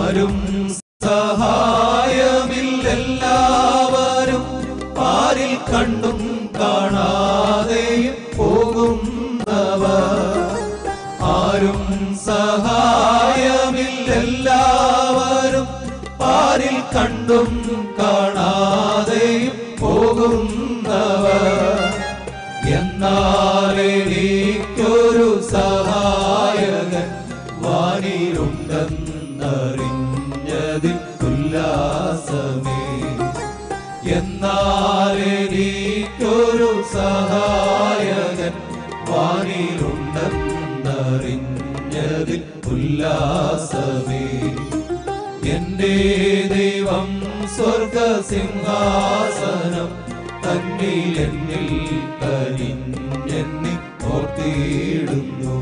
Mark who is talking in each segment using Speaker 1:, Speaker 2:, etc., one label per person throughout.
Speaker 1: ആരും സഹായമില്ലെല്ലാവരും പാരിൽ കണ്ടും കാണാതെയും പോകുന്നവർ ആരും സഹായമില്ലെല്ലാവരും പാരിൽ കണ്ടും കാണാതെയും പോകുന്നവർ എന്നാൽ എനിക്കൊരു സഹായകൻ വാനിലുണ്ടെന്നറിഞ്ഞതിൽ ഉല്ലാസമേ എന്നാൽ എനിക്കൊരു സഹായകൻ വാനിലുണ്ടെന്നറിഞ്ഞതിൽ ഉല്ലാസമേ എന്റെ ദൈവം സ്വർഗസിംഹാസനം തന്നിൽ എന്നിൽ കരിഞ്ഞെന്നി ഓർത്തിയിടുന്നു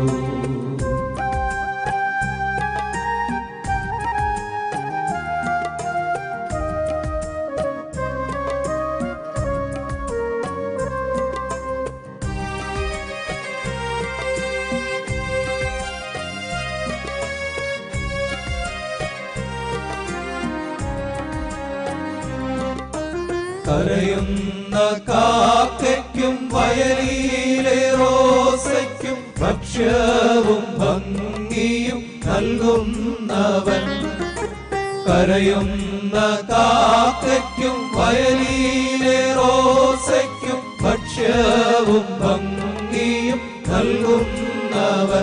Speaker 1: കരയുന്ന കാക്കയ്ക്കും വയലിലെ റോസയ്ക്കും ഭക്ഷ്യവും ഭംഗിയും നൽകുന്നവൻ കരയുന്ന കാക്കയ്ക്കും വയലിലെ റോസയ്ക്കും ഭക്ഷ്യവും ഭംഗിയും നൽകുന്നവൻ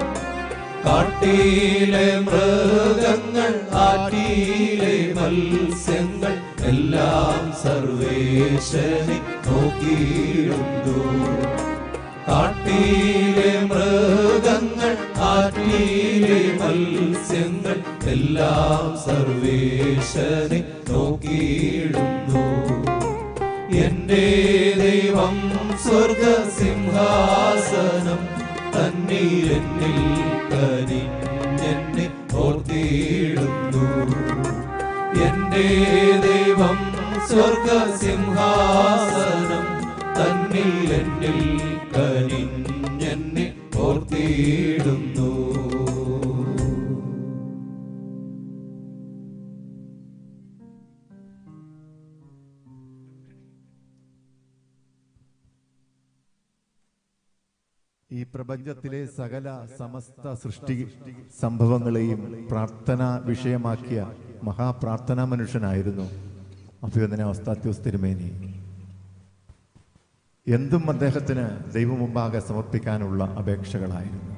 Speaker 1: കാട്ടിലെ മൃഗങ്ങൾ ആറ്റിലെ മത്സ്യങ്ങൾ എല്ലാം സർവേശനി നോക്കിയിടുന്നു കാട്ടിലെ മൃഗങ്ങൾ ആറ്റിലെ മത്സ്യങ്ങൾ എല്ലാം സർവേശനി നോക്കിയിടുന്നു എന്റെ ദൈവം സ്വർഗസിംഹാസനം തന്നിൽ എന്നിൽ കരിഞ്ഞെന്നെ ഓർത്തിയിടുന്നു എന്റെ ദൈവം സ്വർഗസിംഹാസനം തന്നിൽ എന്നിൽ കരിഞ്ഞെന്നെ ഓർത്തിയിടുന്നു
Speaker 2: ഈ പ്രപഞ്ചത്തിലെ സകല സമസ്ത സൃഷ്ടി സംഭവങ്ങളെയും പ്രാർത്ഥന വിഷയമാക്കിയ മഹാപ്രാർത്ഥനാ മനുഷ്യനായിരുന്നു അഭിവന്ദന അവസ്ഥാത്യോസ് തിരുമേനി എന്തും അദ്ദേഹത്തിന് ദൈവമുമ്പാകെ സമർപ്പിക്കാനുള്ള അപേക്ഷകളായിരുന്നു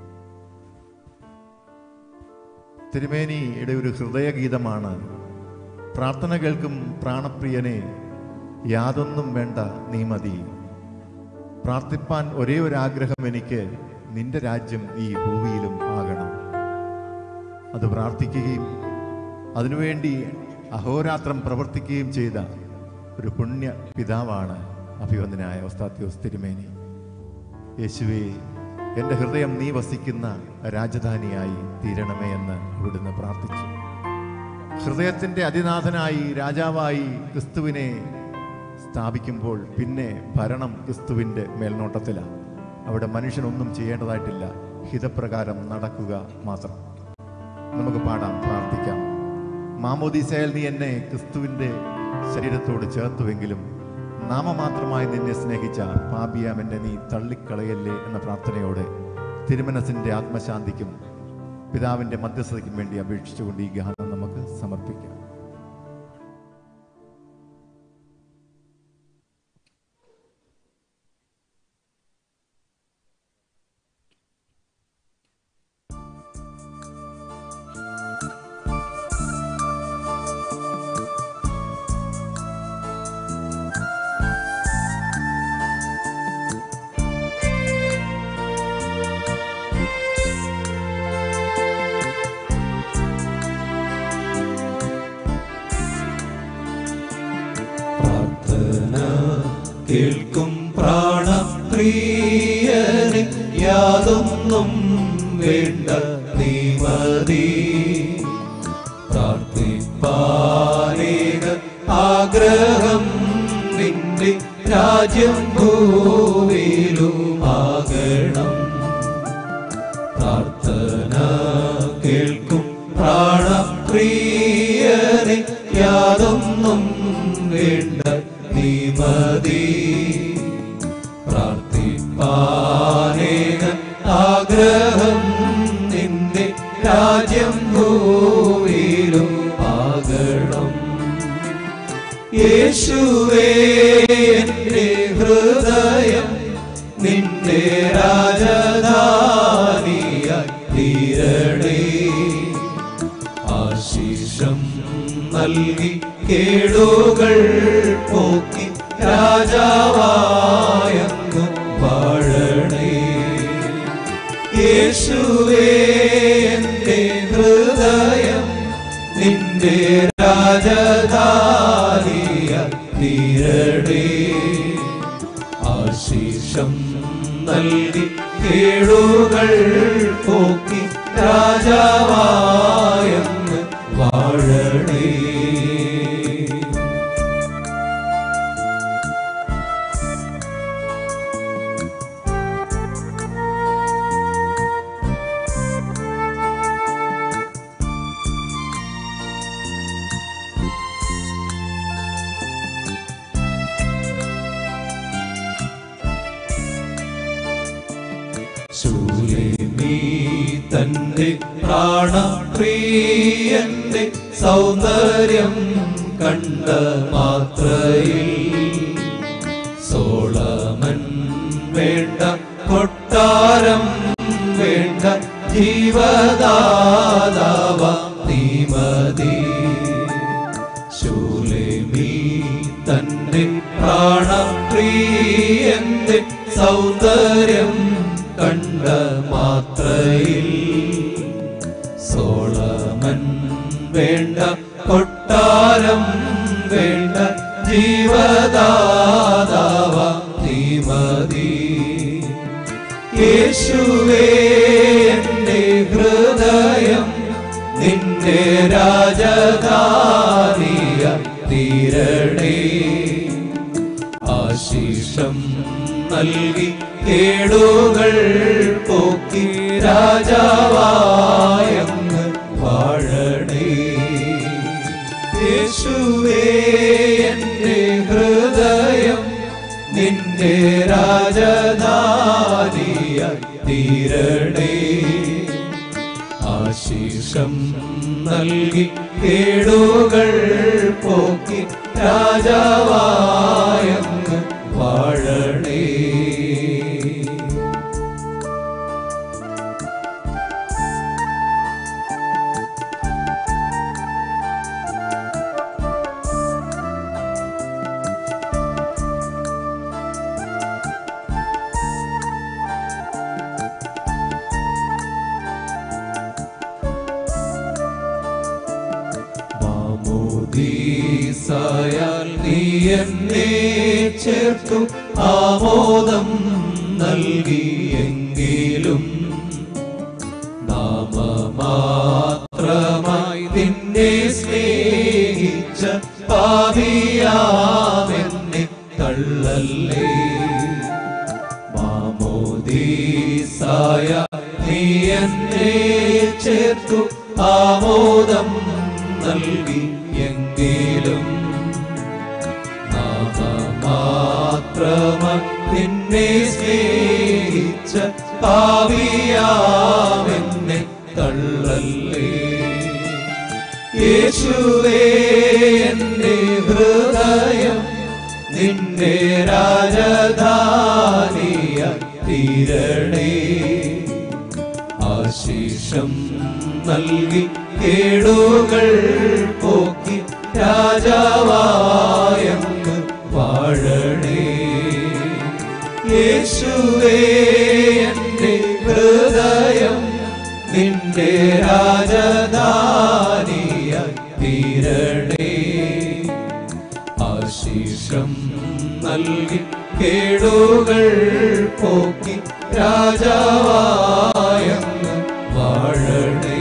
Speaker 2: തിരുമേനിയുടെ ഒരു ഹൃദയഗീതമാണ് പ്രാർത്ഥന കേൾക്കും പ്രാണപ്രിയനെ യാതൊന്നും വേണ്ട നീ മതി പ്രാർത്ഥിപ്പാൻ ഒരേ ഒരു ആഗ്രഹം എനിക്ക് നിന്റെ രാജ്യം ഈ ഭൂമിയിലും ആകണം അത് പ്രാർത്ഥിക്കുകയും അതിനുവേണ്ടി അഹോരാത്രം പ്രവർത്തിക്കുകയും ചെയ്ത ഒരു പുണ്യ പിതാവാണ് അഭിവന്ദനായ ഒസ്താത്യോസ് തിരുമേനി യേശുവേ എൻ്റെ ഹൃദയം നീ വസിക്കുന്ന രാജധാനിയായി തീരണമേ എന്ന് അവിടുന്ന് പ്രാർത്ഥിച്ചു ഹൃദയത്തിൻ്റെ അതിനാഥനായി രാജാവായി ക്രിസ്തുവിനെ സ്ഥാപിക്കുമ്പോൾ പിന്നെ ഭരണം ക്രിസ്തുവിൻ്റെ മേൽനോട്ടത്തിലാണ് അവിടെ മനുഷ്യനൊന്നും ചെയ്യേണ്ടതായിട്ടില്ല ഹിതപ്രകാരം നടക്കുക മാത്രം നമുക്ക് പാടാം പ്രാർത്ഥിക്കാം മാമോദീസയിൽ നീ എന്നെ ക്രിസ്തുവിൻ്റെ ശരീരത്തോട് ചേർത്തുവെങ്കിലും നാമമാത്രമായി നിന്നെ സ്നേഹിച്ച പാപിയാം എന്നെ നീ തള്ളിക്കളയല്ലേ എന്ന പ്രാർത്ഥനയോടെ തിരുമനസിൻ്റെ ആത്മശാന്തിക്കും പിതാവിൻ്റെ മധ്യസ്ഥതയ്ക്കും വേണ്ടി അപേക്ഷിച്ചുകൊണ്ട് ഈ ഗാനം നമുക്ക് സമർപ്പിക്കാം
Speaker 1: പ്രാർത്ഥന കേൾക്കും പ്രാണപ്രിയന് യാതൊന്നും വേണ്ട നീ മതി പ്രാർത്ഥിപ്പാനേക ആഗ്രഹം നിന്റെ രാജ്യം ഭൂവിലുമാകണം പ്രാർത്ഥന കേൾക്കും പ്രാണ ആഗ്രഹം നിന്റെ രാജ്യം ഭൂവിലും ആകണം യേശുവേ എന്റെ ഹൃദയം നിന്റെ രാജധാനിയായി തീരണേ ആശീഷം നൽകി കേടുകൾ പോക്കി രാജാവായങ്ങ് വാഴണേ യേശുവേ എന്റെ ഹൃദയം നിന്റെ രാജധാനിയ തീരണേ ആശീഷം നൽകി കേടുകൾ പോക്കി രാജാവായങ്ങ് വാഴണേ ശൂലേമീ തന്റെ പ്രാണപ്രിയന്റെ സൗന്ദര്യം കണ്ട മാത്രയിൽ സോളമൻ വേണ്ട കൊട്ടാരം വേണ്ട ജീവദാതാവ നീമതി ശൂലേമീ തന്റെ പ്രാണപ്രിയന്റെ സൗന്ദര്യം കണ്ട മാത്രയിൽ സോളമൻ വേണ്ട കൊട്ടാരം വേണ്ട ജീവദാതാവ നീമതി യേശുവേ എന്റെ ഹൃദയം നിന്റെ രാജധാനിയ തീരണേ ആശീഷം നൽകി കേടുകൾ പോക്കി രാജാവായങ്ങ് വാഴണേ യേശുവേ എന്റെ ഹൃദയം നിന്റെ രാജധാനിയ തീരണേ ആശീഷം നൽകി കേടുകൾ പോക്കി രാജാവായങ്ങ് വാഴണേ മാമോദീസായാൽ നീ എന്നെ ചേർത്തു ആമോദം നൽകിയെങ്കിലും നാമമാത്രമായി നിന്നെ സ്നേഹിച്ച പാപിയാമെന്നെ തള്ളല്ലേ മാമോദീസായ നീ എന്നെ ചേർത്തു ആമോദം നൽകി എങ്കിലും നാമമാത്രമായി നിന്നെ സ്നേഹിച്ച പാവിയാമെന്നെ തള്ളല്ലേ യേശുവേ എന്റെ ഹൃദയം നിന്റെ രാജധാനിയ തീരണേ ആശീഷം നൽകി കേടുകൾ പോക്കി രാജാവായങ്ങ് വാഴണേ യേശുവേ എന്റെ ഹൃദയം നിന്റെ രാജധാനിയ തീരണേ ആശീഷം നൽകി കേടുകൾ പോക്കി രാജാവായങ്ങ് വാഴണേ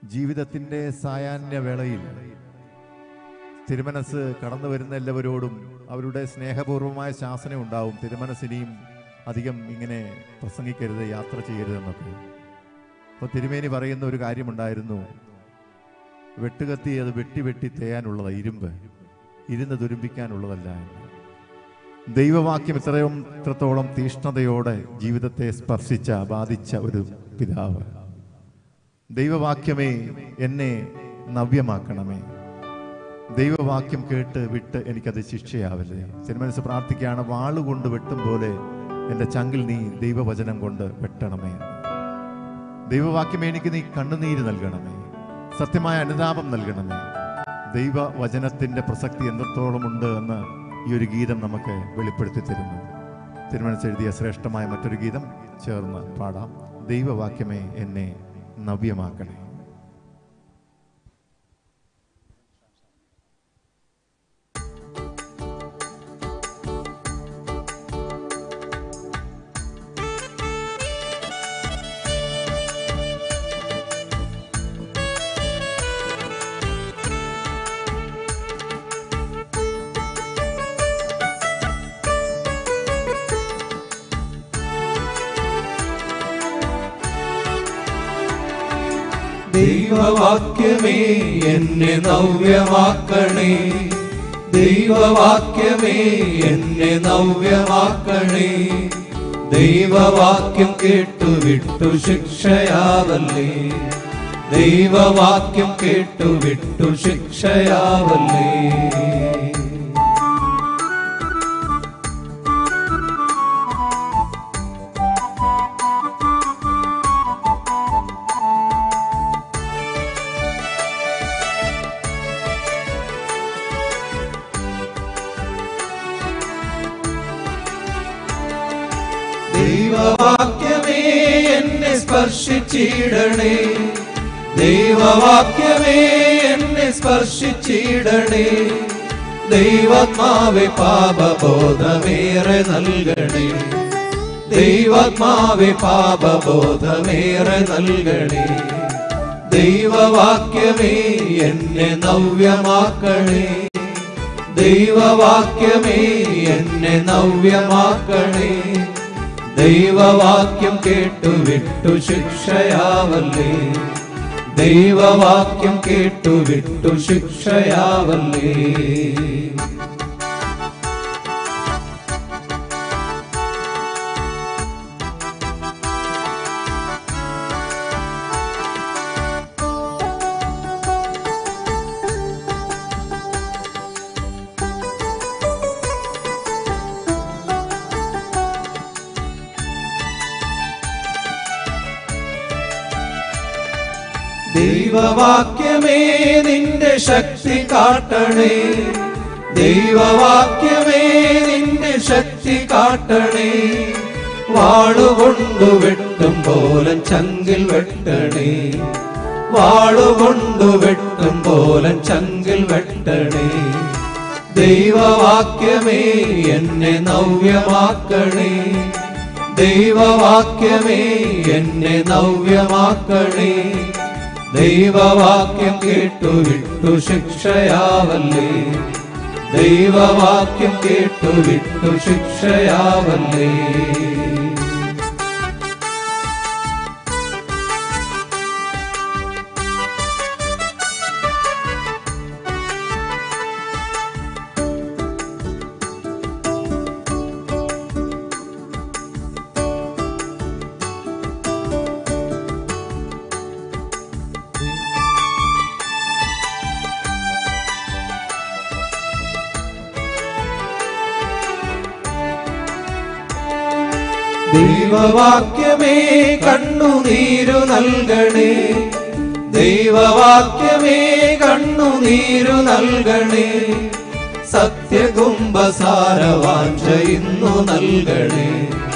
Speaker 2: ജീവിതത്തിൻ്റെ സായാഹ്ന വേളയിൽ തിരുമനസ് കടന്നു വരുന്ന എല്ലാവരോടും അവരുടെ സ്നേഹപൂർവമായ ശാസന ഉണ്ടാവും തിരുമനസിനെയും അധികം ഇങ്ങനെ പ്രസംഗിക്കരുത് യാത്ര ചെയ്യരുതെന്നൊക്കെ അപ്പോൾ തിരുമേനി പറയുന്ന ഒരു കാര്യമുണ്ടായിരുന്നു വെട്ടുകത്തി അത് വെട്ടി വെട്ടി തേയാനുള്ളതാ ഇരുമ്പ് ഇരുന്ന് തുരുമ്പിക്കാനുള്ളതല്ല എന്ന്. ദൈവവാക്യം ഇത്രയും ഇത്രത്തോളം തീഷ്ണതയോടെ ജീവിതത്തെ സ്പർശിച്ച ബാധിച്ച ഒരു പിതാവ് ദൈവവാക്യമേ എന്നെ നവ്യമാക്കണമേ ദൈവവാക്യം കേട്ട് വിട്ട് എനിക്കത് ശിക്ഷയാവല്ലേ തിരുമനസ് പ്രാർത്ഥിക്കുകയാണ് വാളുകൊണ്ട് വെട്ടും പോലെ എൻ്റെ ചങ്കിൽ നീ ദൈവവചനം കൊണ്ട് വെട്ടണമേ ദൈവവാക്യമേ എനിക്ക് നീ കണ്ണുനീര് നൽകണമേ സത്യമായ അനുതാപം നൽകണമേ ദൈവവചനത്തിൻ്റെ പ്രസക്തി എത്രത്തോളം ഉണ്ട് എന്ന് ഈ ഒരു ഗീതം നമുക്ക് വെളിപ്പെടുത്തി തരുന്നു തിരുമനസ് എഴുതിയ ശ്രേഷ്ഠമായ മറ്റൊരു ഗീതം ചേർന്ന് പാടാം ദൈവവാക്യമേ എന്നെ നവ്യമാക്കണേ
Speaker 1: ദൈവവാക്യമേ എന്നെ നവ്യമാക്കണേ ദൈവവാക്യമേ എന്നെ നവ്യമാക്കണേ ദൈവവാക്യം കേട്ടു വിട്ടു ശിക്ഷയാവല്ലേ ദൈവവാക്യം കേട്ടു വിട്ടു ശിക്ഷയാവല്ലേ ദൈവവാക്യമേ എന്നെ സ്പർശിച്ചിടണേ ദൈവവാക്യമേ എന്നെ സ്പർശിച്ചിടണേ ദൈവാത്മാവെ പാപബോധമേറെ നൽകണേ ദൈവാത്മാവെ പാപബോധമേറെ നൽകണേ ദൈവവാക്യമേ എന്നെ നവ്യമാക്കണേ ദൈവവാക്യമേ എന്നെ നവ്യമാക്കണേ ദൈവവാക്യം കേട്ടു വിട്ടു ശിക്ഷയാവല്ലേ ദൈവവാക്യം കേട്ടു വിട്ടു ശിക്ഷയാവല്ലേ ദൈവവാക്യമേ നിന്റെ ശക്തി കാട്ടണേ ദൈവവാക്യമേ നിന്റെ ശക്തി കാട്ടണേ വാളുകൊണ്ടു വെട്ടും പോലെ ചങ്കിൽ വെട്ടണേ വാളുകൊണ്ടു വെട്ടും പോലെ ചങ്കിൽ വെട്ടണേ ദൈവവാക്യമേ എന്നെ നവ്യമാക്കണേ ദൈവവാക്യമേ എന്നെ നവ്യമാക്കണേ ദൈവവാക്യം കേട്ടു വിട്ടു ശിക്ഷയാവല്ലേ ദൈവവാക്യം കേട്ടു വിട്ടു ശിക്ഷയാവല്ലേ ദൈവവാക്യമേ കണ്ണുനീരു നൽകണേ ദൈവവാക്യമേ കണ്ണുനീരു നൽകണേ സത്യകുംഭസാരവാഞ്ച ഇന്നു നൽകണേ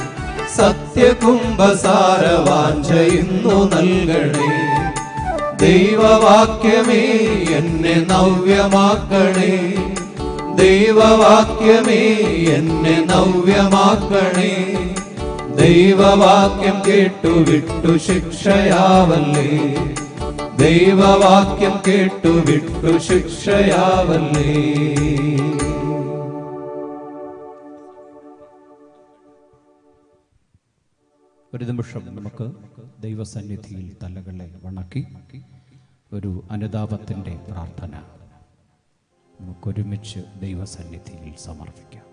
Speaker 1: സത്യകുംഭസാരവാഞ്ച ഇന്നു നൽകണേ ദൈവവാക്യമേ എന്നെ നവ്യമാക്കണേ ദൈവവാക്യമേ എന്നെ നവ്യമാക്കണേ ദൈവവാക്യം കേട്ടു വിട്ടു ശിക്ഷയാവല്ലേ ദൈവവാക്യം കേട്ടു വിട്ടു ശിക്ഷയാവല്ലേ
Speaker 3: ഒരു നിമിഷം നമുക്ക് ദൈവസന്നിധിയിൽ തലകളെ വണക്കി ഒരു അനുതാപത്തിൻ്റെ പ്രാർത്ഥന നമുക്കൊരുമിച്ച് ദൈവസന്നിധിയിൽ സമർപ്പിക്കാം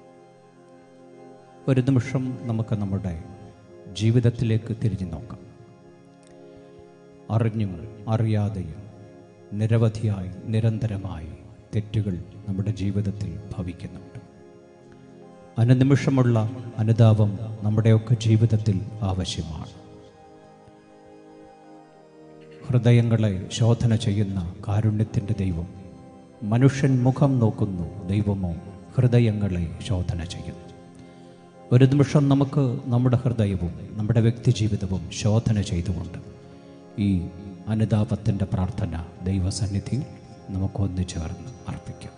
Speaker 3: ഒരു നിമിഷം നമുക്ക് നമ്മുടെ ജീവിതത്തിലേക്ക് തിരിഞ്ഞു നോക്കാം അറിഞ്ഞും അറിയാതെയും നിരവധിയായി നിരന്തരമായി തെറ്റുകൾ നമ്മുടെ ജീവിതത്തിൽ ഭവിക്കുന്നുണ്ട് അനുനിമിഷമുള്ള അനുതാപം നമ്മുടെയൊക്കെ ജീവിതത്തിൽ ആവശ്യമാണ് ഹൃദയങ്ങളെ ശോധന ചെയ്യുന്ന കാരുണ്യത്തിൻ്റെ ദൈവം മനുഷ്യൻ മുഖം നോക്കുന്നു ദൈവമോ ഹൃദയങ്ങളെ ശോധന ചെയ്യുന്നു ഒരു നിമിഷം നമുക്ക് നമ്മുടെ ഹൃദയവും നമ്മുടെ വ്യക്തിജീവിതവും ശോധന ചെയ്തുകൊണ്ട് ഈ അനുതാപത്തിൻ്റെ പ്രാർത്ഥന ദൈവസന്നിധിയിൽ നമുക്കൊന്നു ചേർന്ന് അർപ്പിക്കാം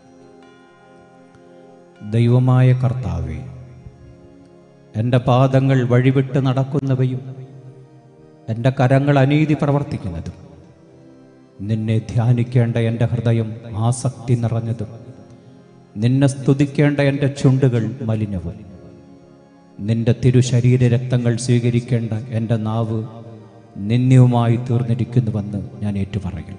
Speaker 3: ദൈവമായ കർത്താവേ എൻ്റെ പാദങ്ങൾ വഴിവിട്ട് നടക്കുന്നവയും എൻ്റെ കരങ്ങൾ അനീതി പ്രവർത്തിക്കുന്നതും നിന്നെ ധ്യാനിക്കേണ്ട എൻ്റെ ഹൃദയം ആസക്തി നിറഞ്ഞതും നിന്നെ സ്തുതിക്കേണ്ട എൻ്റെ ചുണ്ടുകൾ മലിനവും നിന്റെ തിരുശരീര രക്തങ്ങൾ സ്വീകരിക്കേണ്ട എൻ്റെ നാവ് നിന്ദ്യവുമായി തീർന്നിരിക്കുന്നുവെന്ന് ഞാൻ ഏറ്റുപറയുന്നു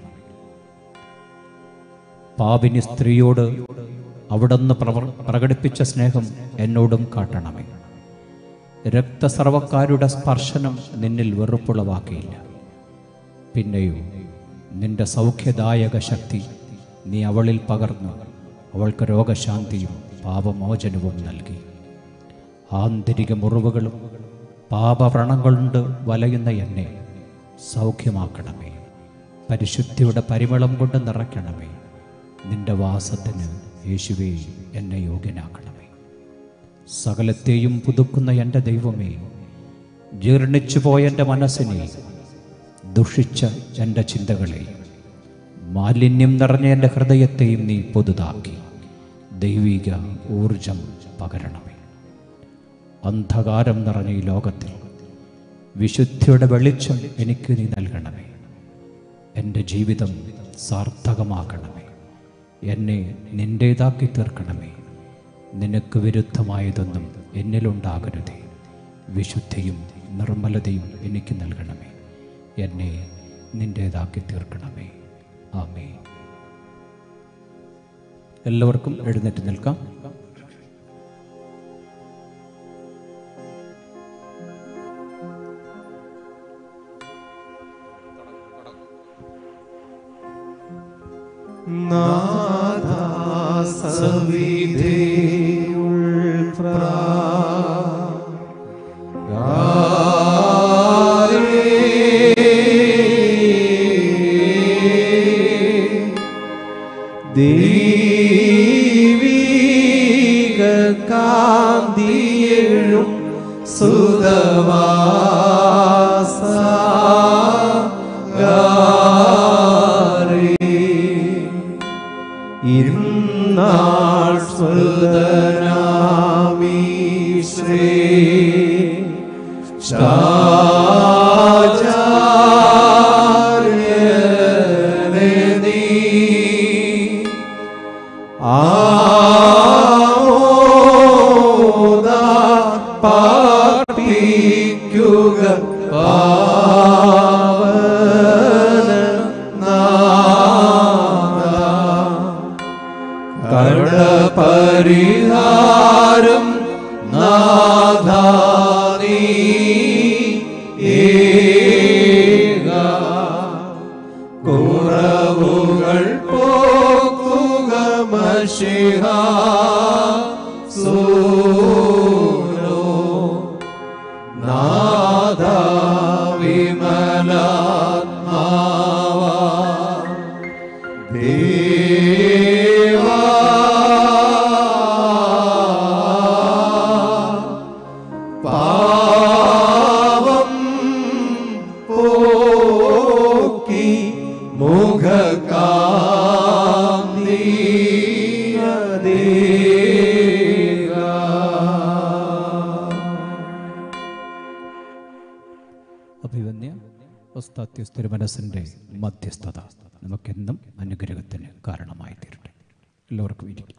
Speaker 3: പാപിനി സ്ത്രീയോട് അവിടുന്ന് പ്രവർ പ്രകടിപ്പിച്ച സ്നേഹം എന്നോടും കാട്ടണമേ രക്തസ്രവക്കാരുടെ സ്പർശനം നിന്നിൽ വെറുപ്പുളവാക്കിയില്ല പിന്നെയോ നിന്റെ സൗഖ്യദായക ശക്തി നീ അവളിൽ പകർന്നു അവൾക്ക് രോഗശാന്തിയും പാപമോചനവും നൽകി ആന്തരിക മുറിവുകളും പാപവ്രണങ്ങളുണ്ട് വലയുന്ന എന്നെ സൗഖ്യമാക്കണമേ പരിശുദ്ധിയുടെ പരിമളം കൊണ്ട് നിറയ്ക്കണമേ നിന്റെ വാസത്തിന് യേശുവേ എന്നെ യോഗ്യനാക്കണമേ സകലത്തെയും പുതുക്കുന്ന എൻ്റെ ദൈവമേ ജീർണിച്ചു പോയ എൻ്റെ മനസ്സിനെ ദുഷിച്ച എൻ്റെ ചിന്തകളെയും മാലിന്യം നിറഞ്ഞ എൻ്റെ ഹൃദയത്തെയും നീ പുതുതാക്കി ദൈവിക ഊർജം പകരണമേ അന്ധകാരം നിറഞ്ഞ ഈ ലോകത്തിൽ വിശുദ്ധിയുടെ വെളിച്ചം എനിക്ക് നീ നൽകണമേ എൻ്റെ ജീവിതം സാർത്ഥകമാക്കണമേ എന്നെ നിൻ്റേതാക്കി തീർക്കണമേ നിനക്ക് വിരുദ്ധമായതൊന്നും എന്നിലുണ്ടാകരുതേ വിശുദ്ധിയും നിർമ്മലതയും എനിക്ക് നൽകണമേ എന്നെ നിൻ്റേതാക്കി തീർക്കണമേ ആമേ എല്ലാവർക്കും എഴുന്നേറ്റ് നിൽക്കാം
Speaker 1: ദൈവീക കാന്തിയെഴും സുതവാസ ഇന്നാൾ സ്മൃതനാമീശ്രേ ചാചാര്യനെ നീ ആമോദ പാർപ്പിക്കുക പാവന നാദ കടപരിഹാരം നാഥാനീ ഏക കുറവുകൾ പോക്കുക മഷിഹ സൂരോ നാദ വിമലാത്മാവാ ദേവാ പാവം പോക്കി മുഖകാന്തിയതേക
Speaker 3: അഭിവന്യ ഉസ്താദ് മധ്യസ്ഥ മനസ്സിൻ്റെ മധ്യസ്ഥത നമുക്കെന്നും അനുഗ്രഹത്തിന് കാരണമായി തീരട്ടെ എല്ലാവർക്കും ഇരിക്കും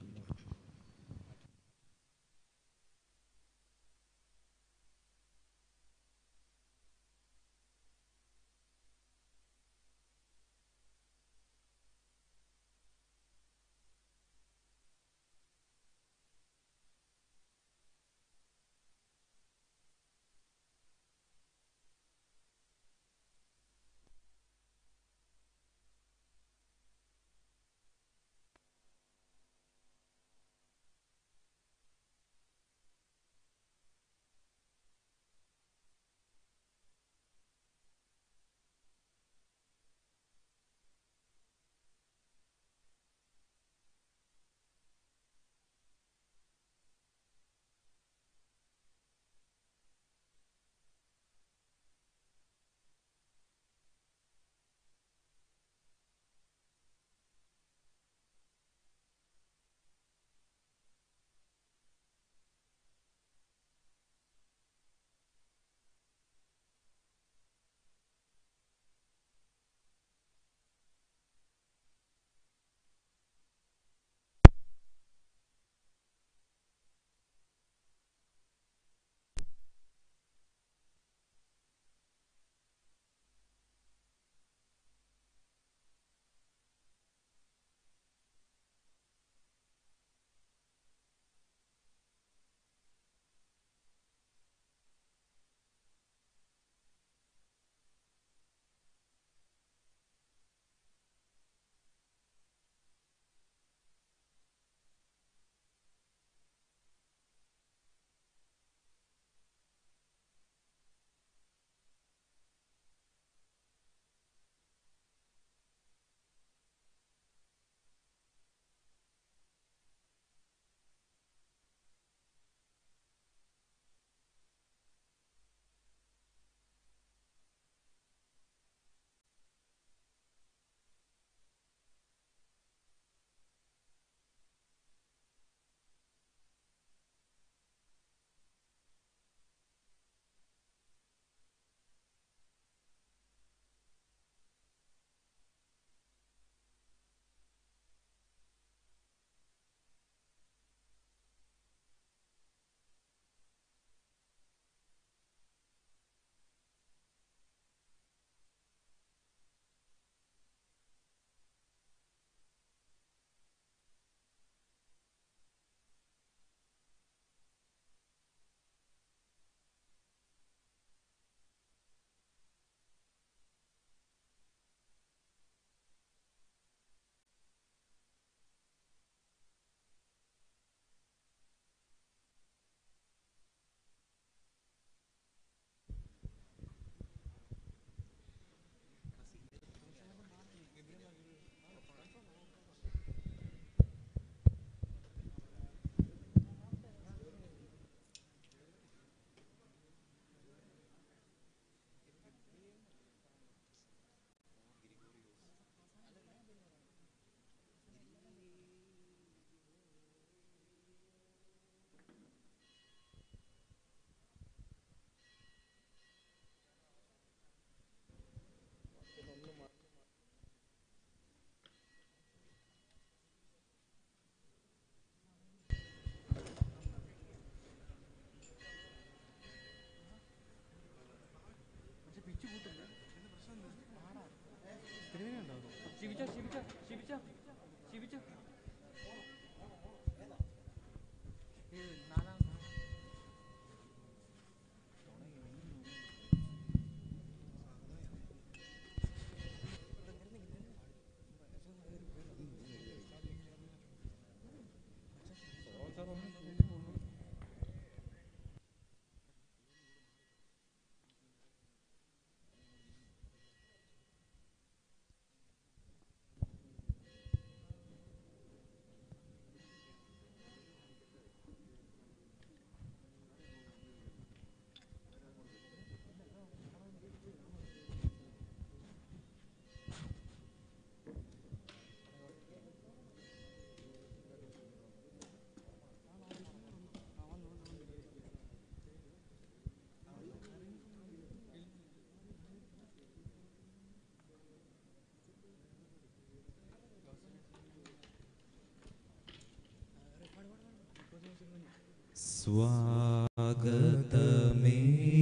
Speaker 1: സ്വാഗതമേ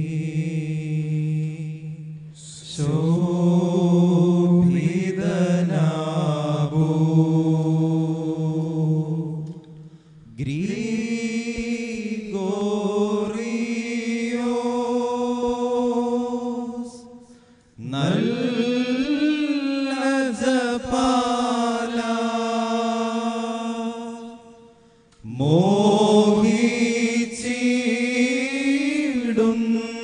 Speaker 1: ശോഭിതനാവൂ ഗ്രീഗോറിയോസ് നല്ല ജപാല മോഹിച്ചിടും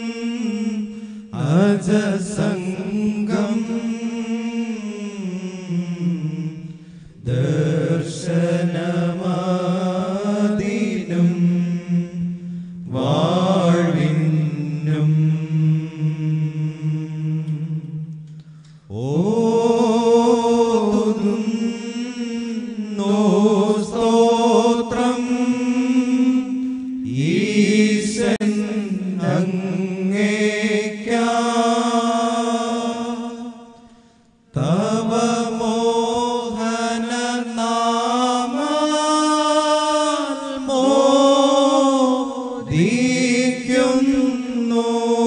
Speaker 1: അജസംഗം ദർശനമാദിനും വാഴ്വിനും ഓതുന്നു സ്തോത്രം ഈശൻ അങ്ങേക്കാ തവ മോഹന മോദിക്കുന്നു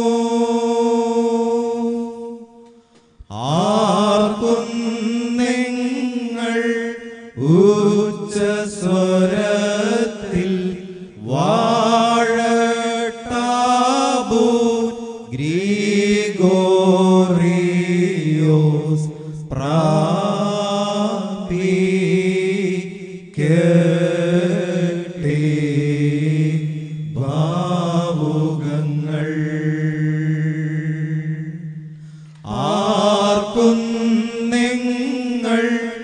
Speaker 1: ആർക്കും നിങ്ങൾ ഉച്ചസ്വരത്തിൽ വാഴട്ടാബു ഗ്രീഗോറിയോസ് പ്രാപിക്കട്ടെ ഭാവുകങ്ങൾ ആർക്കും നിങ്ങൾ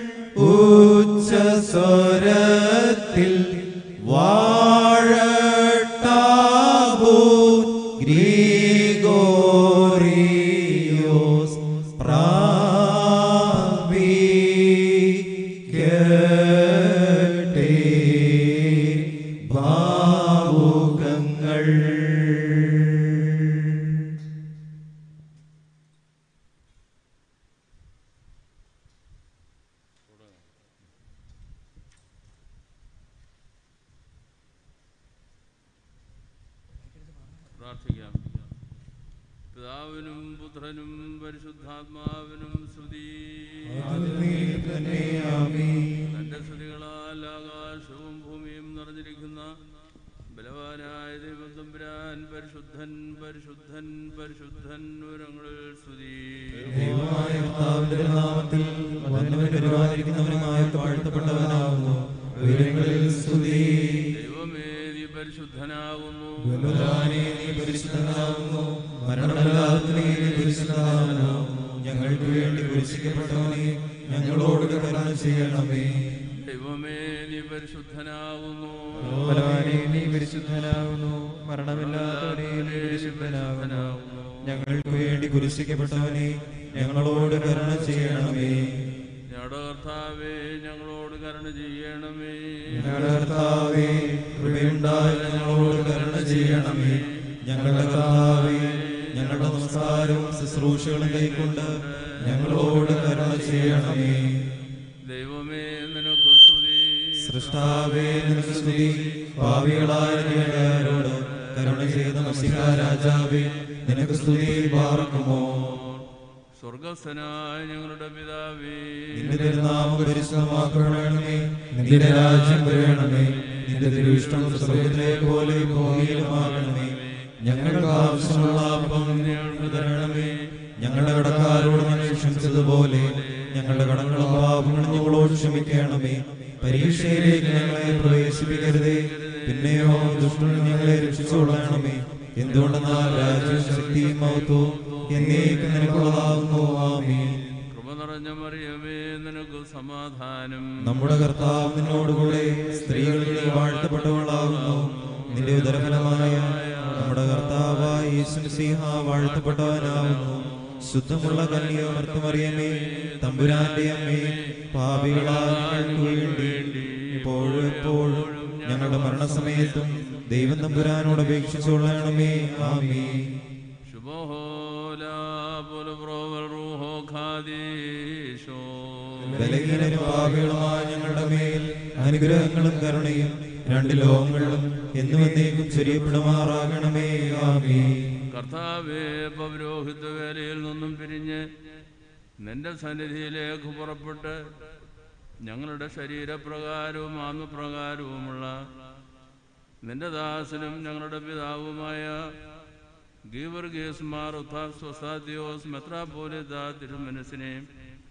Speaker 1: ഉച്ചസ്വരത്തിൽ വാഴട്ടാബു ഗ്രീഗോറിയോസ് പ്രാപിക്കട്ടെ ഭാവുകങ്ങൾ
Speaker 4: പ്രാർത്ഥിക്കാം പിതാവിനും പുത്രനും പരിശുദ്ധാത്മാവിനും സ്തുതി തന്റെ സ്തുതികളാൽ ആകാശവും ഭൂമിയും നിറഞ്ഞിരിക്കുന്ന ബലവാനായ ദൈവത്തമ്പുരാൻ പരിശുദ്ധൻ പരിശുദ്ധൻ പരിശുദ്ധൻ ഉരങ്ങളിൽ സ്തുതി
Speaker 1: ദൈവമായ കർത്താവിന്റെ നാമത്തിൽ വന്നവനും വരുവാനിരിക്കുന്നവനുമായ വാഴ്ത്തപ്പെട്ടവനാകുന്നു ഉയരങ്ങളിൽ സ്തുതി
Speaker 4: ദൈവമേ നീ പരിശുദ്ധനാകുന്നു
Speaker 1: ബലവാനേ, നീ പരിശുദ്ധനാകുന്നു മരണമില്ലാത്ത നീ പരിശുദ്ധനാകുന്നു ഞങ്ങൾക്ക് വേണ്ടി കുരിശിക്കപ്പെട്ടവനെ ഞങ്ങളോട് കരുണ ചെയ്യണമേ
Speaker 4: ദൈവമേ നീ പരിശുദ്ധനാകുന്നു
Speaker 5: ബലവാനെ നീ പരിശുദ്ധനാകുന്നു മരണമില്ലാത്തവനെ നീ പരിശുദ്ധനാകുന്നു
Speaker 1: ഞങ്ങൾക്ക് വേണ്ടി കുരിശിക്കപ്പെട്ടവനെ ഞങ്ങളോട് കരുണ ചെയ്യണമേ
Speaker 4: ഞങ്ങളുടെ കർത്താവേ ഞങ്ങളോട് കരുണ ചെയ്യണമേ
Speaker 1: ഞങ്ങളുടെ കർത്താവേ കൃപയുണ്ടായി ഞങ്ങളോട് കരുണ ചെയ്യണമേ ഞങ്ങളുടെ കർത്താവേ ഞങ്ങളുടെ നമസ്കാരവും ശുശ്രൂഷകളും കൈക്കൊണ്ട് ഞങ്ങളോട് കരുണ ചെയ്യണമേ
Speaker 4: ദൈവമേ നിനക്ക് സ്തുതി
Speaker 1: സൃഷ്ടാവേ നിനക്ക് സ്തുതി ഭാവികളായ ഞങ്ങളോട് കരുണ ചെയ്ത മസിക രാജാവേ നിനക്ക് സ്തുതി പാർക്കുമോ
Speaker 4: സ്വർഗസ്ഥനായ ഞങ്ങളുടെ പിതാവേ
Speaker 1: നിന്റെ തിരുനാമം പരിശുദ്ധമാക്കണമേ നിന്റെ രാജ്യം വരണമേ നിന്റെ തിരുവിഷ്ടം സ്വർഗത്തിലെ പോലെ ഭൂമിയിലുമാകണമേ ഞങ്ങൾക്ക് ആവശ്യമുള്ള അപ്പം ഞങ്ങൾക്ക് തരണമേ ഞങ്ങളുടെ കടക്കാരോട് ഞങ്ങൾ ക്ഷമിച്ചതുപോലെ ഞങ്ങളുടെ കടങ്ങളും പാപങ്ങളും ഞങ്ങളോട് ക്ഷമിക്കണമേ പരീക്ഷയിലേക്ക് ഞങ്ങളെ പ്രവേശിപ്പിക്കരുതേ പിന്നെയോ ദുഷ്ടനിൽ ഞങ്ങളെ രക്ഷിച്ചുകൊള്ളണമേ എന്തുകൊണ്ടെന്നാൽ രാജ്യവും ശക്തിയും മഹത്വവും എന്നേക്കും നിനക്കുള്ളതാകുന്നു ആമീൻ
Speaker 4: കൃപ നിറഞ്ഞ മറിയമേ നിനക്ക് സമാധാനം
Speaker 1: നമ്മുടെ കർത്താവ് നിന്നോടുകൂടെ സ്ത്രീകളിൽ നീ വാഴ്ത്തപ്പെട്ടവളാകുന്നു നിന്റെ ഉദരഫലമായ നമ്മുടെ കർത്താവായ യേശുസിംഹ വാഴ്ത്തപ്പെട്ടവനാകുന്നു ശുദ്ധമുള്ള കന്യമർത്തമറിയമേ തമ്പുരാന്റെ അമ്മേ പാപികളായ ഞങ്ങൾക്ക് വേണ്ടി ഇപ്പോഴും എപ്പോഴും ഞങ്ങളുടെ മരണസമയത്തും ദൈവം തമ്പുരാനോട് അപേക്ഷിച്ചുകൊള്ളണമേ ആമേ
Speaker 4: ശുഭോല പുലപ്രോവൽ റൂഹോ ഖാദീശോ
Speaker 1: ബലഹീനരും പാപികളുമായ ഞങ്ങളുടെ മേൽ അനുഗ്രഹങ്ങളും കരുണയും
Speaker 5: രണ്ട് ലോകങ്ങളിലും എന്നും എന്നേക്കും ചെറിയപ്പെടുമാറാകണമേ ആമേ
Speaker 4: കർത്താവേ പൗരോഹിത്യ വേലയിൽ നിന്നും പിരിഞ്ഞ് നിന്റെ സന്നിധിയിലേക്ക് പുറപ്പെട്ട് ഞങ്ങളുടെ ശരീരപ്രകാരവും ആത്മപ്രകാരവുമുള്ള നിന്റെ ദാസനും ഞങ്ങളുടെ പിതാവുമായ ഗീവർഗീസ് മാർ സ്വസാദിയോസ് മെത്രാപോലിത തിരുമനസിനെയും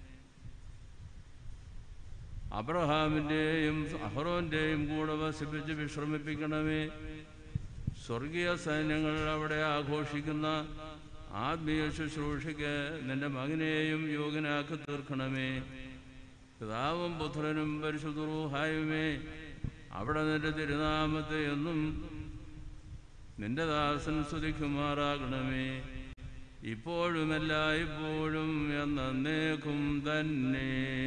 Speaker 4: അബ്രഹാമിൻ്റെയും അഹ്റോൻ്റെയും കൂടെ വസിപ്പിച്ച് വിശ്രമിപ്പിക്കണമേ സ്വർഗീയ സൈന്യങ്ങൾ അവിടെ ആഘോഷിക്കുന്ന ആത്മീയ ശുശ്രൂഷയ്ക്ക് നിന്റെ മകനെയും യോഗ്യനാക്കി തീർക്കണമേ പിതാവും പുത്രനും പരിശുദ്ധൂഹായുമേ അവിടെ നിന്റെ തിരുനാമത്തെ എന്നും നിന്റെ ദാസൻ സ്തുതിക്കുമാറാകണമേ ഇപ്പോഴും എല്ലായ്പ്പോഴും എന്നേക്കും തന്നെ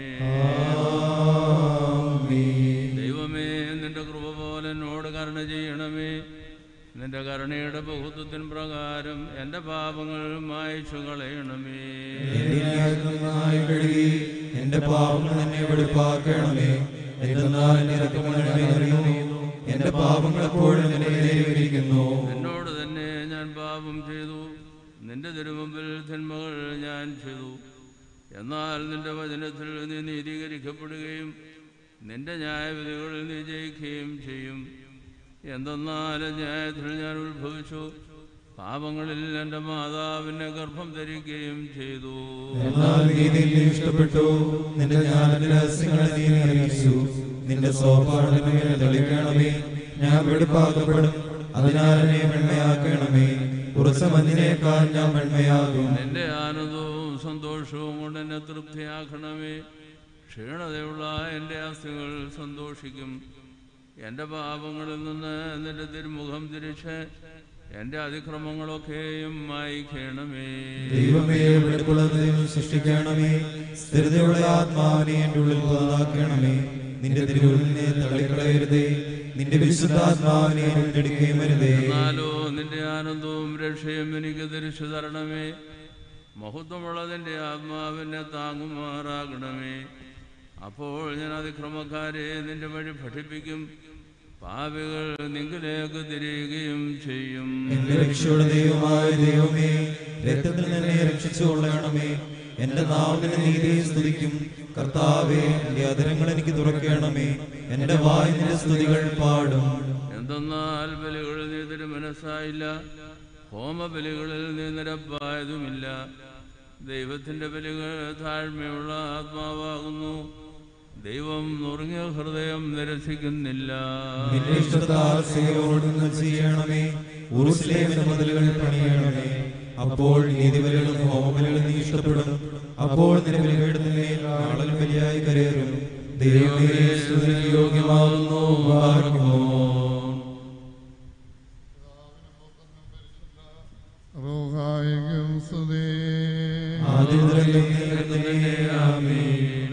Speaker 4: ദൈവമേ നിന്റെ കൃപ പോലെ എന്നോട് കരുണ ചെയ്യണമേ നിന്റെ കരുണയുടെ ബഹുത്വത്തിന് പ്രകാരം എൻ്റെ പാപങ്ങൾ മായച്ചു കളയണമേ
Speaker 5: എന്റെ നന്നായി കഴുകി എന്റെ പാപങ്ങൾ എന്നെ വെളുപ്പാക്കണമേ എന്തെന്നാൽ എന്റെ ഇറക്കമണമേ അറിയുന്നു എന്റെ പാപങ്ങൾ എപ്പോഴും എന്നെ നേരിയിരിക്കുന്നു
Speaker 4: എന്നോട് തന്നെ ഞാൻ പാപം ചെയ്തു നിന്റെ തിരുമുമ്പിൽ തിന്മകൾ ഞാൻ ചെയ്തു എന്നാൽ നിന്റെ വചനത്തിൽ നീ നീതീകരിക്കപ്പെടുകയും നിന്റെ ന്യായവിധികളിൽ നീ ജയിക്കുകയും ചെയ്യും എന്തെന്നാൽ ന്യായത്തിൽ ഞാൻ ഉത്ഭവിച്ചു പാപങ്ങളിൽ എൻ്റെ മാതാവിനെ ഗർഭം ധരിക്കുകയും ചെയ്തു
Speaker 5: എന്നാൽ നീതിയിൽ നീ ഇഷ്ടപ്പെട്ടു നിന്റെ ജ്ഞാനത്തിന്റെ രഹസ്യങ്ങളെ നീ അറിയിച്ചു നിന്റെ സോപാടനെ തെളിക്കണമേ ഞാൻ വെടുപ്പാക്കപ്പെടും അതിനാൽ എന്നെ വെണ്മയാക്കണമേ ഉറച്ച മഞ്ഞിനേക്കാൾ ഞാൻ വെണ്മയാകും
Speaker 4: നിന്റെ ആനന്ദവും സന്തോഷവും കൊണ്ട് എന്നെ തൃപ്തിയാക്കണമേ ക്ഷീണതയുള്ള എൻ്റെ അസ്ഥികൾ സന്തോഷിക്കും എൻ്റെ പാപങ്ങളിൽ നിന്ന് നിന്റെ തിരുമുഖം തിരിച്ച് എൻ്റെ അതിക്രമങ്ങളൊക്കെയും മായിക്കണമേ
Speaker 5: ദൈവമേ വെടുപ്പുള്ള ദൈവം സൃഷ്ടിക്കണമേ സ്ഥിരതയുള്ള ആത്മാവിനെ എൻ്റെ ഉള്ളിൽ പുതുതാക്കണമേ നിന്റെ തിരുവുള്ളിനെ തള്ളിക്കളയരുതേ നിന്റെ വിശുദ്ധാത്മാവിനെ എടുക്കുകയും വരുതേ
Speaker 4: എന്നാലോ നിന്റെ ആനന്ദവും രക്ഷയും എനിക്ക് തിരിച്ചു തരണമേ മഹത്വമുള്ളതിൻ്റെ ആത്മാവിനെ താങ്ങുമാറാകണമേ അപ്പോൾ ഞാൻ അതിക്രമക്കാരെ നിന്റെ വഴി പഠിപ്പിക്കും പാപികൾ നിങ്കിലേക്ക് തിരികുകയും ചെയ്യും
Speaker 5: എന്റെ രക്ഷയുടെ ദൈവമായ ദൈവമേ രക്തത്തിൽ നിന്നെ രക്ഷിച്ചു കൊള്ളണമേ എന്റെ നാവിന്റെ നീതിയെ സ്തുതിക്കും കർത്താവേ എന്റെ അധരങ്ങൾ എനിക്ക് തുറക്കണമേ എന്റെ വായ നിന്റെ സ്തുതികൾ പാടും
Speaker 4: എന്തെന്നാൽ ബലികളിൽ നീ തിരു മനസ്സായില്ല ഹോമബലികളിൽ നീ നിരപ്പായതുമില്ല ദൈവത്തിൻ്റെ ബലികൾ താഴ്മയുള്ള ആത്മാവാകുന്നു ദൈവം നുറുങ്ങിയ ഹൃദയം നിരസിക്കുന്നില്ല
Speaker 5: നിന്റെ ഇഷ്ടത്താൽ സേവനങ്ങൾ ചെയ്യണമേ ഉറുസിലേമിന്റെ മതിലുകൾ പണിയണമേ അപ്പോൾ നീതിബലികളും ഹോമബലികളും നീ ഇഷ്ടപ്പെടും അപ്പോൾ നിന്റെ ബലിപീഠത്തിനെ ആളലും ബലിയായി കരയേറും ദൈവമേ സ്തുതിക്ക് യോഗ്യമാകുന്നു വാഴ്മോ
Speaker 6: റോഹായിക്കും സ്തുതി
Speaker 5: ആദ്യം മുതലേ തന്നെ ആമേൻ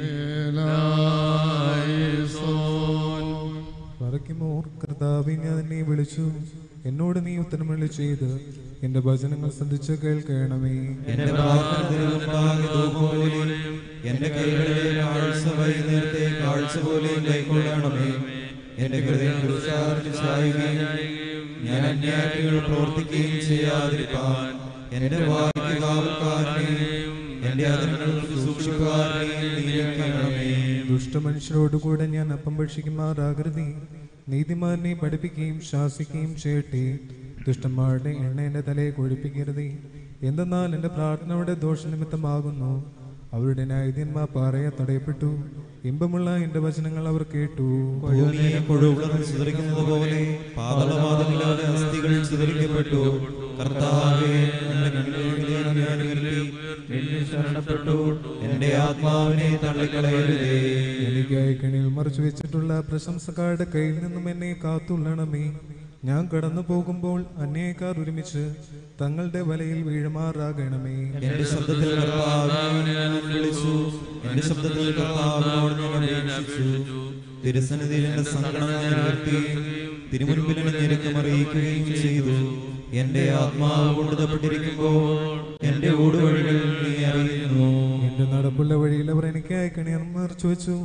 Speaker 7: പറയ്ക്കുമോർ കർത്താവെ ഞാൻ നിന്നെ വിളിച്ചു എന്നോട് നീ ഉത്തരമള്ളി ചെയ്ത് എന്റെ ഭജനങ്ങൾ ശ്രദ്ധിച്ച് കേൾക്കണമേ
Speaker 5: എന്റെ പ്രാർത്ഥന തിരുമുമ്പാകെ ധൂപം പോലെയും എന്റെ കൈകളിലെ കാഴ്ച വൈകുന്നേരത്തെ കാഴ്ച പോലെയും കൈക്കൊള്ളണമേ എന്റെ ഹൃദയം ദുസ്സാരത്തിൽ ചായുകയും ഞാൻ അന്യായങ്ങൾ പ്രവർത്തിക്കുകയും ചെയ്യാതിരിക്കാൻ എന്റെ വായ്ക്ക് കാവൽക്കാരനെയും എന്റെ അതിർകൾക്ക് സൂക്ഷിപ്പുകാരനെയും നിയമിക്കണമേ
Speaker 7: ദുഷ്ടമനുഷ്യരോടുകൂടെ ഞാൻ അപ്പം ഭക്ഷിക്കുമാറാകരുതേ നീതിമാനെ പഠിപ്പിക്കുകയും ശാസിക്കുകയും ചെയ്യട്ടെ ദുഷ്ടന്മാരുടെ എണ്ണ എന്റെ തലയെ കൊഴിപ്പിക്കരുതേ എന്തെന്നാൽ എന്റെ പ്രാർത്ഥനയുടെ ദോഷനിമിത്തമാകുന്നു അവരുടെ ന്യായീയന്മാർ പാറയെ തടയപ്പെട്ടു ഇമ്പമുള്ള എന്റെ വചനങ്ങൾ അവർ കേട്ടു
Speaker 5: കൊഴുവിനെ കൊഴുവുളർന്ന് ചിതറിക്കുന്നത് പോലെ പാതളവാദമില്ലാതെ അസ്ഥികൾ ചിതറിക്കപ്പെട്ടു കർത്താവേ എന്റെ കണ്ണുകളിലെ ഞാൻ ഉയർത്തി നിന്നിൽ ശരണപ്പെട്ടു എന്റെ ആത്മാവിനെ തള്ളിക്കളയരുതേ
Speaker 7: എനിക്കായി കണിയിൽ മറച്ചു വെച്ചിട്ടുള്ള പ്രശംസക്കാരുടെ കയ്യിൽ നിന്നും എന്നെ കാത്തുള്ളണമേ ഞാൻ കടന്നു പോകുമ്പോൾ അന്യക്കാർ ഒരുമിച്ച് തങ്ങളുടെ വലയിൽ വീഴുമാറാകണമേ
Speaker 5: എന്റെ ശബ്ദത്തിൽ കർത്താവിനെ ഞാൻ വിളിച്ചു എന്റെ ശബ്ദത്തിൽ കർത്താവിനോട് ഞാൻ അപേക്ഷിച്ചു തിരുസന്നിധിയിൽ എന്റെ സങ്കടം ഞാൻ ഉയർത്തി തിരുമുൻപിൽ എന്നെ ഞെരുക്കമറിയിക്കുകയും ചെയ്തു എന്റെ ആത്മാവ് കൊണ്ടുതപ്പെട്ടിരിക്കുമ്പോൾ എന്റെ ഊടുവഴികൾ നീ അറിയുന്നു
Speaker 7: എന്റെ നടപ്പുള്ള വഴിയിൽ അവർ എനിക്കായി കണിയർ മറച്ചു വെച്ചു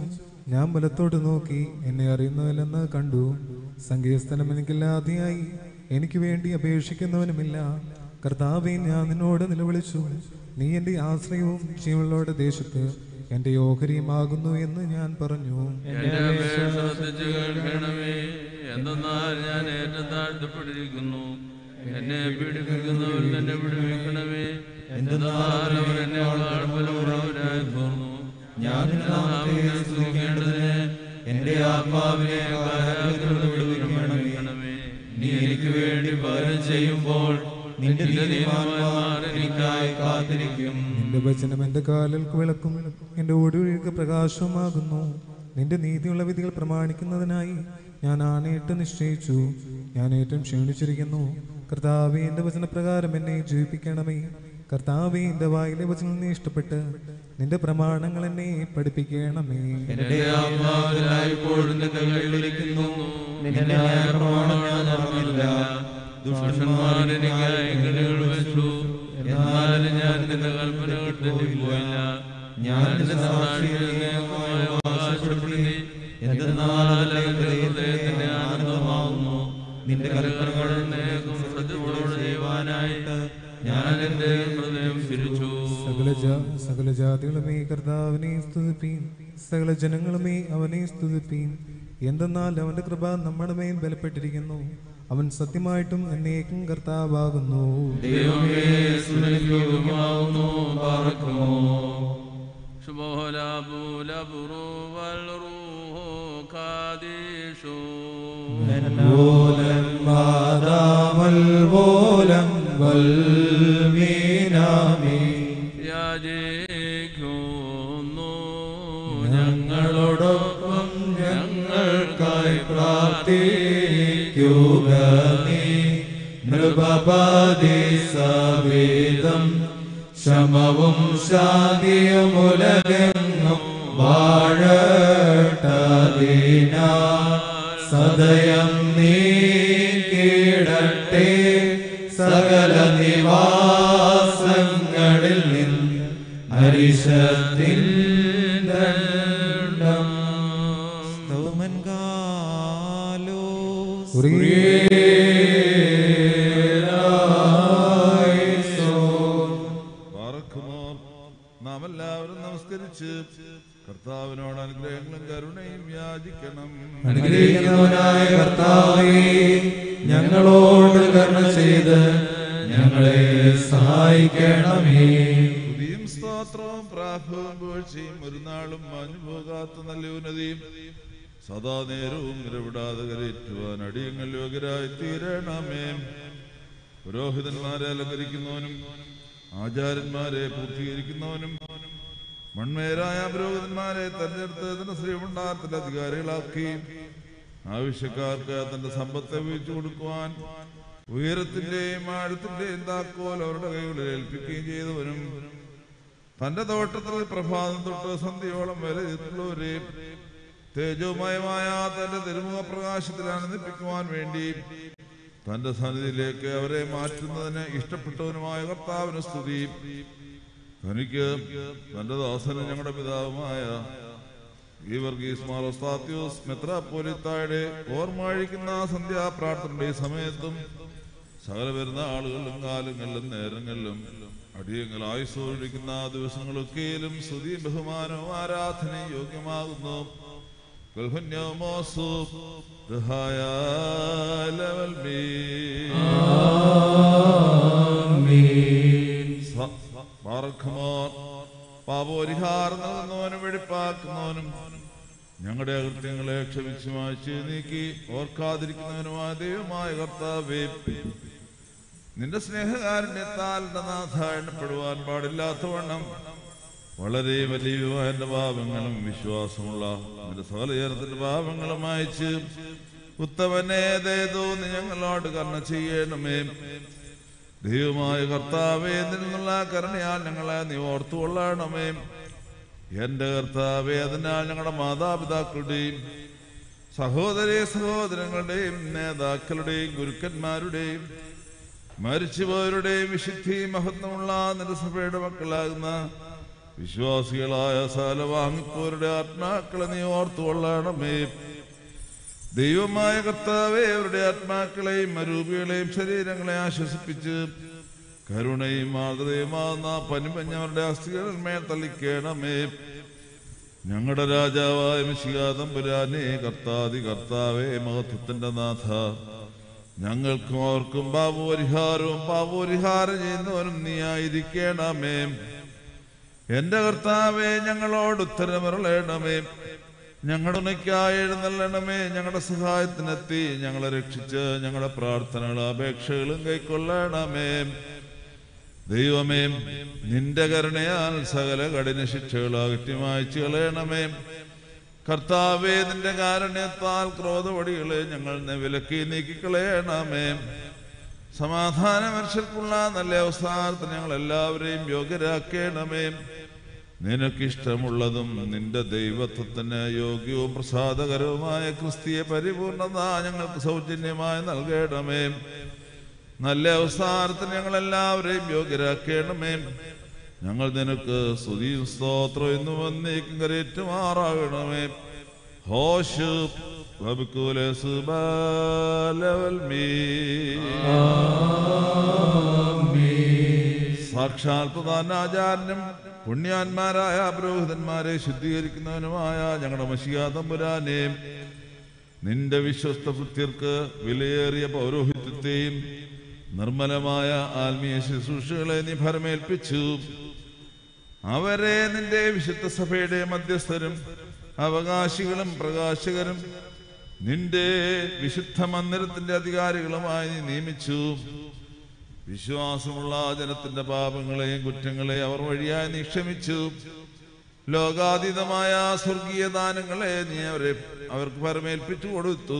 Speaker 7: ഞാൻ ബലത്തോട്ട് നോക്കി എന്നെ അറിയുന്നവല്ലെന്ന് കണ്ടു സംഗീതസ്ഥലം എനിക്കില്ലാതെയായി എനിക്ക് വേണ്ടി അപേക്ഷിക്കുന്നവനുമില്ല കർത്താവെ ഞാൻ നിന്നോട് നിലവിളിച്ചു നീ എൻ്റെ ആശ്രയവും ജീവനുള്ളവരുടെ ദേശത്ത് എൻ്റെ ഓഹരിയുമാകുന്നു എന്ന് ഞാൻ പറഞ്ഞു
Speaker 4: എന്റെ അപേക്ഷ ശ്രദ്ധിച്ചു കേൾക്കണമേ എന്തെന്നാൽ ഞാൻ ഏറ്റവും താഴ്ത്തപ്പെട്ടിരിക്കുന്നു എന്നെ പീഡിപ്പിക്കുന്നവർ തന്നെ വിടുവിക്കണമേ എന്തെന്നാൽ അവർ എന്നെ ബലമുള്ളവരായി തോന്നുന്നു ഞാൻ നിന്റെ നാമത്തെ സ്തുതിക്കേണ്ടതിന് എന്റെ ആത്മാവിനെ കാരാഗ്രഹത്തിൽ വിടുവിക്കണമേ നീ എനിക്ക് വേണ്ടി പകരം ചെയ്യുമ്പോൾ നിന്റെ നീതിമാന്മാർ എനിക്കായി കാത്തിരിക്കും
Speaker 7: നിന്റെ വചനം എൻ്റെ കാലൽക്ക് വിളക്കും എൻ്റെ ഒടുവിലേക്ക് പ്രകാശവുമാകുന്നു നിന്റെ നീതിയുള്ള വിധികൾ പ്രമാണിക്കുന്നതിനായി ഞാൻ ആണയിട്ട് നിശ്ചയിച്ചു ഞാൻ ഏറ്റവും ക്ഷീണിച്ചിരിക്കുന്നു കർത്താവെ എൻ്റെ വചനപ്രകാരം എന്നെ ജീവിപ്പിക്കണമേ കർത്താവെ എൻ്റെ വായിലെ വചനം നീ ഇഷ്ടപ്പെട്ട് നിന്റെ പ്രമാണങ്ങൾ എന്നെ പഠിപ്പിക്കണമേ
Speaker 4: എന്റെ ആത്മാവിനായി ഇപ്പോഴും നിന്റെ കൈകളിരിക്കുന്നു നിന്റെ ന്യായപ്രമാണം ഞാൻ അറിഞ്ഞില്ല ദുഷ്ടന്മാർ എനിക്കായി കിണികൾ വെച്ചു എന്നാലും ഞാൻ നിന്റെ കൽപ്പനകൾ തെറ്റിപ്പോയില്ല ഞാൻ നിന്റെ സാക്ഷിയെ അവകാശപ്പെടുത്തി എന്തെന്നാൽ എന്റെ ഹൃദയത്തിന്റെ ആനന്ദമാകുന്നു നിന്റെ കൽപ്പനകൾ നേക്കും ശ്രദ്ധയോടെ ചെയ്യുവാനായിട്ട് ഞാൻ എന്റെ ഹൃദയം തിരിച്ചു
Speaker 7: സകല ജാ സകല ജാതികളുമേ കർത്താവിനെ സ്തുതിപ്പീൻ സകല ജനങ്ങളുമേ അവനെ സ്തുതിപ്പീൻ എന്തെന്നാൽ അവന്റെ കൃപ നമ്മുടെ മേൽ ബലപ്പെട്ടിരിക്കുന്നു അവൻ സത്യമായിട്ടും എന്നേക്കും കർത്താവാകുന്നു
Speaker 4: ദൈവമേ സ്തുതിക്കുമാവുന്നു പാർക്കുമോ ശുഭോലാബൂലബുറു വൽറൂഹോ കാദീഷു യാചിക്കുന്നു ഞങ്ങളോടൊപ്പം ഞങ്ങൾക്കായി പ്രാർത്ഥിക്കുക നീ നൃപപതി സവേദം ശമവും ശാന്തിയുമുലകെങ്ങും വാഴട്ടതിനാ സദയം നീ കീടട്ടെ സകല നിവാസങ്ങളിൽ നിന്ന് ഹരിശത്തിൻ ദണ്ഡം
Speaker 5: സ്തോമൻ കാലോസ്
Speaker 8: പാർക്കുമോ നാം എല്ലാവരും നമസ്കരിച്ച് കർത്താവിനോട് അനുഗ്രഹങ്ങളും കരുണയും യാചിക്കണം
Speaker 1: അനുഗ്രഹിക്കുന്നവനായ കർത്താവേ ഞങ്ങളോട് കരുണ ചെയ്ത് ഞങ്ങളെ സഹായിക്കണമേ
Speaker 8: സ്തുതിയും സ്തോത്രവും പ്രാഭവും വീഴ്ചയും ഒരു നാളും മാഞ്ഞു പോകാത്ത നല്ല ഉന്നതിയും സദാ നേരവും ഇടപെടാതെ കരയേറ്റുവാൻ അടിയങ്ങൾ യോഗ്യരായി തീരണമേ പുരോഹിതന്മാരെ അലങ്കരിക്കുന്നവനും ആചാര്യന്മാരെ പൂർത്തീകരിക്കുന്നവനും മൺമേരായ പുരോഹിതന്മാരെ തെരഞ്ഞെടുത്ത് തന്റെ ശ്രീമണ്ഡലത്തിന്റെ അധികാരികളാക്കി ആവശ്യക്കാർക്ക് തന്റെ സമ്പത്ത് വീഴ്ച കൊടുക്കുവാൻ ഉയരത്തിന്റെയും ആഴത്തിന്റെയും താക്കോൽ അവരുടെ കൈകളിൽ ഏൽപ്പിക്കുകയും ചെയ്തവനും തന്റെ തോട്ടത്തിൽ പ്രഭാതം തൊട്ട് സന്ധ്യയോളം വരെ ഇരുട്ടുള്ളവരെ തേജോമയമായ തന്റെ തിരുമുഖ പ്രകാശത്തിൽ ആനന്ദിപ്പിക്കുവാൻ വേണ്ടി തന്റെ സന്നിധിയിലേക്ക് അവരെ മാറ്റുന്നതിന് ഇഷ്ടപ്പെട്ടവനുമായ കർത്താവിന് സ്തുതി തനിക്ക് തന്റെ ദാസന് ഞങ്ങളുടെ പിതാവുമായ ഈ വർഗീസ് മാറോസ്താത്യോസ് മെത്രാപ്പോലിത്തായുടെ ഓർമ്മഴിക്കുന്ന സന്ധ്യാപ്രാർത്ഥനയുടെ ഈ സമയത്തും സകല വരുന്ന ആളുകളിലും കാലങ്ങളിലും നേരങ്ങളിലും അടിയങ്ങൾ ആയുസോടിക്കുന്ന ദിവസങ്ങളൊക്കെയിലും സ്തുതിയും ബഹുമാനവും ആരാധനയും യോഗ്യമാകുന്നു കൽഹന്യമോസു ദഹായ ലവൽ മീ പാർക്കുമോർ പാപോരിഹാരം നൽകുന്നവനും വെടിപ്പാക്കുന്നവനും ഞങ്ങളുടെ അകൃത്യങ്ങളെ ക്ഷമിച്ചു മാറ്റി നീക്കി ഓർക്കാതിരിക്കുന്നവനുമായ ദൈവമായ കർത്താവേ നിന്റെ സ്നേഹകാരുണ്യത്താൽ നാഥ എണ്ണപ്പെടുവാൻ പാടില്ലാത്തവണ്ണം വളരെ വലിയ എന്റെ പാപങ്ങളും വിശ്വാസമുള്ള നിന്റെ സകല ജനത്തിന്റെ പാപങ്ങളും അയച്ച് ഉത്തമനെ തോന്നി ഞങ്ങളോട് കർണ ചെയ്യണമേ ദൈവമായ കർത്താവേ നിന്നുള്ള കരുണയാൽ ഞങ്ങളെ നീ ഓർത്തുകൊള്ളണമേ എന്റെ കർത്താവേ അതിനാൽ ഞങ്ങളുടെ മാതാപിതാക്കളുടെയും സഹോദരി സഹോദരങ്ങളുടെയും നേതാക്കളുടെയും ഗുരുക്കന്മാരുടെയും മരിച്ചുപോയവരുടെയും വിശുദ്ധി മഹത്വമുള്ള നിന്റെ സഭയുടെ മക്കളാകുന്ന വിശ്വാസികളായ സകല വാങ്ങിപ്പോരുടെ ആത്മാക്കളെ നീ ഓർത്തുകൊള്ളണമേ ദൈവമായ കർത്താവെ അവരുടെ ആത്മാക്കളെയും അരൂപികളെയും ശരീരങ്ങളെ ആശ്വസിപ്പിച്ച് കരുണയും മാതൃതയുമാകുന്ന പനിമഞ്ഞവരുടെ അസ്ഥികളിന്മേൽ തള്ളിക്കേണമേ ഞങ്ങളുടെ രാജാവായ മിശികാതമ്പുരാനെ കർത്താതി കർത്താവേ മഹത്വത്തിന്റെ നാഥ ഞങ്ങൾക്കും അവർക്കും പാപപരിഹാരവും പാപപരിഹാരം ചെയ്യുന്നവനും നീ ആയിരിക്കണമേ എന്റെ കർത്താവെ ഞങ്ങളോട് ഉത്തരമരളയണമേ ഞങ്ങളുടെ ഉണയ്ക്കായി എഴുന്നള്ളണമേ ഞങ്ങളുടെ സഹായത്തിനെത്തി ഞങ്ങളെ രക്ഷിച്ച് ഞങ്ങളുടെ പ്രാർത്ഥനകളും അപേക്ഷകളും കൈക്കൊള്ളണമേ ദൈവമേ നിന്റെ കരുണയാൽ സകല കഠിന ശിക്ഷകൾ അകറ്റി മായ്ച്ചു കളയണമേ കർത്താവേ നിന്റെ കാരുണ്യത്താൽ ക്രോധവടികളെ ഞങ്ങൾ വിലക്കി നീക്കിക്കളയണമേ സമാധാന മനുഷ്യർക്കുള്ള നല്ല അവസാനത്തിന് ഞങ്ങൾ എല്ലാവരെയും യോഗ്യരാക്കേണമേ നിനക്കിഷ്ടമുള്ളതും നിന്റെ ദൈവത്വത്തിന് യോഗ്യവും പ്രസാദകരവുമായ ക്രിസ്തീയ പരിപൂർണത ഞങ്ങൾക്ക് സൗജന്യമായി നൽകണമേ നല്ല അവസാനത്തിന് ഞങ്ങൾ എല്ലാവരെയും യോഗ്യരാക്കേണമേ ഞങ്ങൾ നിനക്ക് സ്തുതിയും സ്തോത്രം എന്ന് വന്നേക്കും കരേറ്റുമാറാകണമേ ഹോഷ് വബുക്കുലെ സുബാലവൽ മീ സാക്ഷാൽ പ്രധാനാചാര്യനും പുണ്യാന്മാരായ പുരോഹിതന്മാരെ ശുദ്ധീകരിക്കുന്നവനുമായ ഞങ്ങളുടെ മഷിയാതമ്പുരാനെ നിന്റെ വിശ്വസ്ത ഭൃത്യർക്ക് വിലയേറിയ പൗരോഹിത്യത്തെയും നിർമ്മലമായ ആത്മീയ ശുശ്രൂഷകളെ നീ ഭരമേൽപ്പിച്ചു അവരെ നിന്റെ വിശുദ്ധ സഭയുടെ മധ്യസ്ഥരും അവകാശികളും പ്രകാശകരും നിന്റെ വിശുദ്ധ മന്ദിരത്തിന്റെ അധികാരികളുമായി നീ നിയമിച്ചു വിശ്വാസമുള്ള ജനത്തിന്റെ പാപങ്ങളെയും കുറ്റങ്ങളെയും അവർ വഴിയായി നീ ക്ഷമിച്ചു ലോകാതീതമായ സ്വർഗീയ ദാനങ്ങളെ നീ അവരെ അവർക്ക് പരമേൽപ്പിച്ചു കൊടുത്തു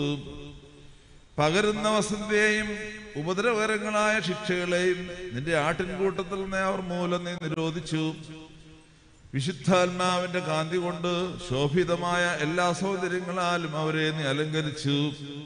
Speaker 8: പകരുന്ന വസന്തയെയും ഉപദ്രവകരങ്ങളായ ശിക്ഷകളെയും നിന്റെ ആട്ടിൻകൂട്ടത്തിൽ നിന്ന് അവർ മൂലം നീ നിരോധിച്ചു വിശുദ്ധാത്മാവിന്റെ കാന്തി കൊണ്ട് ശോഭിതമായ എല്ലാ സൗകര്യങ്ങളാലും അവരെ നീ അലങ്കരിച്ചു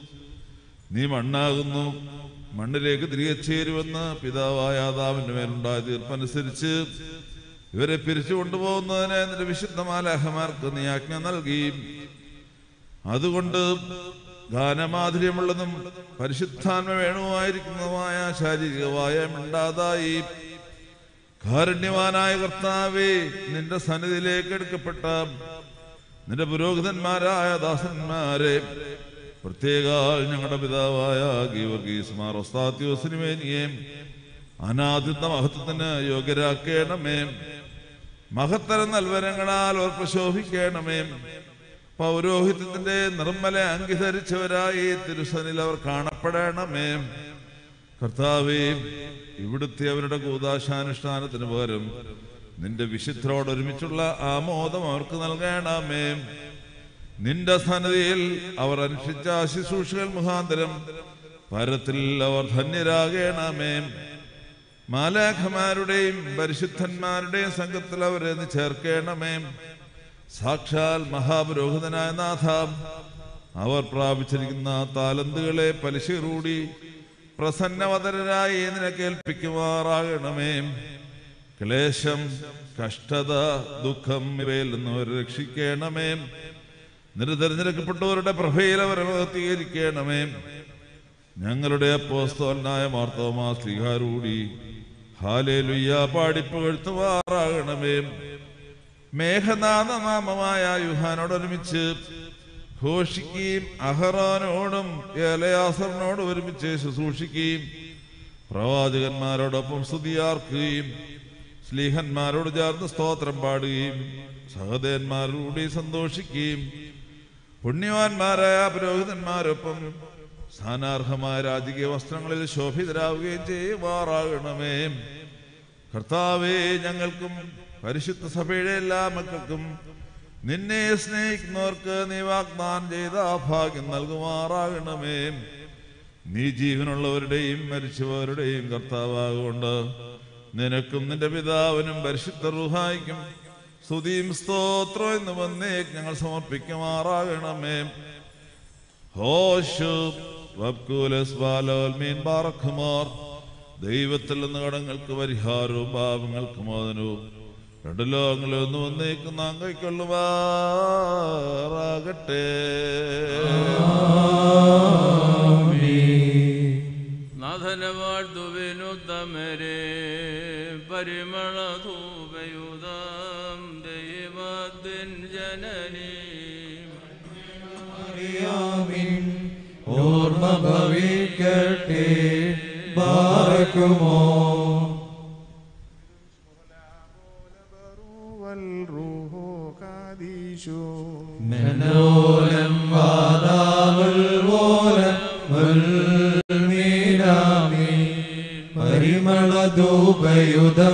Speaker 8: നീ മണ്ണാകുന്നു മണ്ണിലേക്ക് തിരികെ ചേരുമെന്ന് പിതാവായ ആദാവിന്റെ മേലുണ്ടായ തീർപ്പനുസരിച്ച് ഇവരെ പിരിച്ചു കൊണ്ടുപോകുന്നതിന് നിന്റെ വിശുദ്ധമാലാഹമാർക്ക് നീ ആജ്ഞ നൽകി അതുകൊണ്ട് ഗാനമാധുര്യമുള്ളതും പരിശുദ്ധാത്മ വേണുവായിരിക്കുന്നതുമായ ശാരീരിക വായം ഉണ്ടാതായി കാരുണ്യവാനായ കർത്താവേ നിന്റെ സന്നിധിയിലേക്ക് എടുക്കപ്പെട്ട നിന്റെ പുരോഹിതന്മാരായ ദാസന്മാരെ പ്രത്യേക ഞങ്ങളുടെ പിതാവായ ഗീവർഗീസ് മാർ ഒസ്താത്യോസിനുമേനിയെ അനാദിത്ത മഹത്വത്തിന് യോഗ്യരാക്കേണമേ മഹത്തര നൽവരങ്ങളാൽ അവർ പ്രശോഭിക്കണമേ പൗരോഹിത്യത്തിന്റെ നിർമ്മല അങ്കി ധരിച്ചവരായി തിരുസനിൽ അവർ കാണപ്പെടണമേ കർത്താവേ ഇവിടുത്തെ അവരുടെ കൂതാശാനുഷ്ഠാനത്തിന് പകരം നിന്റെ വിശുദ്ധരോടൊരുമിച്ചുള്ള ആമോദം അവർക്ക് നൽകണമേ നിന്റെ സന്നദ്ധിയിൽ അവർ അനുഷ്ഠിച്ച ശുശ്രൂഷകൾ മുഖാന്തരം പരത്തിൽ അവർ ധന്യരാകണമേ മാലാഖമാരുടെയും പരിശുദ്ധന്മാരുടെയും സംഘത്തിൽ അവരെ നീ ചേർക്കണമേ സാക്ഷാൽ മഹാപുരോഹിതനായ നാഥ അവർ പ്രാപിച്ചിരിക്കുന്ന താലന്തുകളെ പലിശകൂടി പ്രസന്നവതരായി നിനക്ക് ഏൽപ്പിക്കുമാറാകണമേ ക്ലേശം കഷ്ടത ദുഃഖം ഇവയിൽ നിന്ന് അവരെ രക്ഷിക്കണമേ നിന്റെ തിരഞ്ഞെടുക്കപ്പെട്ടവരുടെ പ്രഭയിൽ അവരെ ഭക്തീകരിക്കണമേ ഞങ്ങളുടെ അപ്പോസ്തോലനായ മാർത്തോമാ ശ്രീഹാരൂടി ഹാലേ ലുയ്യ പാടിപ്പുകഴ്ത്തുമാറാകണമേ മേഘനാഥനാമമായ യുഹാനോടൊരുമിച്ച് ഘോഷിക്കുകയും അഹറാനോടും ഏലയാസറിനോടും ഒരുമിച്ച് ശുശ്രൂഷിക്കുകയും പ്രവാചകന്മാരോടൊപ്പം സ്തുതിയാർക്കുകയും സ്ലീഹന്മാരോട് ചേർന്ന് സ്തോത്രം പാടുകയും സഹോദരന്മാരോടുകൂടി സന്തോഷിക്കുകയും പുണ്യവാന്മാരായ പുരോഹിതന്മാരൊപ്പം സ്ഥാനാർഹമായ രാജകീയ വസ്ത്രങ്ങളിൽ ശോഭിതരാവുകയും ചെയ്യുമാറാകണമേ കർത്താവേ ഞങ്ങൾക്കും പരിശുദ്ധ സഭയുടെ എല്ലാ മക്കൾക്കും നിന്നെ സ്നേഹിക്കുന്നവർക്ക് നീ വാഗ്ദാനം ചെയ്ത ആ ഭാഗ്യം നൽകുമാറാകണമേ നീ ജീവനുള്ളവരുടെയും മരിച്ചവരുടെയും കർത്താവാകൊണ്ട് നിനക്കും നിന്റെ പിതാവിനും പരിശുദ്ധ റുഹായിക്കും സ്തുതിയും സ്തോത്രം എന്ന് വന്നേ ഞങ്ങൾ സമർപ്പിക്കുമാറാകണമേ ഹോഷു വബ്കൂലസ് ബാലോൽ മീൻ ബാറഖുമാർ ദൈവത്തിൽ നിന്ന് കടങ്ങൾക്ക് പരിഹാരവും പാപങ്ങൾക്ക് മോചനവും രണ്ട് ലോകങ്ങളിൽ ഒന്ന് വന്നേക്ക് നാം കൈക്കൊള്ളുവാറാകട്ടെ
Speaker 4: നാഥന വാഴ്ത്തുവിനുത്തമരെ പരിമളധൂപയുധം ദൈവത്തിൻ ജനനീ
Speaker 5: ഓർമ്മ ഭവിക്കട്ടെ ബാറക്കുമോ മനോലം വാദാമുൽ മോലം വൽമീനാമി പരിമളധൂപയുധം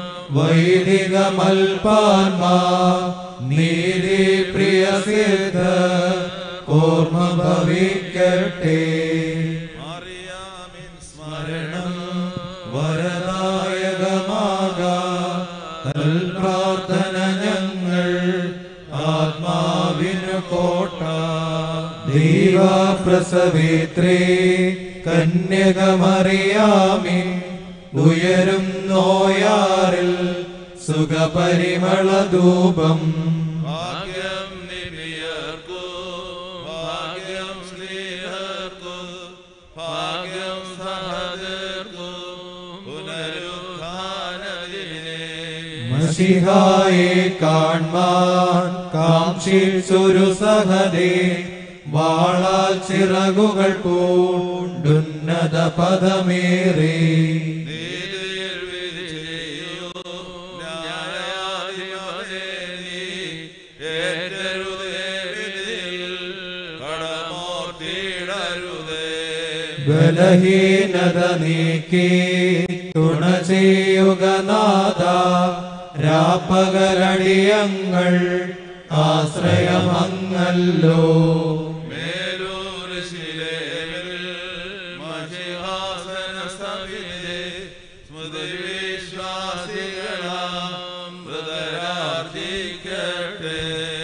Speaker 5: വൈദികമൽപാൻമാ നീതി പ്രിയ സിദ്ധ ഓർമ്മ ഭവിക്കട്ടെ
Speaker 8: അറിയാമിൻ
Speaker 5: സ്മരണം വരദായകമാക തൽ പ്രാർത്ഥന ഞങ്ങൾ ആത്മാവിനു കോട്ട ദൈവപ്രസവേത്രേ കന്യകമറിയാമിൻ ഉയരും നോയാറിൽ സുഖപരിമളധൂപം
Speaker 4: ഭാഗ്യം നിബിയർക്കു ഭാഗ്യം സ്നേഹർക്കു ഭാഗ്യം സഹദർക്കു പുനരുദ്ധാനദിനെ
Speaker 5: മഷിഹായെ കാൺമാൻ കാംക്ഷിച്ചൊരു സഹദേ വാളാൽ ചിറകുകൾ പൂണ്ടുന്നത പദമേറി
Speaker 4: നീതിയിൽ വിധി ചെയ്യൂ ന്യായാധിപതേ നീ ഏറ്റരുതേ വിധിയിൽ കടമോർത്തിടരുതേ
Speaker 5: ബലഹീനത നീക്കി തുണ ചെയ്യുക നാഥ രാപ്പകലടിയങ്ങൾ ആശ്രയമങ്ങല്ലോ
Speaker 4: മേലൂരിശിലേമിൽ മഹിഹാസന സവിധേ സ്മൃതി വിശ്വാസികളാം മൃതരാർജിക്കട്ടെ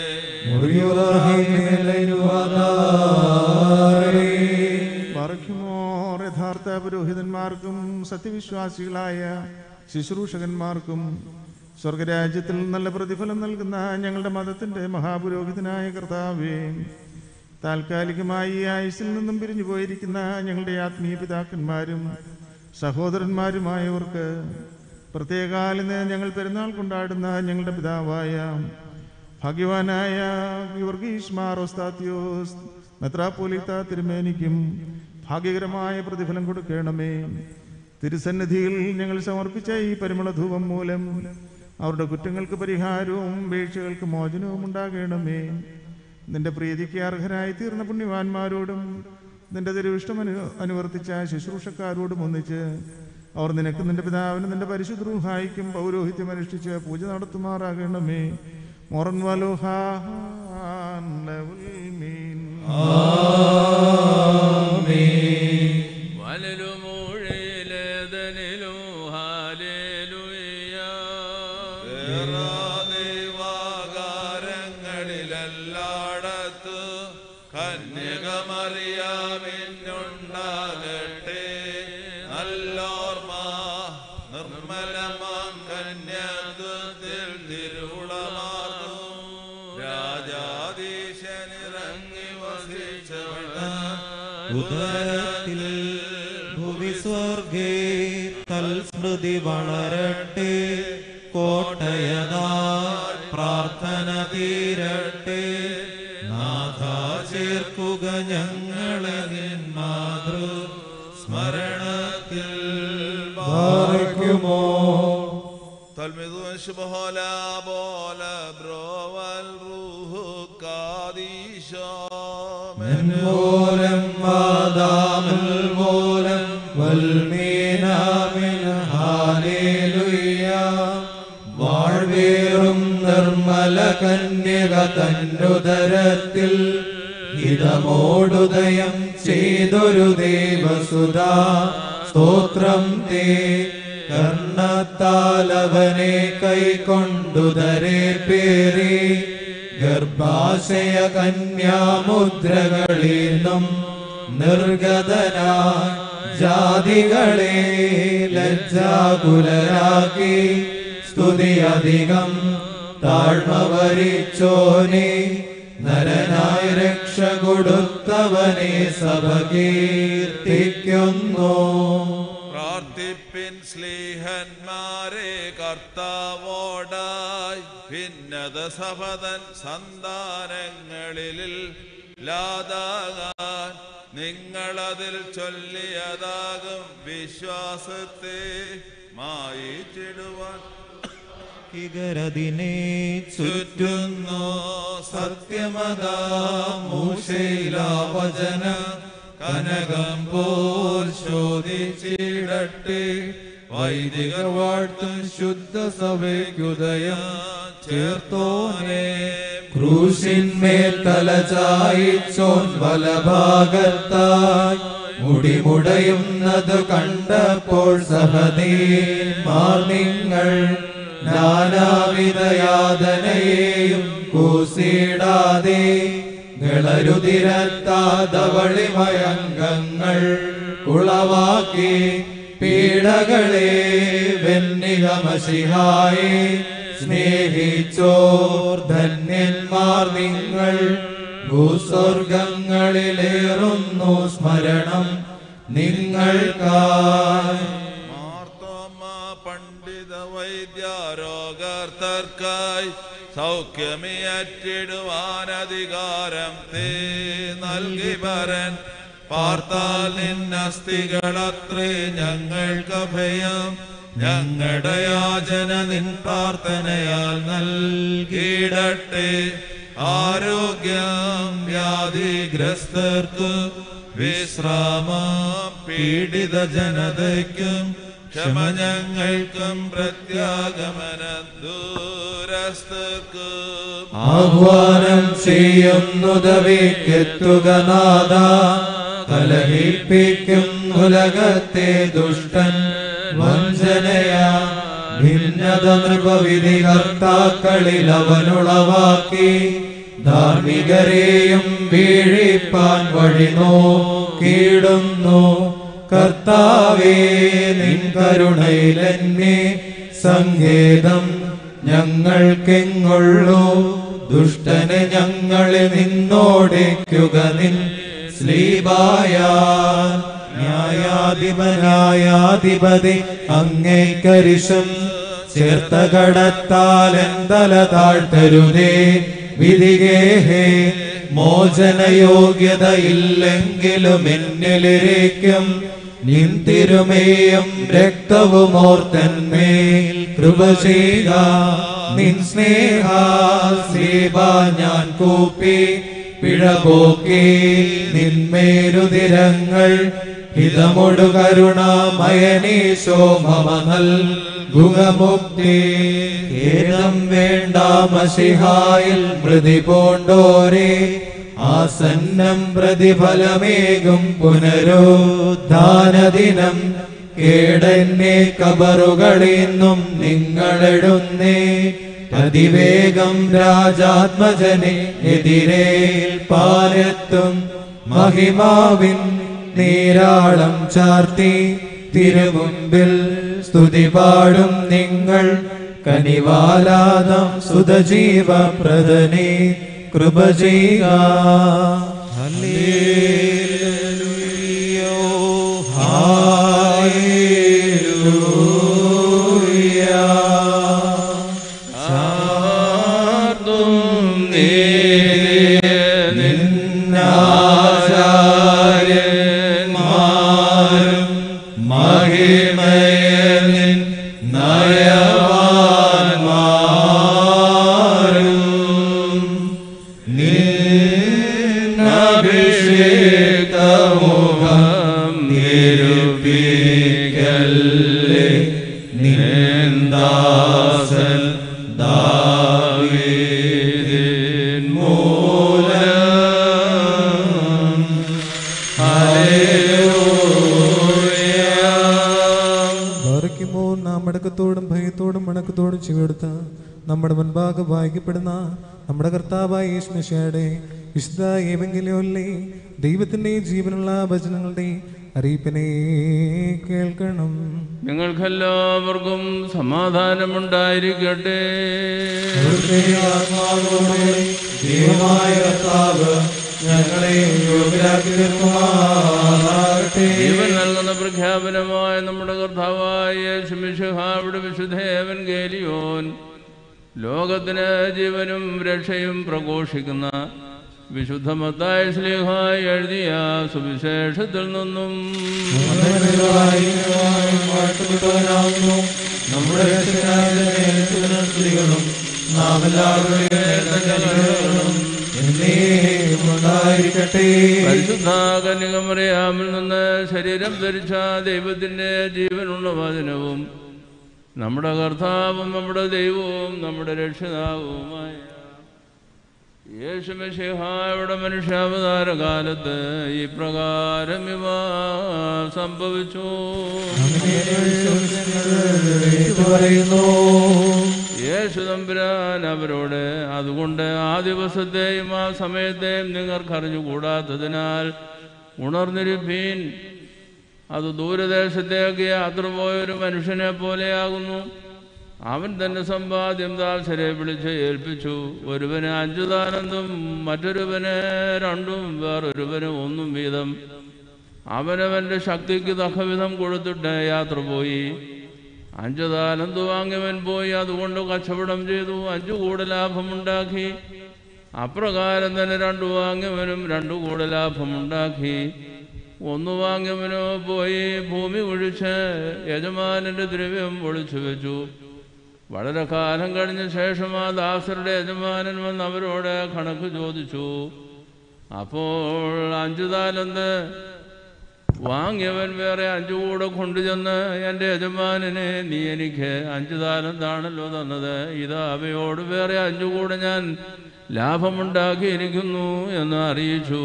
Speaker 6: മറയ്ക്കുമോർ യഥാർത്ഥ പുരോഹിതന്മാർക്കും സത്യവിശ്വാസികളായ ശുശ്രൂഷകന്മാർക്കും സ്വർഗരാജ്യത്തിൽ നല്ല പ്രതിഫലം നൽകുന്ന ഞങ്ങളുടെ മതത്തിന്റെ മഹാപുരോഹിതനായ കർത്താവേ താൽക്കാലികമായി ഈ ആയുസിൽ നിന്നും പിരിഞ്ഞു പോയിരിക്കുന്ന ഞങ്ങളുടെ ആത്മീയ പിതാക്കന്മാരും സഹോദരന്മാരുമായവർക്ക് പ്രത്യേകാലിന് ഞങ്ങൾ പെരുന്നാൾ കൊണ്ടാടുന്ന ഞങ്ങളുടെ പിതാവായ ഭാഗ്യവാനായ ഗിവർഗീസ് മാറോസ്താത്യോസ് മെത്രാപ്പോലിത്ത തിരുമേനിക്കും ഭാഗ്യകരമായ പ്രതിഫലം കൊടുക്കണമേ തിരുസന്നിധിയിൽ ഞങ്ങൾ സമർപ്പിച്ച ഈ പരിമള ധൂപം മൂലം അവരുടെ കുറ്റങ്ങൾക്ക് പരിഹാരവും വീഴ്ചകൾക്ക് മോചനവും ഉണ്ടാകണമേ നിന്റെ പ്രീതിക്ക് അർഹരായി തീർന്ന പുണ്യവാന്മാരോടും നിന്റെ തിരുവിഷ്ടം അനു അനുവർത്തിച്ച ശുശ്രൂഷക്കാരോടും ഒന്നിച്ച് അവർ നിനക്ക് നിന്റെ പിതാവിനും നിന്റെ പരിശുദ്ധ റൂഹായിക്കും പൗരോഹിത്യം അനുഷ്ഠിച്ച് പൂജ നടത്തുമാറാകണമേ മൊറൻ വലുഹാൻ ലവുൽ മീൻ.
Speaker 4: വലലുമൂഴിലേതനിലും ഹാലേലുയ്യ
Speaker 8: ദേവാകാരങ്ങളിലെല്ലാടത്ത് കന്യകമറിയാമിന്നുണ്ടാകട്ടെ നല്ലോർമ്മ നിർമ്മലമാം കന്യാത്വത്തിൽ തിരുവുളമാർന്നു രാജാധീശനിറങ്ങി വസിച്ചവള
Speaker 5: ഉദരത്തിൽ ഭുവി സ്വർഗേ തൽസ്മൃതി വളരട്ടെ കോട്ടയതാ പ്രാർത്ഥന തീരട്ടെ നാഥ ചേർക്കുക ഞങ്ങളെ നിൻ മാതൃ സ്മരണത്തിൽ പാർക്കുമോ
Speaker 8: തൽമിതു ശുഭഹോല ബോല ബ്രോവൽ റൂഹു കാദീശോമൻ
Speaker 5: മൂലം വാദാമുൽ മൂലം വൽമീനാമിൻ ഹാലേലുയ്യ വാഴ്വേറും നിർമ്മല കന്യക തന്നുദരത്തിൽ ഹിതമോടുദയം ചെയ്തൊരു ദേവസുതാ സ്തോത്രം തേ കർണത്താലവനെ കൈക്കൊണ്ടുദരേ പേറി ഗർഭാശയ കന്യാമുദ്രകളിൽ നിന്നും നിർഗതനായി ജാതികളെ ലജ്ജാകുലരാക്കി
Speaker 1: സ്തുതി അധികം താഴ്മ വരിച്ചോനെ നരനായ രക്ഷ കൊടുത്തവനെ സഭ കീർത്തിക്കുന്നു
Speaker 8: പ്രാർത്ഥിപ്പിൻ സ്ലീഹന്മാരെ കർത്താവോടായി ഭിന്നത സഭതൻ സന്താനങ്ങളിൽ ലാതാകാൻ നിങ്ങളതിൽ ചൊല്ലിയതാകും വിശ്വാസത്തെ മായിച്ചിടുവാൻ
Speaker 5: ഇകരതിനെ
Speaker 1: ചുറ്റുന്നു സത്യമതാ മൂശയിലാവചന കനകം പോൽ ശോധിച്ചിടട്ടെ വൈദിക വാഴ്ത്തും ശുദ്ധ സഭയ്ക്കുദയം ചേർത്തോനെ ക്രൂശിന്മേൽ തലചായിച്ചോൻ വലഭാഗത്തായി മുടിമുടയുന്നത് കണ്ടപ്പോൾ സഹനീമാർ നിങ്ങൾ നാനാവിധയാതനയെയും കൂസിടാതെ ഗളരുതിരത്താതവളിമയംഗങ്ങൾ ഉളവാക്കി പീഡകളെ വെന്നികമശിഹായെ സ്നേഹിച്ചോർ ധന്യന്മാർ നിങ്ങൾ ഭൂസ്വർഗങ്ങളിലേറുന്നു സ്മരണം നിങ്ങൾക്കായി
Speaker 8: മാർത്തോമ പണ്ഡിത വൈദ്യാരോഗർത്തർക്കായി സൗഖ്യമിയറ്റിടുവാൻ അധികാരം തേ നൽകി പരൻ പാർത്താൽ നിന്നസ്തികളത്രേ ഞങ്ങൾക്ക് ഭയം ഞങ്ങളുടെ യാചന നിൻ പ്രാർത്ഥനയാൽ നൽകിയിടട്ടെ ആരോഗ്യം വ്യാധിഗ്രസ്തർക്ക് വിശ്രാമം പീഡിത ജനതയ്ക്കും ക്ഷമ ഞങ്ങൾക്കും പ്രത്യാഗമന ദൂരസ്ഥർക്കും
Speaker 1: ആഹ്വാനം ചെയ്യുന്നുദവിക്കെത്തുക നാഥ കലഹിപ്പിക്കും ഉലകത്തെ ദുഷ്ടൻ വഞ്ചനയാ ഭിന്നത നൃപവിധി കർത്താക്കളിൽ അവനുളവാക്കി ധാർമ്മികരെയും വീഴിപ്പാൻ വഴി നോക്കിയിടുന്നു കർത്താവേ നിൻ കരുണയിലെന്നെ സങ്കേതം ഞങ്ങൾക്കെങ്ങുള്ളൂ ദുഷ്ടനെ ഞങ്ങളിൽ നിന്നോടിക്കുക നിൻ സ്ലീബായാൽ ന്യായാധിപനായാധിപതി അങ്ങേക്കരിശം ചേർത്ത കടത്താൽ എന്തല താഴ്ത്തരുതേ വിധികേഹേ മോചനയോഗ്യതയില്ലെങ്കിലും എന്നിലിരിക്കും നിൻ തിരുമേയും രക്തവും ഓർത്തന്മേൽ കൃപ ചെയ്യുക നിൻ സ്നേഹ സേവ ഞാൻ കൂപ്പി പിഴപോക്കി നിന്മേരുതിരങ്ങൾ ഹിതമൊടു കരുണാമയനീശോ മമ നൽകുകമുക്തി ഖേദം വേണ്ട മഷിഹായിൽ മൃതി പൂണ്ടോരേ ആസന്നം പ്രതിഫലമേകും പുനരുദ്ധാനദിനം കേടന്നെ കബറുകളിന്നും നിങ്ങളെടുന്നേ അതിവേഗം രാജാത്മജനെ എതിരേൽ പാലെത്തും മഹിമാവിൻ നീരാളം ചാർത്തി തിരുമുമ്പിൽ സ്തുതി പാടും നിങ്ങൾ കനിവാലാദം സുതജീവ പ്രദനെ കൃപ ചെയ്യുക ഹല്ലേലൂയോ ഹാലേലൂയ ചാർത്തും നിന്നാചാര്യന്മാരും മഹിമയനിൻ നയവാന്മാരും നിന്നഭിഷേകമുഖം നിരൂപിക്കല്ലേ നിന്ദാസൻ ദാവീദിൻ മൂലം
Speaker 7: ബാറയ്ക്കുമോ നാം മടക്കത്തോടും ഭയത്തോടും മണക്കത്തോടും ചെവിടുത്ത നമ്മുടെ മുൻപാകെ വായിക്കപ്പെടുന്ന നമ്മുടെ കർത്താവായ യേശുമിശയുടെ വിശുദ്ധ ഏവെങ്കിലോല്ലേ ദൈവത്തിന്റെ ജീവനുള്ള വചനങ്ങളുടെ അറിയിപ്പിനെ കേൾക്കണം
Speaker 4: നിങ്ങൾക്കെല്ലാവർക്കും സമാധാനമുണ്ടായിരിക്കട്ടെ
Speaker 5: അവിടുത്തെ ആത്മാവോടെ ദൈവമായ കർത്താവ് ഞങ്ങളെ യോഗ്യരാക്കി തീർക്കുമാറാകട്ടെ
Speaker 4: ജീവൻ നൽകുന്ന പ്രഖ്യാപനമായ നമ്മുടെ കർത്താവായ യേശുമിശുഹാവിടെ വിശുദ്ധേവൻ ഗേലിയോൻ ലോകത്തിന് ജീവനും രക്ഷയും പ്രഘോഷിക്കുന്ന വിശുദ്ധമത്തായ സ്ലീഹായി എഴുതിയ സുവിശേഷത്തിൽ നിന്നും
Speaker 5: വാഴ്ത്തപ്പെട്ടവനാകുന്നു നമ്മുടെ രക്ഷകനായ ദൈവത്തിന് സ്തുതികളും നാം എല്ലാവരുടെയും മേൽ തന്നെ കരുണകളും എന്നേക്കും ഉണ്ടായിരിക്കട്ടെ
Speaker 4: പരിശുദ്ധ കന്യകമറിയാമിൽ നിന്ന് ശരീരം ധരിച്ച ദൈവത്തിൻ്റെ ജീവനുള്ള വചനവും നമ്മുടെ കർത്താവും നമ്മുടെ ദൈവവും നമ്മുടെ രക്ഷിതാവുമായ യേശുമശിഹായുടെ മനുഷ്യാവതാര കാലത്ത് ഈ പ്രകാരം ഇവ സംഭവിച്ചു
Speaker 5: പറയുന്നു
Speaker 4: യേശു തമ്പുരാൻ അവരോട് അതുകൊണ്ട് ആ ദിവസത്തെയും ആ സമയത്തെയും നിങ്ങൾക്കറിഞ്ഞുകൂടാത്തതിനാൽ ഉണർന്നിരുപ്പീൻ അത് ദൂരദേശത്തേക്ക് യാത്ര പോയൊരു മനുഷ്യനെ പോലെയാകുന്നു അവൻ തന്റെ സമ്പാദ്യം ദാസരെ വിളിച്ച് ഏൽപ്പിച്ചു ഒരുവന് അഞ്ചു താനന്തും മറ്റൊരുവന് രണ്ടും വേറൊരുവന് ഒന്നും വീതം അവനവന്റെ ശക്തിക്ക് തക്കവിധം കൊടുത്തിട്ട് യാത്ര പോയി അഞ്ചു താലന്ത് വാങ്ങിയവൻ പോയി അതുകൊണ്ട് കച്ചവടം ചെയ്തു അഞ്ചു കൂടെ ലാഭമുണ്ടാക്കി അപ്രകാരം തന്നെ രണ്ടു വാങ്ങിയവനും രണ്ടു കൂടെ ലാഭമുണ്ടാക്കി ഒന്ന് വാങ്ങിയവനോ പോയി ഭൂമി ഒഴിച്ച് യജമാനന്റെ ദ്രവ്യം ഒളിച്ചു വെച്ചു വളരെ കാലം കഴിഞ്ഞ ശേഷം ആ ദാസരുടെ യജമാനൻ വന്ന് അവരോട് കണക്ക് ചോദിച്ചു അപ്പോൾ അഞ്ചു താലന്ത് വാങ്ങിയവൻ വേറെ അഞ്ചു കൂടെ കൊണ്ടുചെന്ന് എൻ്റെ യജമാനനെ നീ എനിക്ക് അഞ്ചു താലന്താണല്ലോ തന്നത് ഇത് അവയോട് വേറെ അഞ്ചു കൂടെ ഞാൻ ലാഭമുണ്ടാക്കിയിരിക്കുന്നു എന്ന് അറിയിച്ചു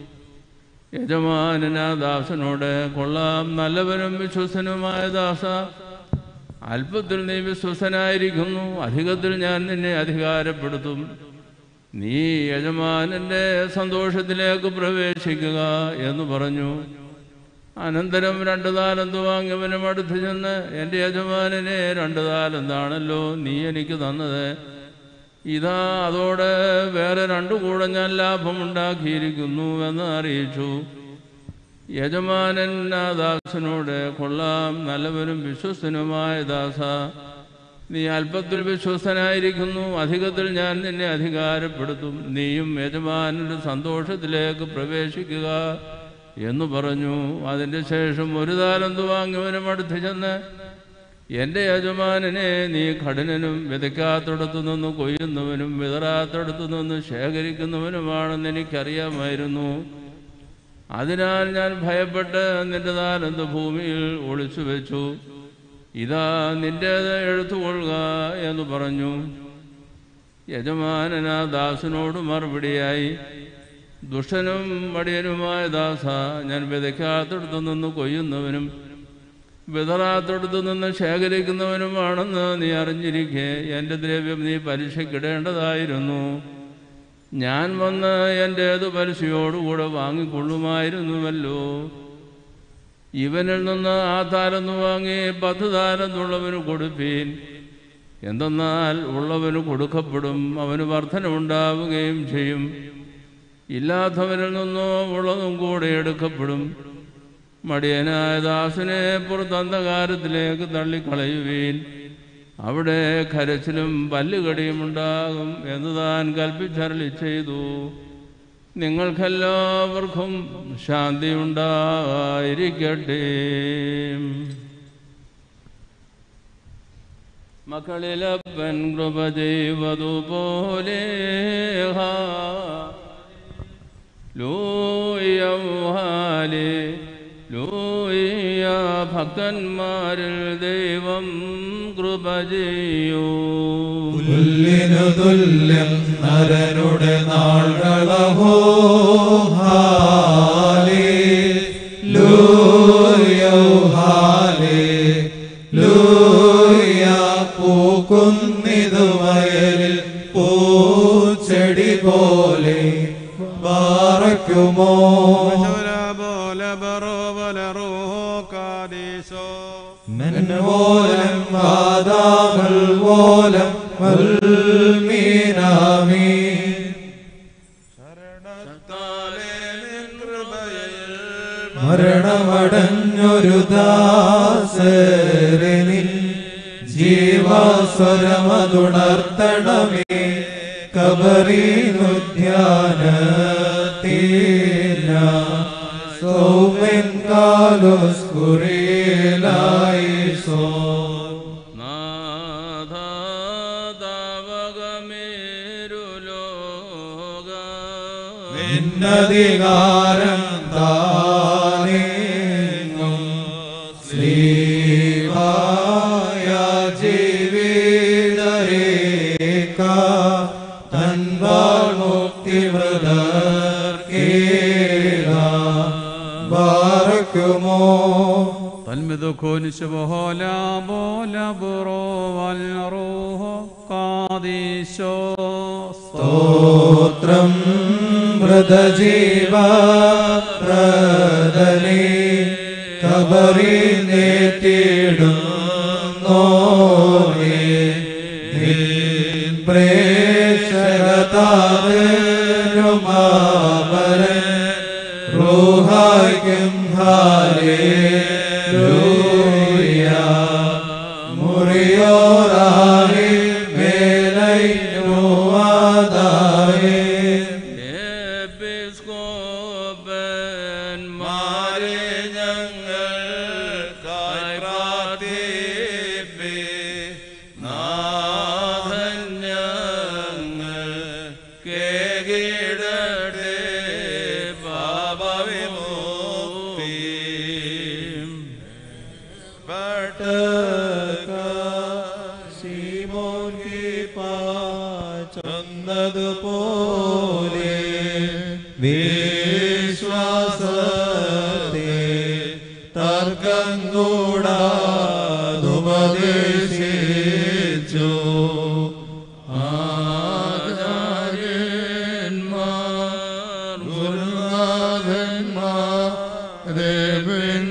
Speaker 4: യജമാനന ദാസനോട് കൊള്ളാം നല്ലവനും വിശ്വസനുമായ ദാസ അല്പത്തിൽ നീ വിശ്വസനായിരിക്കുന്നു അധികത്തിൽ ഞാൻ നിന്നെ അധികാരപ്പെടുത്തും നീ യജമാനന്റെ സന്തോഷത്തിലേക്ക് പ്രവേശിക്കുക എന്ന് പറഞ്ഞു അനന്തരം രണ്ട് താലന്ത് വാങ്ങിയവനും അടുത്ത് ചെന്ന് എൻ്റെ യജമാനനെ രണ്ട് താലന്താണല്ലോ നീ എനിക്ക് തന്നത് ഇതാ അതോടെ വേറെ രണ്ടു കൂടെ ഞാൻ ലാഭമുണ്ടാക്കിയിരിക്കുന്നു എന്ന് അറിയിച്ചു യജമാനൻ ആ ദാസനോട് കൊള്ളാം നല്ലവനും വിശ്വസ്തനുമായ ദാസ നീ അല്പത്തിൽ വിശ്വസ്തനായിരിക്കുന്നു അധികത്തിൽ ഞാൻ നിന്നെ അധികാരപ്പെടുത്തും നീയും യജമാനന്റെ സന്തോഷത്തിലേക്ക് പ്രവേശിക്കുക എന്ന് പറഞ്ഞു അതിൻ്റെ ശേഷം ഒരു താലന്ത് വാങ്ങിയവനും അടുത്ത് ചെന്ന് എൻ്റെ യജമാനനെ നീ കഠിനനും വിതയ്ക്കാത്തടത്തു നിന്ന് കൊയ്യുന്നവനും വിതറാത്തടത്തു നിന്ന് ശേഖരിക്കുന്നവനുമാണെന്ന് എനിക്കറിയാമായിരുന്നു അതിനാൽ ഞാൻ ഭയപ്പെട്ട് നിന്റെ താലന്ത് ഭൂമിയിൽ ഒളിച്ചു വെച്ചു ഇതാ നിന്റേത് എടുത്തുകൊള്ളുക എന്ന് പറഞ്ഞു യജമാനന ദാസനോട് മറുപടിയായി ദുഷ്ടനും മടിയനുമായ ദാസ ഞാൻ വിതയ്ക്കാത്തടത്തു നിന്ന് കൊയ്യുന്നവനും വിതറാത്തടത്തു നിന്ന് ശേഖരിക്കുന്നവനുമാണെന്ന് നീ അറിഞ്ഞിരിക്കെ എൻ്റെ ദ്രവ്യം നീ പലിശക്കിടേണ്ടതായിരുന്നു ഞാൻ വന്ന് എൻ്റേത് പലിശയോടുകൂടെ വാങ്ങിക്കൊള്ളുമായിരുന്നുവല്ലോ ഇവനിൽ നിന്ന് ആ താരന്ന് വാങ്ങി പത്ത് താരന്നുള്ളവന് കൊടുപ്പീൻ എന്തെന്നാൽ ഉള്ളവന് കൊടുക്കപ്പെടും അവന് വർധനമുണ്ടാവുകയും ചെയ്യും ഇല്ലാത്തവനിൽ നിന്നോ ഉള്ളതും കൂടെ എടുക്കപ്പെടും മടിയനായ ദാസനെ പുറത്തന്ധകാരത്തിലേക്ക് തള്ളിക്കളയുവീൻ അവിടെ കരച്ചിലും പല്ലുകടിയും ഉണ്ടാകും എന്ന് താൻ കൽപ്പിച്ചരളി ചെയ്തു നിങ്ങൾക്കെല്ലാവർക്കും ശാന്തി ഉണ്ടായിരിക്കട്ടെ മക്കളിലപ്പൻ കൃപ ചെയ്വതുപോലെ ലൂയൗഹാലേ ലൂയ ഭക്തന്മാരിൽ ദൈവം കൃപ ചെയ്യൂ
Speaker 5: പുല്ലിനു തുല്യം നരനുടെ നാൾകളഹോ ഹാലേ ലൂയോ ഹാലേ ലൂയ പൂക്കുന്നിതു വയലിൽ പൂച്ചെടി പോലെ ബാറയ്ക്കുമോ
Speaker 6: പോലെ ബറോ ബലറോ
Speaker 1: പോലം വാദാമൽ പോലം മീനാമീ മരണമടഞ്ഞൊരു ദാസരനിൽ ജീവാസ്വരമതുണർത്തണമേ കബറീനുധ്യാനത്തീന സൗമൻ കാലോസ്കുറിയലായി സോ നിന്നധികാരം താനെങ്ങും ശ്രീമായ ജീവിതരേഖ തൻവാൾ മുക്തി മൃതർക്കേല ബാറക്കുമോ
Speaker 9: تلمذ كل شبه لا بول برو والروح قاديشو
Speaker 1: സ്തോത്രം മൃതജീവ പ്രദനെ കബറി നേറ്റിടും നോനെ പ്രേക്ഷകതാരനുമാവരൻ റൂഹായ്ക്കും ഹാലേ മുറിയോറാഹി മേലൈനുവാദായേ
Speaker 4: മാരെ ഞങ്ങൾക്കായി പ്രാർത്ഥിപ്പേ നാഥൻ ഞങ്ങൾ കേകിടട്ടെ പാപവിമുക്തി
Speaker 1: ശീമോൻ ചൊന്നതുപോലെ വിശ്വാസത്തെ തർക്കം കൂടാതുപദേശിച്ചു
Speaker 4: ആചാര്യന്മാർ ഗുരുനാഥന്മാർ ദേവൻ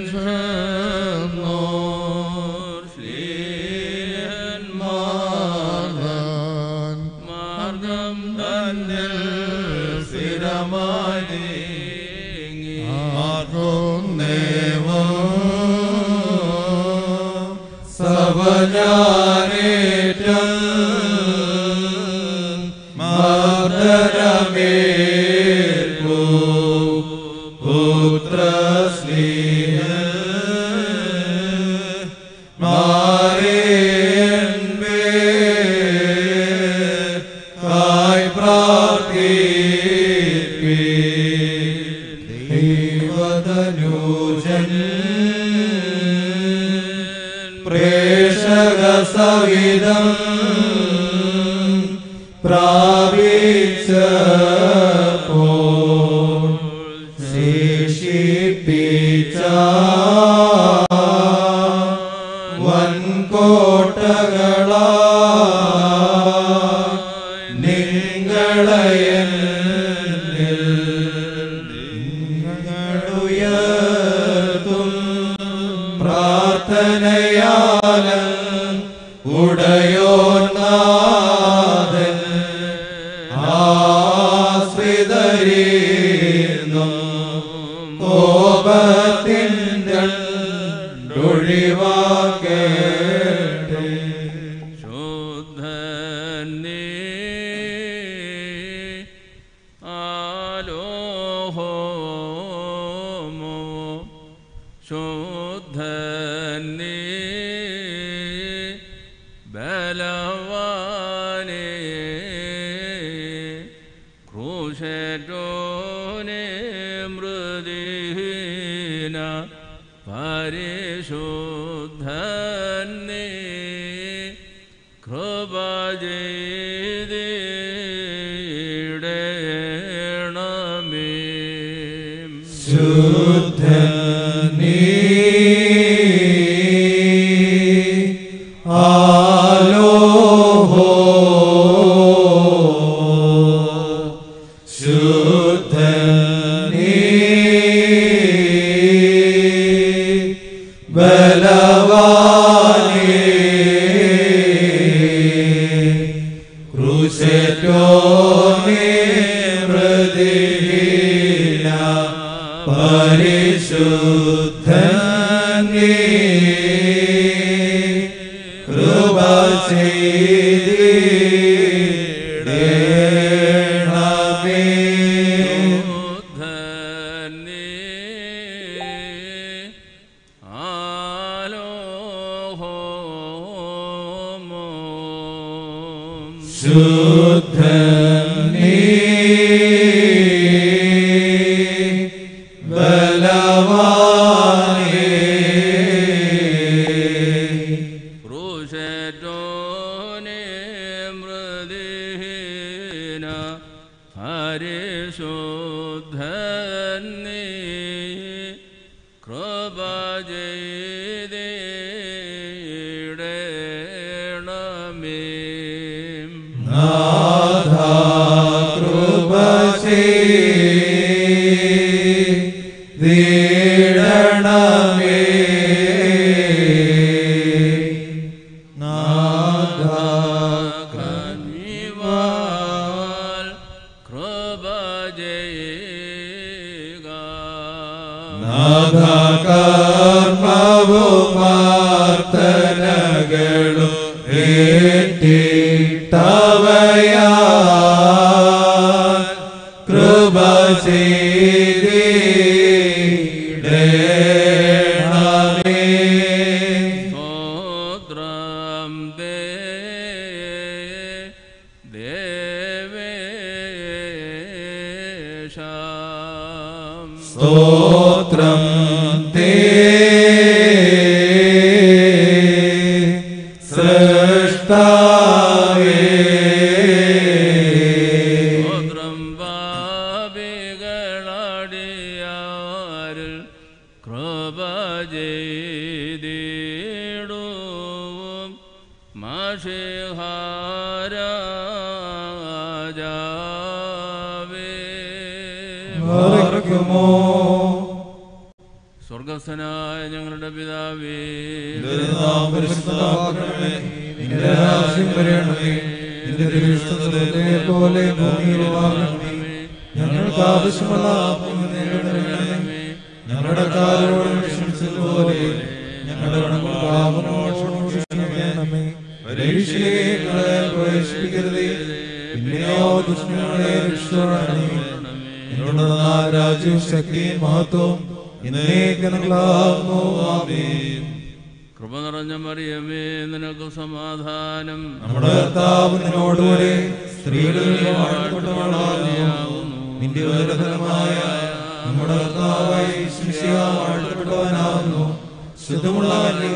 Speaker 4: മാർഗം തന്നിൽ സ്ഥിരമായി നീങ്ങി
Speaker 1: സവനാനേറ്റം മാതരമേൽപ്പു പുത്രസ്നേഹ മാരേൻപേ കായ് പ്രാർത്ഥിപ്പി ദൈവതനൂജൻ പ്രേക്ഷക സവിധം പ്രാപിച്ചപ്പോൾ ശേഷിപ്പിച്ച വൻകോട്ടകളാ നിങ്ങളയനിൽ നിങ്ങളുയർത്തും പ്രാർത്ഥനയാലം ഉടയോനാഥൻ ആശ്രിതരീർന്നും കോപത്തിൻ്റെ ഒഴിവാക്കേട്ടെ
Speaker 4: ശുദ്ധനേ ആലോഹോമോ ശുദ്ധനേ ബലവാനേ ക്രൂശറ്റോനെ മൃദീന പരിശുദ്ധനേ കൃപ ചെയ്തിടണമേ
Speaker 1: ശുദ്ധനീ ആലോഹോ ശുദ്ധനീ ബലവാൻ
Speaker 5: പരിശുദ്ധനേ കൃപ ചെയ്തിടണമേ ശുദ്ധനേ ബലവാനേ
Speaker 4: ക്രൂശറ്റോനെ മൃദീന ഹരിശുദ്ധനേ കൃപ ചെയ്തിടണമേ
Speaker 5: നാഥ കൃപ ചെയ്തിടണമേ നാഥ
Speaker 4: കനിവാൽ കൃപ ചെയ്യുക
Speaker 5: നാഥ കർമ്മവുമാർത്തനകളും ഏറ്റിട്ടവയാ കൃപ ചെയ്തിടണമേ
Speaker 4: സ്തോത്രം ദേ ദേവേശാം
Speaker 5: സ്തോത്രം തേ സൃഷ്ടാവേ
Speaker 4: സ്തോത്രം പാപികളടിയാരിൽ കൃപ ചെയ്തിടും മഷിഹാരാജാവേ
Speaker 5: വർഗമോ
Speaker 4: സ്വർഗസ്ഥനായ ഞങ്ങളുടെ പിതാവേ
Speaker 5: നാം പരിശുദ്ധമാക്കണമേ നിന്റെ രാജ്യം വരണമേ നിന്റെ തിരുഷ്ടത്തെ പോലെ ഭൂമിയിലുമാകണമേ ഞങ്ങൾക്ക് ആവശ്യമുള്ള ആത്മാവ് ഞങ്ങളുടെ വേണമേ ഞങ്ങളുടെ കാരോട് ക്ഷമിച്ചതുപോലെ ഞങ്ങളുടെ കടങ്ങൾ പാപങ്ങളോട് ക്ഷമിക്കണമേ പരീക്ഷയെ പ്രവേശിപ്പിക്കരുതേ പിന്നെയോ ദുഷ്മങ്ങളെ രക്ഷിച്ചോളണമേ എന്നോട് രാജ്യവും ശക്തിയും മഹത്വവും എന്നേക്കങ്ങളാകുന്നു ആമേൻ
Speaker 4: കൃപ നിറഞ്ഞ മറിയമേ നിനക്ക് സമാധാനം
Speaker 5: നമ്മുടെ കർത്താവ് നിന്നോടുകൂടെ സ്ത്രീകളിൽ വാഴ്ത്തപ്പെട്ടവളാകുന്നു നിന്റെ ഉദരഫലമായ നമ്മുടെ കർത്താവായി ശിഷ്യ വാഴ്ത്തപ്പെട്ടവനാകുന്നു ശുദ്ധമുള്ള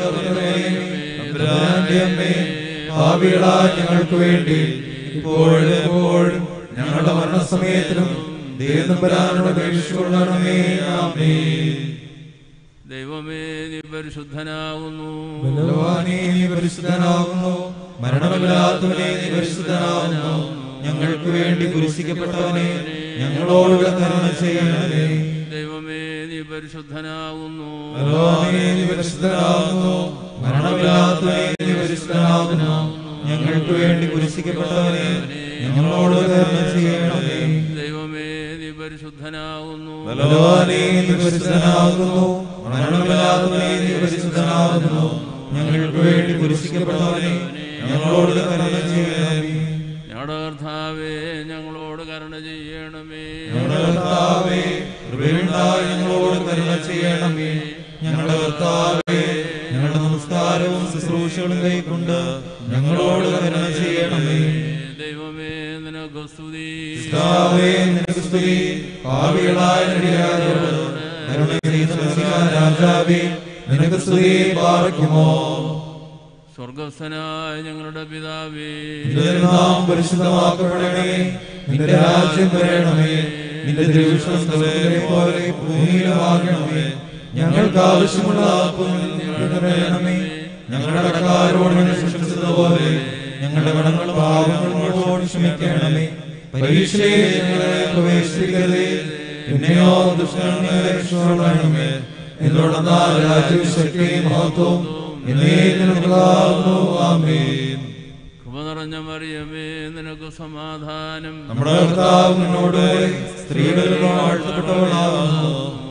Speaker 5: കന്യകമേ അമ്മേ ഭാവികളായ ഞങ്ങൾക്ക് വേണ്ടി ഇപ്പോഴും എപ്പോഴും ഞങ്ങളുടെ മരണസമയത്തിലും ദേവനമ്പരാനോട് അപേക്ഷിച്ചുകൊള്ളണമേ ആമേൻ
Speaker 4: ദൈവമേ നീ പരിശുദ്ധനാകുന്നു
Speaker 5: ബലവാനേ നീ പരിശുദ്ധനാകുന്നു മരണമില്ലാത്തവനെ നീ പരിശുദ്ധനാകുന്നു ഞങ്ങൾക്ക് വേണ്ടി കുരിശിക്കപ്പെട്ടവനെ ഞങ്ങളോട് കരുണ ചെയ്യണമേ
Speaker 4: ദൈവമേ നീ പരിശുദ്ധനാകുന്നു
Speaker 5: ബലവാനേ നീ പരിശുദ്ധനാകുന്നു മരണമില്ലാത്തവനെ നീ പരിശുദ്ധനാകുന്നു ഞങ്ങൾക്ക് വേണ്ടി കുരിശിക്കപ്പെട്ടവനെ ഞങ്ങളോട് കരുണ ചെയ്യണമേ
Speaker 4: ദൈവമേ നീ പരിശുദ്ധനാകുന്നു
Speaker 5: ബലവാനേ നീ പരിശുദ്ധനാകുന്നു മരണമില്ലാത്തവനെ നീ പരിശുദ്ധനാകുന്നു ഞങ്ങൾക്ക് വേണ്ടി കുരിശിക്കപ്പെട്ടവനെ ഞങ്ങളോട് കരുണ ചെയ്യണമേ
Speaker 4: ഞങ്ങളുടെ കർത്താവേ ഞങ്ങളോട് കരുണ ചെയ്യണമേ
Speaker 5: ഞങ്ങളുടെ കർത്താവേ കൃപയുണ്ടായി ഞങ്ങളോട് കരുണ ചെയ്യണമേ ഞങ്ങളുടെ കർത്താവേ ഞങ്ങളുടെ നമസ്കാരവും ശുശ്രൂഷകളും കൈക്കൊണ്ട് ഞങ്ങളോട് കരുണ ചെയ്യണമേ
Speaker 4: ദൈവമേ നിനക്ക് സ്തുതി
Speaker 5: കർത്താവേ നിനക്ക് സ്തുതി പാപികളായ നടിയാരോട് കരുണ ചെയ്ത മസിഹാ രാജാവേ നിനക്ക് സ്തുതി പാർക്കുമോ
Speaker 4: സ്വർഗസ്ഥനായ ഞങ്ങളുടെ പിതാവേ
Speaker 5: നിന്റെ നാം പരിശുദ്ധമാക്കപ്പെടണമേ നിന്റെ രാജ്യം വരണമേ നിന്റെ തിരുവിഷ്ടം സ്വർഗ്ഗത്തിലെ പോലെ ഭൂമിയിലുമാകണമേ ഞങ്ങൾക്ക് ആവശ്യമുള്ള ആത്മ തരണമേ ഞങ്ങളുടെ കടക്കാരോട് ഞങ്ങൾ ക്ഷമിച്ചതുപോലെ ഞങ്ങളുടെ കടങ്ങൾ പാപങ്ങളോട് ക്ഷമിക്കണമേ പരീക്ഷയെ ഞങ്ങളെ പ്രവേശിപ്പിക്കരുതേ പിന്നെയോ ദുഷ്ടങ്ങളെ രക്ഷപ്പെടണമേ എന്നോടെന്നാ രാജ്യവും ശക്തിയും മഹത്വവും എന്നേക്കുമുള്ളതാകുന്നു. ആമേൻ
Speaker 4: കൃപ നിറഞ്ഞ മറിയമേ നിനക്ക് സമാധാനം
Speaker 5: നമ്മുടെ കർത്താവ് നിന്നോടുകൂടെ സ്ത്രീകളിൽ വാഴ്ത്തപ്പെട്ടവളാകുന്നു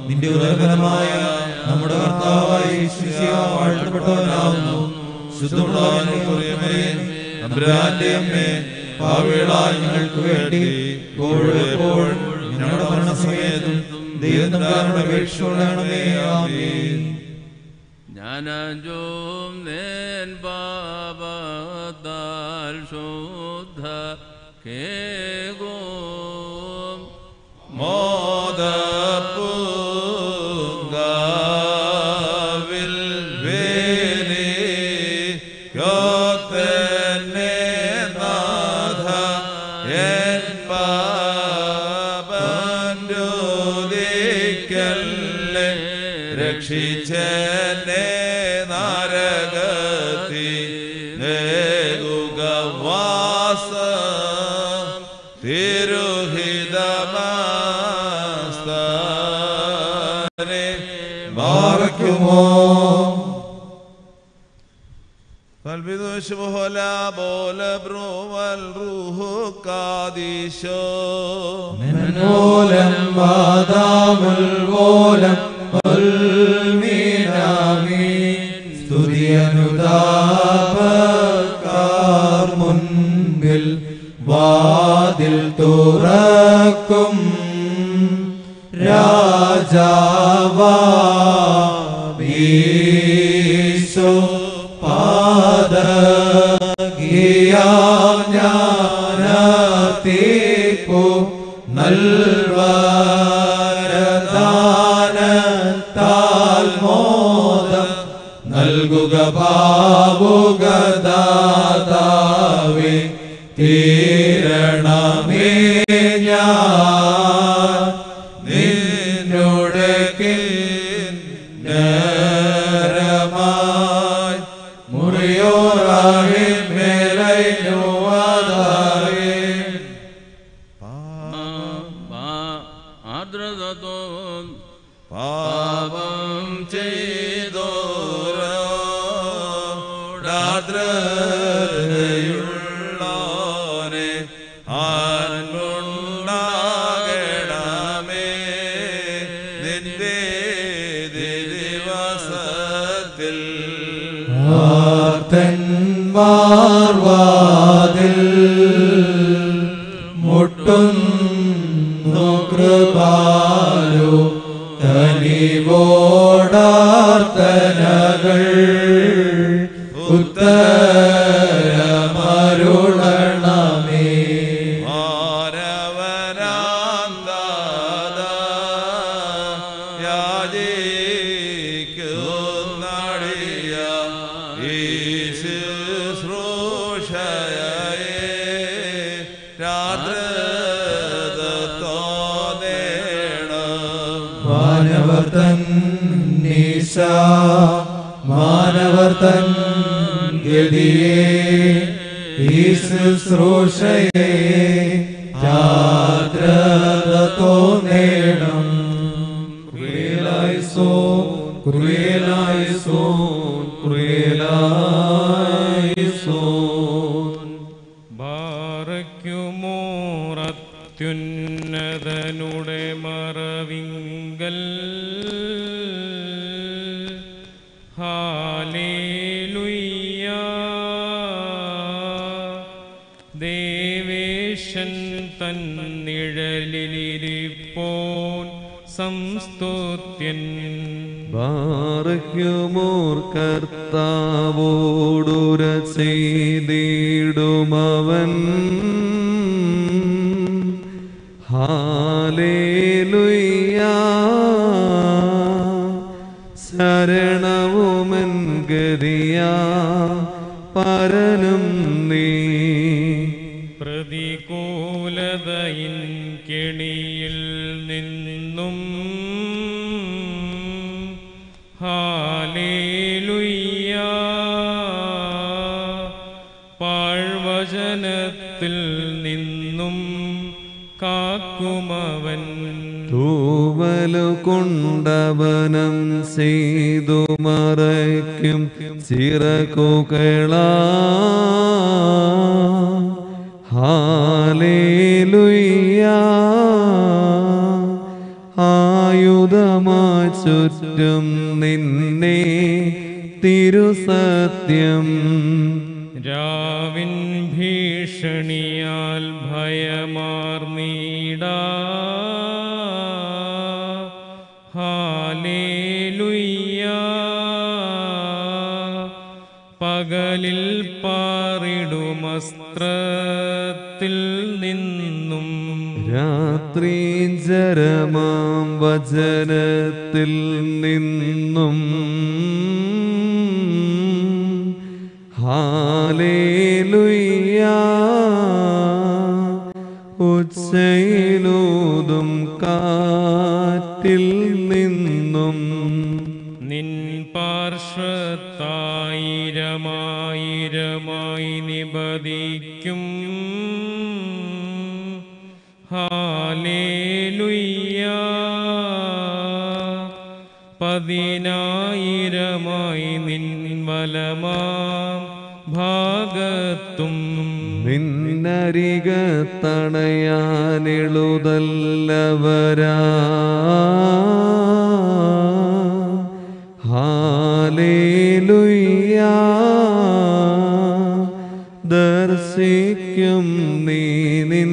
Speaker 5: നിന്റെ ഉദരഫലമായ നമ്മുടെ കർത്താവായ യേശുമിശിഹ വാഴ്ത്തപ്പെട്ടവനാകുന്നു ശുദ്ധമുള്ളവനെ തമ്പുരാന്റെ അമ്മേ പാവികളായ ഞങ്ങൾക്ക് വേണ്ടി ഇപ്പോഴും എപ്പോഴും ഞങ്ങളുടെ മരണസമയത്തും ദൈവം തമ്പുരാനോട് അപേക്ഷിച്ചുകൊള്ളണമേ ആമേൻ
Speaker 4: ജ്ഞാനജോം നേൻ പാപത്താൽ ശുദ്ധ കേഗോം
Speaker 8: മോദപ്പൂങ്കാവിൽ വേലി യോത്തന്നെ നാഥ എൻ പാപന്റുദിക്കല്ലേ രക്ഷിച്ചെന്നെ നരകത്തി നേകുകവാസം തിരുഹിതമാസ്താനെ
Speaker 5: ബാറയ്ക്കുമോ
Speaker 8: فالبدوش بهلا بول برو والروح قاديشو
Speaker 5: منولم وادام الولم والمينامين സ്തുതിയനുതാപക്കാർ മുൻപിൽ വാതിൽ തുറക്കും രാജാവീശോ പാദകിയാം ഞാനീപ്പു നൽവരദാനത്താൽ മോദം നൽകുക ഭാവുകദാതാവേ തീരണമേ ഞാൻ നിന്നോട് കിന്നരമായി മുറിയോറാകെ മേലൈനുവാതാവേ
Speaker 4: ആർദ്രതോം
Speaker 8: പാപം ചെയ്തോരോടാദ്രതയുള്ളോനെ ആൻമുണ്ടാകണമേ നിന്റെ ദിവസത്തിൽ
Speaker 5: മാർവാതിൽ മുട്ടുന്നു കൃപാലു തനിവോടാർത്തനകൾ ഉത്തരമരുളണമേ
Speaker 8: മാനവനാന്താദ യാചിക്കുന്നടിയ ഈശുശ്രൂഷയെ രാത്രിതോദേണം
Speaker 5: മാനവർത്തൻ നിശ മാനവർത്തൻ ഗതിയെ ഈ ശുശ്രൂഷയെ ജാഗ്രതോ നേടം കുറിയലായിസോ കുറിയലായിസോ കുറിയലായിസോ
Speaker 10: ബാറയ്ക്കുമോറത്യുന്നതനുടെ മറവിങ്കൽ ഹാലേലുയ്യ ദേവേശൻ തന്നിഴലിലിരിപ്പോൻ സംസ്തുത്യൻ
Speaker 11: ബാറയ്ക്കുമോർ കർത്താവോടുര ചെയ്തിടുമവൻ ഹാലേലുയ്യ ശരണവുമൻ ഗതിയാ പരനും നീ
Speaker 10: പ്രതികൂലതയിൻ കെണിയിൽ നിന്നും ഹാലേലുയ്യ പാഴ്വചനത്തിൽ നിന്നും കാക്കുമവൻ
Speaker 11: തൂവലു കൊണ്ടവനം ചെയ്തു മറയ്ക്കും ചിറകുകളാ ഹാലേലുയ്യ ആയുധ ദുർഗമായി ചുറ്റും നിന്നെ തിരുസത്യം
Speaker 10: രാവിൻ ഭീഷണിയാൽ ഭയമാർന്നീട ഹാലേലുയ്യ പകലിൽ പാറിടുമസ്ത്രത്തിൽ നിന്നും
Speaker 11: രാത്രി ജരമാം വചനത്തിൽ നിന്നും ഹാലേലുയ്യ ഉച്ചയിലൂതും കാറ്റിൽ നിന്നും
Speaker 10: നിൻ പാർശ്വത്തായിരമായിരമായി നിബദിക്കും ഹാലേലുയ്യ പതിനായിരമായി നിൻ വലമാം ഭാഗത്തും
Speaker 11: നിന്നരികത്തണയാനെളുതല്ലവരാ ഹാലേലുയ്യ ദർശിക്കും നീ നിൻ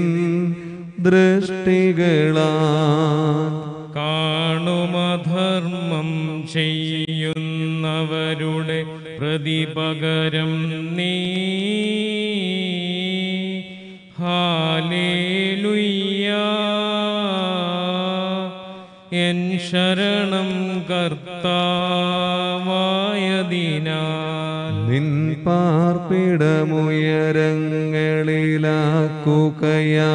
Speaker 11: ദൃഷ്ടികളാ
Speaker 10: കാണുമധർമ്മം ചെയ്യുന്നവരുടെ പ്രതിപകരം നീ ഹാലേലുയ്യ എൻ ശരണം കർത്താവായതിനാൽ
Speaker 11: നിൻ പാർപ്പിടമുയരങ്ങളിലാക്കുകയാ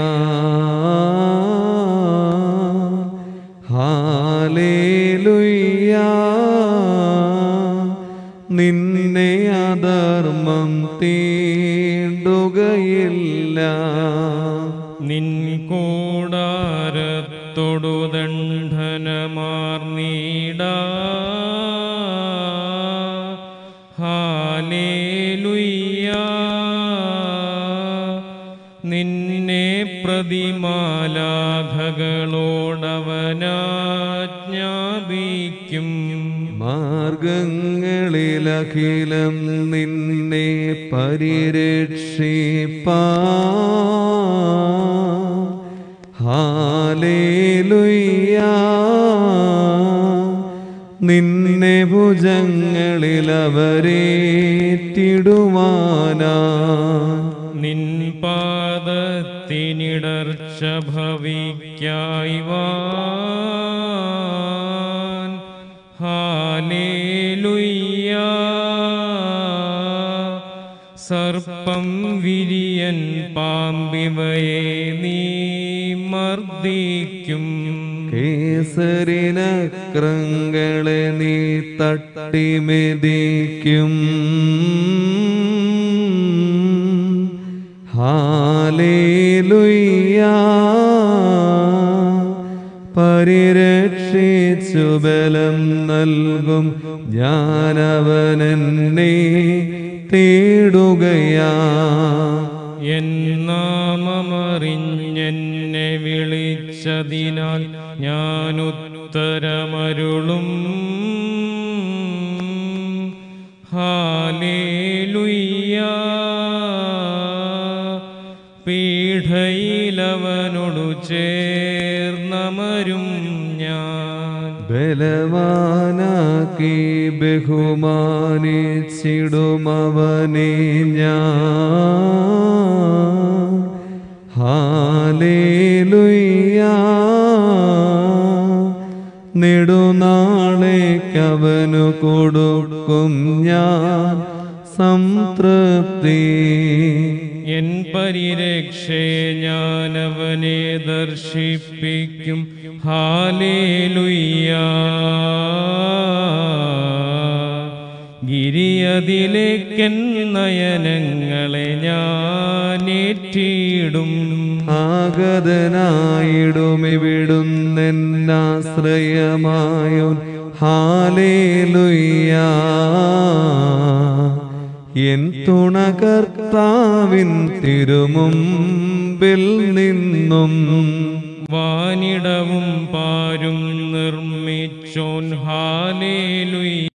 Speaker 11: ഹാലേലുയ്യ നിന്നെ അധർമ്മം തീണ്ടുകയില്ല
Speaker 10: നിൻ കൂടാരത്തൊടു ദണ്ഡനമാർന്നീട ഹാലേലുയ്യ നിന്നെ പ്രതിമാലാഘകളോടവനാജ്ഞാപിക്കും
Speaker 11: മാർഗങ്ങളിലഖിലം നിന്നെ പരിരക്ഷിപ്പാ ഹാലേലുയ്യ നിന്നെ ഭുജങ്ങളിൽ അവരേറ്റിടുവാനാ
Speaker 10: നിൻ പാദത്തിനിടർച്ച ഭവിക്കായി വാൻ ഹാലേലുയ്യ സർപ്പം വിരിയൻ പാമ്പിവയെ നീ മർദ്ദിക്കും
Speaker 11: കേസരിനക്രങ്ങളെ നീ തട്ടിമെതിക്കും ഹാലേലുയ്യ പരിരക്ഷിച്ചു ബലം നൽകും ഞാനവനെന്നെ തേടുകയാ
Speaker 10: എൻ നാമമറിഞ്ഞെന്നെ വിളിച്ചതിനാൽ ഞാൻ ഉത്തരമരുളും ഹാലേലുയ്യ പീഠയിലവനോടു ചേർന്നമരും ഞാൻ
Speaker 11: ബലവാനാക്കി ബഹുമാനിച്ചിടുമവനെ ഞാൻ ഹാലേലുയ്യ നെടുനാളേക്കവനു കൊടുക്കും ഞാൻ സംതൃപ്തി
Speaker 10: എൻ പരിരക്ഷയെ ഞാനവനെ ദർശിപ്പിക്കും ഹാലേലുയ്യ ഗിരിയതിലേക്കൻ നയനങ്ങളെ ഞാനേറ്റിടും
Speaker 11: ആഗതനായിടുമിവിടുന്നെന്നാശ്രയമായോൻ ഹാലേലുയ്യ എൻ തുണകർത്താവിൻ തിരുമുമ്പിൽ നിന്നും
Speaker 10: വാനിടവും പാരും നിർമ്മിച്ചോൻ ഹാലേലുയ്യ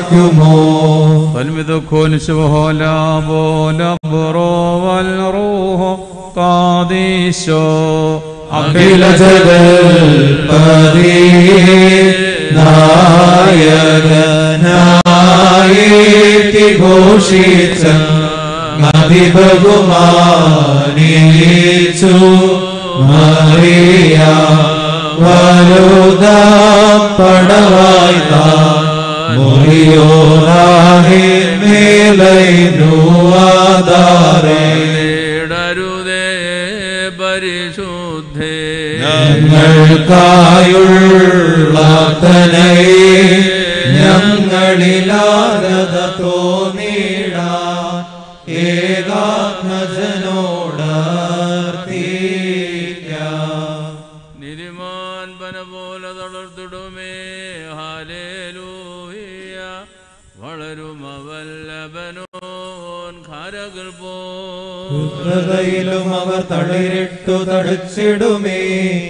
Speaker 11: പാർക്കുമോ
Speaker 9: തൽമിതുക്കോൻ ശുഭോല ബോല ബുറോ വൽ റൂഹോ കാദീശോ
Speaker 11: അഖില ജഗൽപതി നായകനായി ഘോഷിച്ച നദി ബഹുമാനിച്ചു മറിയ വലുത പടവായി മുറിയോറാഹി മേലൈനുവാദാരേ
Speaker 4: ഇടരുതേ പരിശുദ്ധേ
Speaker 11: ഞങ്ങൾക്കായുള്ള തനയെ ഞങ്ങളിലാരത തോന്നിടാൻ ഏകാത്മജനോടർത്തിക്കാം
Speaker 4: നിധിമാൻ പന പോലെ തളർത്തിടുമേ ഹാലേലൂയ വളരും അവല്ലഭനോൻ ഖരകൾ പോ
Speaker 11: ഹൃദയിലും അവർ തളിരിട്ടു തടിച്ചിടുമേ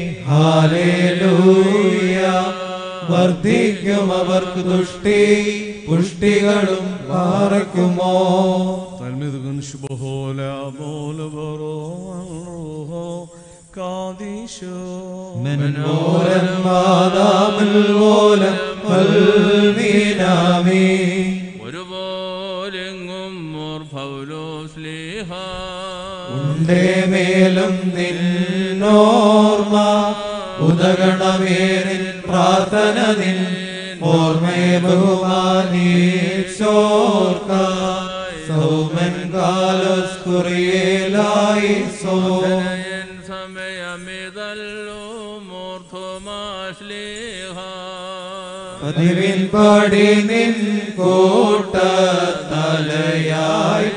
Speaker 11: ഹാലേലൂയ വർദ്ധിക്കും അവർക്ക് ദുഷ്ടി പുഷ്ടികളും പാറയ്ക്കുമോ
Speaker 1: തൽമിതുകൻ ശുഭഹോല ബോല ബറോ റൂഹോ കാദീശോ
Speaker 11: മെൻമോലൻ മാതാമിൽ മോലൻ മൽമീനാമീ
Speaker 4: ഒരുപോലെങ്ങും മോർ പൗലോ സ്ലീഹ
Speaker 11: ഉണ്ടേ മേലും നിന്നോർമ്മ ഉദഗണമേ നിൻ പ്രാർത്ഥന നിൻ ഓർമ്മയെ ബഹുമാനീച്ചോർക്ക സൗമൻ കാലസ് കുറിയേലായി സോ
Speaker 4: എൻ സമയമിതല്ലോ മോർത്തോമാ സ്ലീഹ
Speaker 11: പതിവിൻ പാടി നിൻ കൂട്ട തലയായി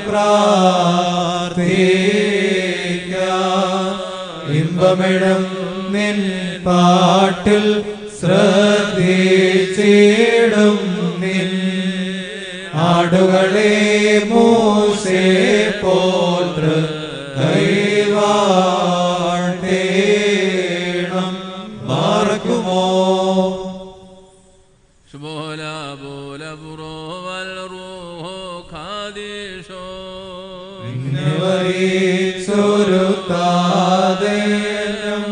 Speaker 11: പ്രാർത്ഥിക്ക ഇമ്പമിടം നിൻ പാട്ടിൽ ശ്രദ്ധിച്ചിടും നിൻ ആടുകളെ മൂസേ പോത്ര കൈവാട്ടേണം മാർക്കുമോ
Speaker 4: ശുഭോല ബോല ബുറോ വൽ റൂഹോ ഖാദീശോ
Speaker 11: സുരുത്താദേനം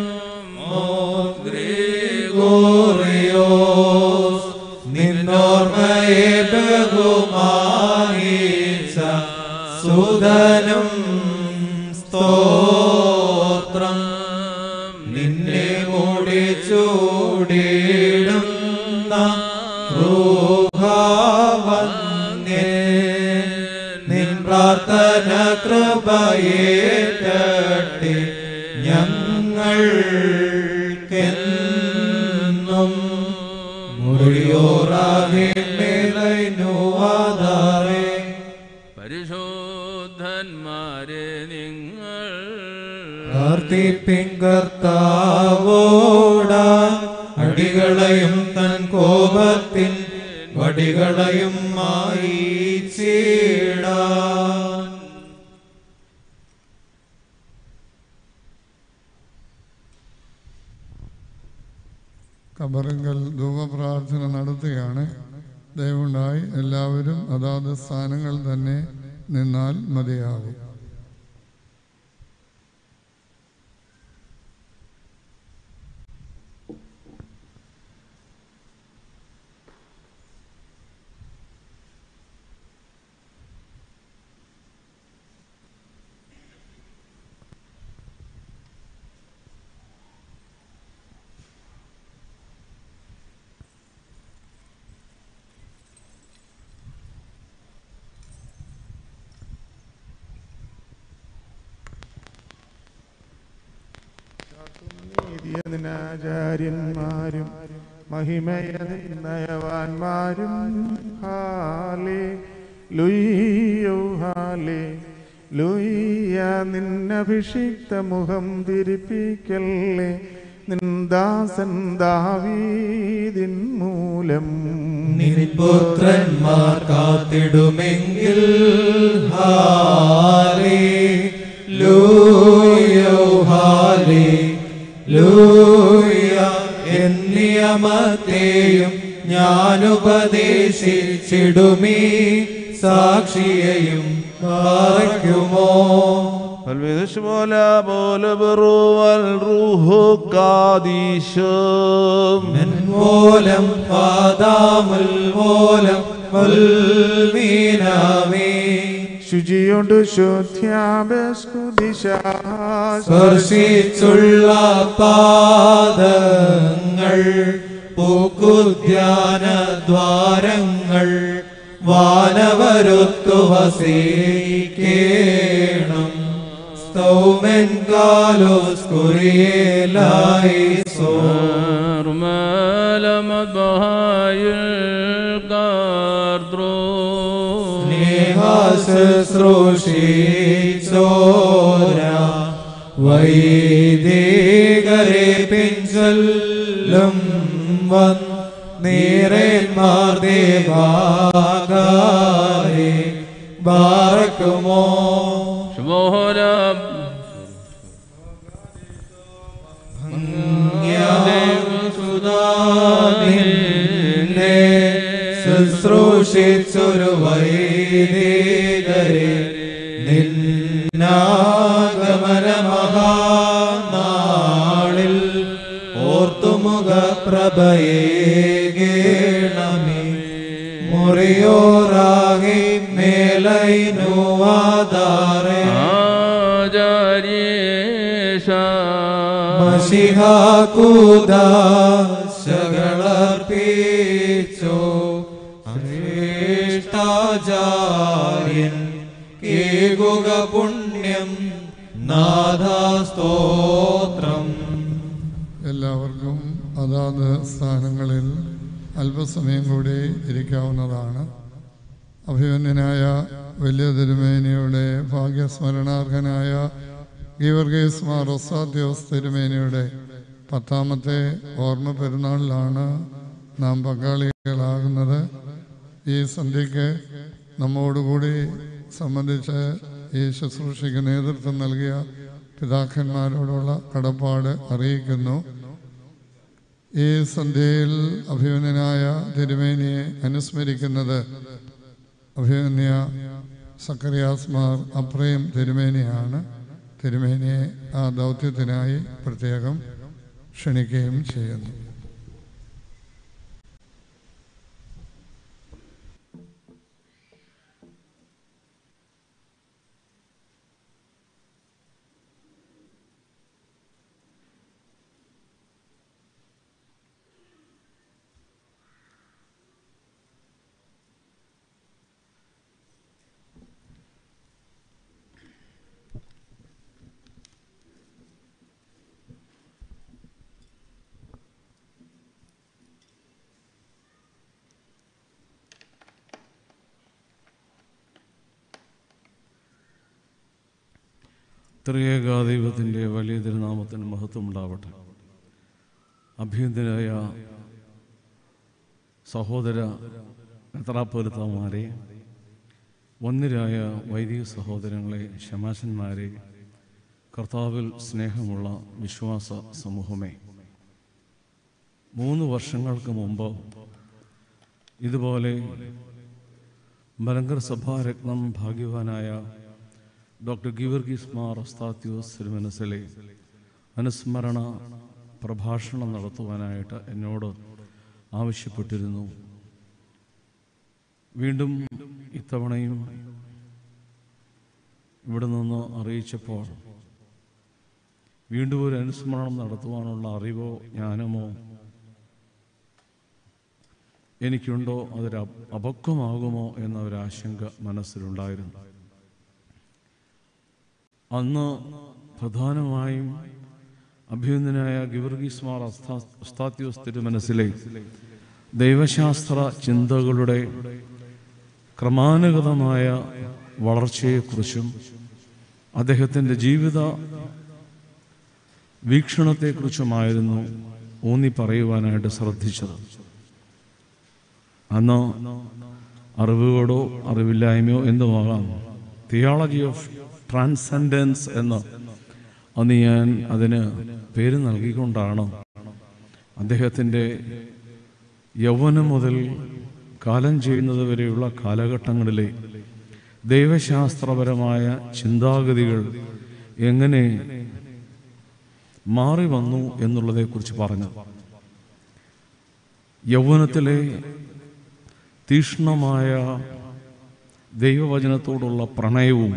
Speaker 11: ഗ്രിഗോറിയോസ് നിന്നോർമ്മയെ ബഹുമാനിച്ച സുധനും സ്തോത്രം നിന്നെ മൂടി ചൂടിടുന്ന റൂഹാവന്യൻ നിൻ പ്രാർത്ഥന കൃപയേറ്റട്ടെ ഞങ്ങൾക്കെന്നും മുറിയോറാകെ മേലൈനുവാദാറേ
Speaker 4: പരിശോധന്മാരെ നിങ്ങൾ
Speaker 11: പ്രാർത്ഥിപ്പിൻ കർത്താവോടാൻ അടികളെയും തൻ കോപത്തിൻ വടികളെയും മായിച്ചിടാൻ
Speaker 12: കബറിങ്കൽ ധൂപപ്രാർത്ഥന നടത്തുകയാണ് ദയവുണ്ടായി എല്ലാവരും അതാത് സ്ഥാനങ്ങൾ തന്നെ നിന്നാൽ മതിയാകും
Speaker 6: നീതിയതിനാചാര്യന്മാരും മഹിമയ നയവാന്മാരും ഹാലേ ലുയ്യോ ഹാലേ ലുയ്യ നിന്നഭിഷിക്ത മുഖം തിരിപ്പിക്കല്ലേ നിന്ദാസൻ ദാവീതിൻ മൂലം
Speaker 11: പുത്രന്മാർ കാത്തിടുമെങ്കിൽ ഹാലേ ലൂയോ ഹാലേ ലൂയ എന്നിയമത്തെയും ഞാനുപദേശിച്ചിടുമീ സാക്ഷിയെയും പാറയ്ക്കുമോ
Speaker 8: فالمدش ولا بول برو والروح قاديشم
Speaker 11: من മൂലം ആദാമുൽ മൂലം മുൽമീനാമേ
Speaker 6: ശുചിയോണ്ട് ശുദ്ധ്യാഭ്യസ്കുദിശ
Speaker 11: സ്പർശിച്ചുള്ള പാദങ്ങൾ പൂക്കുദ്യാന ദ്വാരങ്ങൾ വാനവരുത്തു വസീക്കേണം സ്തൗമൻ കാലോസ് കുറിയേലായി സോ
Speaker 4: رمال مذبحي القردروس
Speaker 11: സ്നേഹാശ്രൂഷിച്ചോര വൈദികരെ പിഞ്ചൊല്ലും വൻ നീറേന്മാർ ദേവാകാരെ ബാറക്കുമോ
Speaker 4: شموهنا
Speaker 11: സുധാനിന്നെ ശുശ്രൂഷിച്ചൊരു വൈദികരെ നിന്നാഗമന മഹാനാളിൽ ഓർത്തുമുഖ പ്രഭയേകേണമേ മുറിയോറാകെ മേലൈനുവാദാറേ
Speaker 4: ആചാര്യേഷ
Speaker 11: മഷിഹാകൂദാശകളർപ്പിച്ചോ ശ്രേഷ്ഠാചാര്യൻ കേകുക പുണ്യം നാഥാസ്തോത്രം
Speaker 12: എല്ലാവർക്കും അതാത് സ്ഥാനങ്ങളിൽ അല്പസമയം കൂടി ഇരിക്കാവുന്നതാണ് അഭിമന്യനായ വലിയ തിരുമേനിയുടെ ഭാഗ്യസ്മരണാർഹനായ ഗീവർഗീസ് മാർ ഒസാദ്യോസ് തിരുമേനിയുടെ പത്താമത്തെ ഓർമ്മ പെരുന്നാളിലാണ് നാം പങ്കാളികളാകുന്നത് ഈ സന്ധ്യയ്ക്ക് നമ്മോടുകൂടി സംബന്ധിച്ച് ഈ ശുശ്രൂഷയ്ക്ക് നേതൃത്വം നൽകിയ പിതാക്കന്മാരോടുള്ള കടപ്പാട് അറിയിക്കുന്നു ഈ സന്ധ്യയിൽ അഭിമന്യനായ തിരുമേനിയെ അനുസ്മരിക്കുന്നത് അഭിമന്യ സക്കറിയാസ്മാർ അപ്രയം തിരുമേനിയാണ് തിരുമേനിയെ ആ ദൗത്യത്തിനായി പ്രത്യേകം ക്ഷണിക്കുകയും ചെയ്യുന്നു
Speaker 9: ത്രിയേകാദൈവത്തിൻ്റെ വലിയ തിരുനാമത്തിന് മഹത്വം ഉണ്ടാവട്ടെ അഭ്യന്തരായ സഹോദര മെത്രാപ്പൊരുത്തമാരെ വന്നിരായ വൈദിക സഹോദരങ്ങളെ ശമാശന്മാരെ കർത്താവിൽ സ്നേഹമുള്ള വിശ്വാസ സമൂഹമേ മൂന്ന് വർഷങ്ങൾക്ക് മുമ്പ് ഇതുപോലെ മലങ്കർ സഭാരത്നം ഭാഗ്യവാനായ ഡോക്ടർ ഗീവർഗീസ് മാർ ഒസ്താത്യോസ് തിരുമനസിലെ അനുസ്മരണ പ്രഭാഷണം നടത്തുവാനായിട്ട് എന്നോട് ആവശ്യപ്പെട്ടിരുന്നു വീണ്ടും ഇത്തവണയും ഇവിടെ നിന്ന് അറിയിച്ചപ്പോൾ വീണ്ടും ഒരു അനുസ്മരണം നടത്തുവാനുള്ള അറിവോ ജ്ഞാനമോ എനിക്കുണ്ടോ അതൊരു അപ- അപക്വമാകുമോ എന്ന ഒരു ആശങ്ക മനസ്സിലുണ്ടായിരുന്നു അന്ന് പ്രധാനമായും അഭ്യന്തനായ ഗിവർഗീസ് മാർ അസ്താത്യോസ് തിരുമനസിലെ ദൈവശാസ്ത്ര ചിന്തകളുടെ ക്രമാനുഗതമായ വളർച്ചയെക്കുറിച്ചും അദ്ദേഹത്തിൻ്റെ ജീവിത വീക്ഷണത്തെക്കുറിച്ചുമായിരുന്നു ഊന്നി പറയുവാനായിട്ട് ശ്രദ്ധിച്ചത് അന്ന് അറിവുകളോ അറിവില്ലായ്മയോ എന്തുമാകാം തിയോളജി ഓഫ് ട്രാൻസെൻഡൻസ് എന്ന് അന്ന് ഞാൻ അതിന് പേര് നൽകിക്കൊണ്ടാണ് അദ്ദേഹത്തിൻ്റെ യൗവനം മുതൽ കാലം ചെയ്യുന്നത് വരെയുള്ള കാലഘട്ടങ്ങളിലെ ദൈവശാസ്ത്രപരമായ ചിന്താഗതികൾ എങ്ങനെ മാറി വന്നു എന്നുള്ളതേക്കുറിച്ച് പറഞ്ഞു യൗവനത്തിലെ തീക്ഷ്ണമായ ദൈവവചനത്തോടുള്ള പ്രണയവും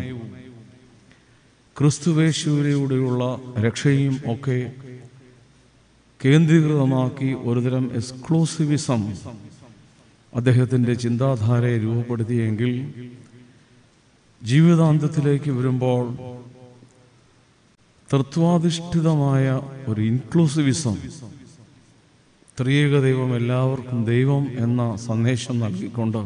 Speaker 9: ക്രിസ്തുവേശുവിലൂടെയുള്ള രക്ഷയും ഒക്കെ കേന്ദ്രീകൃതമാക്കി ഒരുതരം എക്സ്ക്ലൂസിവിസം അദ്ദേഹത്തിൻ്റെ ചിന്താധാരയെ രൂപപ്പെടുത്തിയെങ്കിൽ ജീവിതാന്ത്യത്തിലേക്ക് വരുമ്പോൾ തത്വാധിഷ്ഠിതമായ ഒരു ഇൻക്ലൂസിവിസം ത്രിയേക ദൈവം എല്ലാവർക്കും ദൈവം എന്ന സന്ദേശം നൽകിക്കൊണ്ട്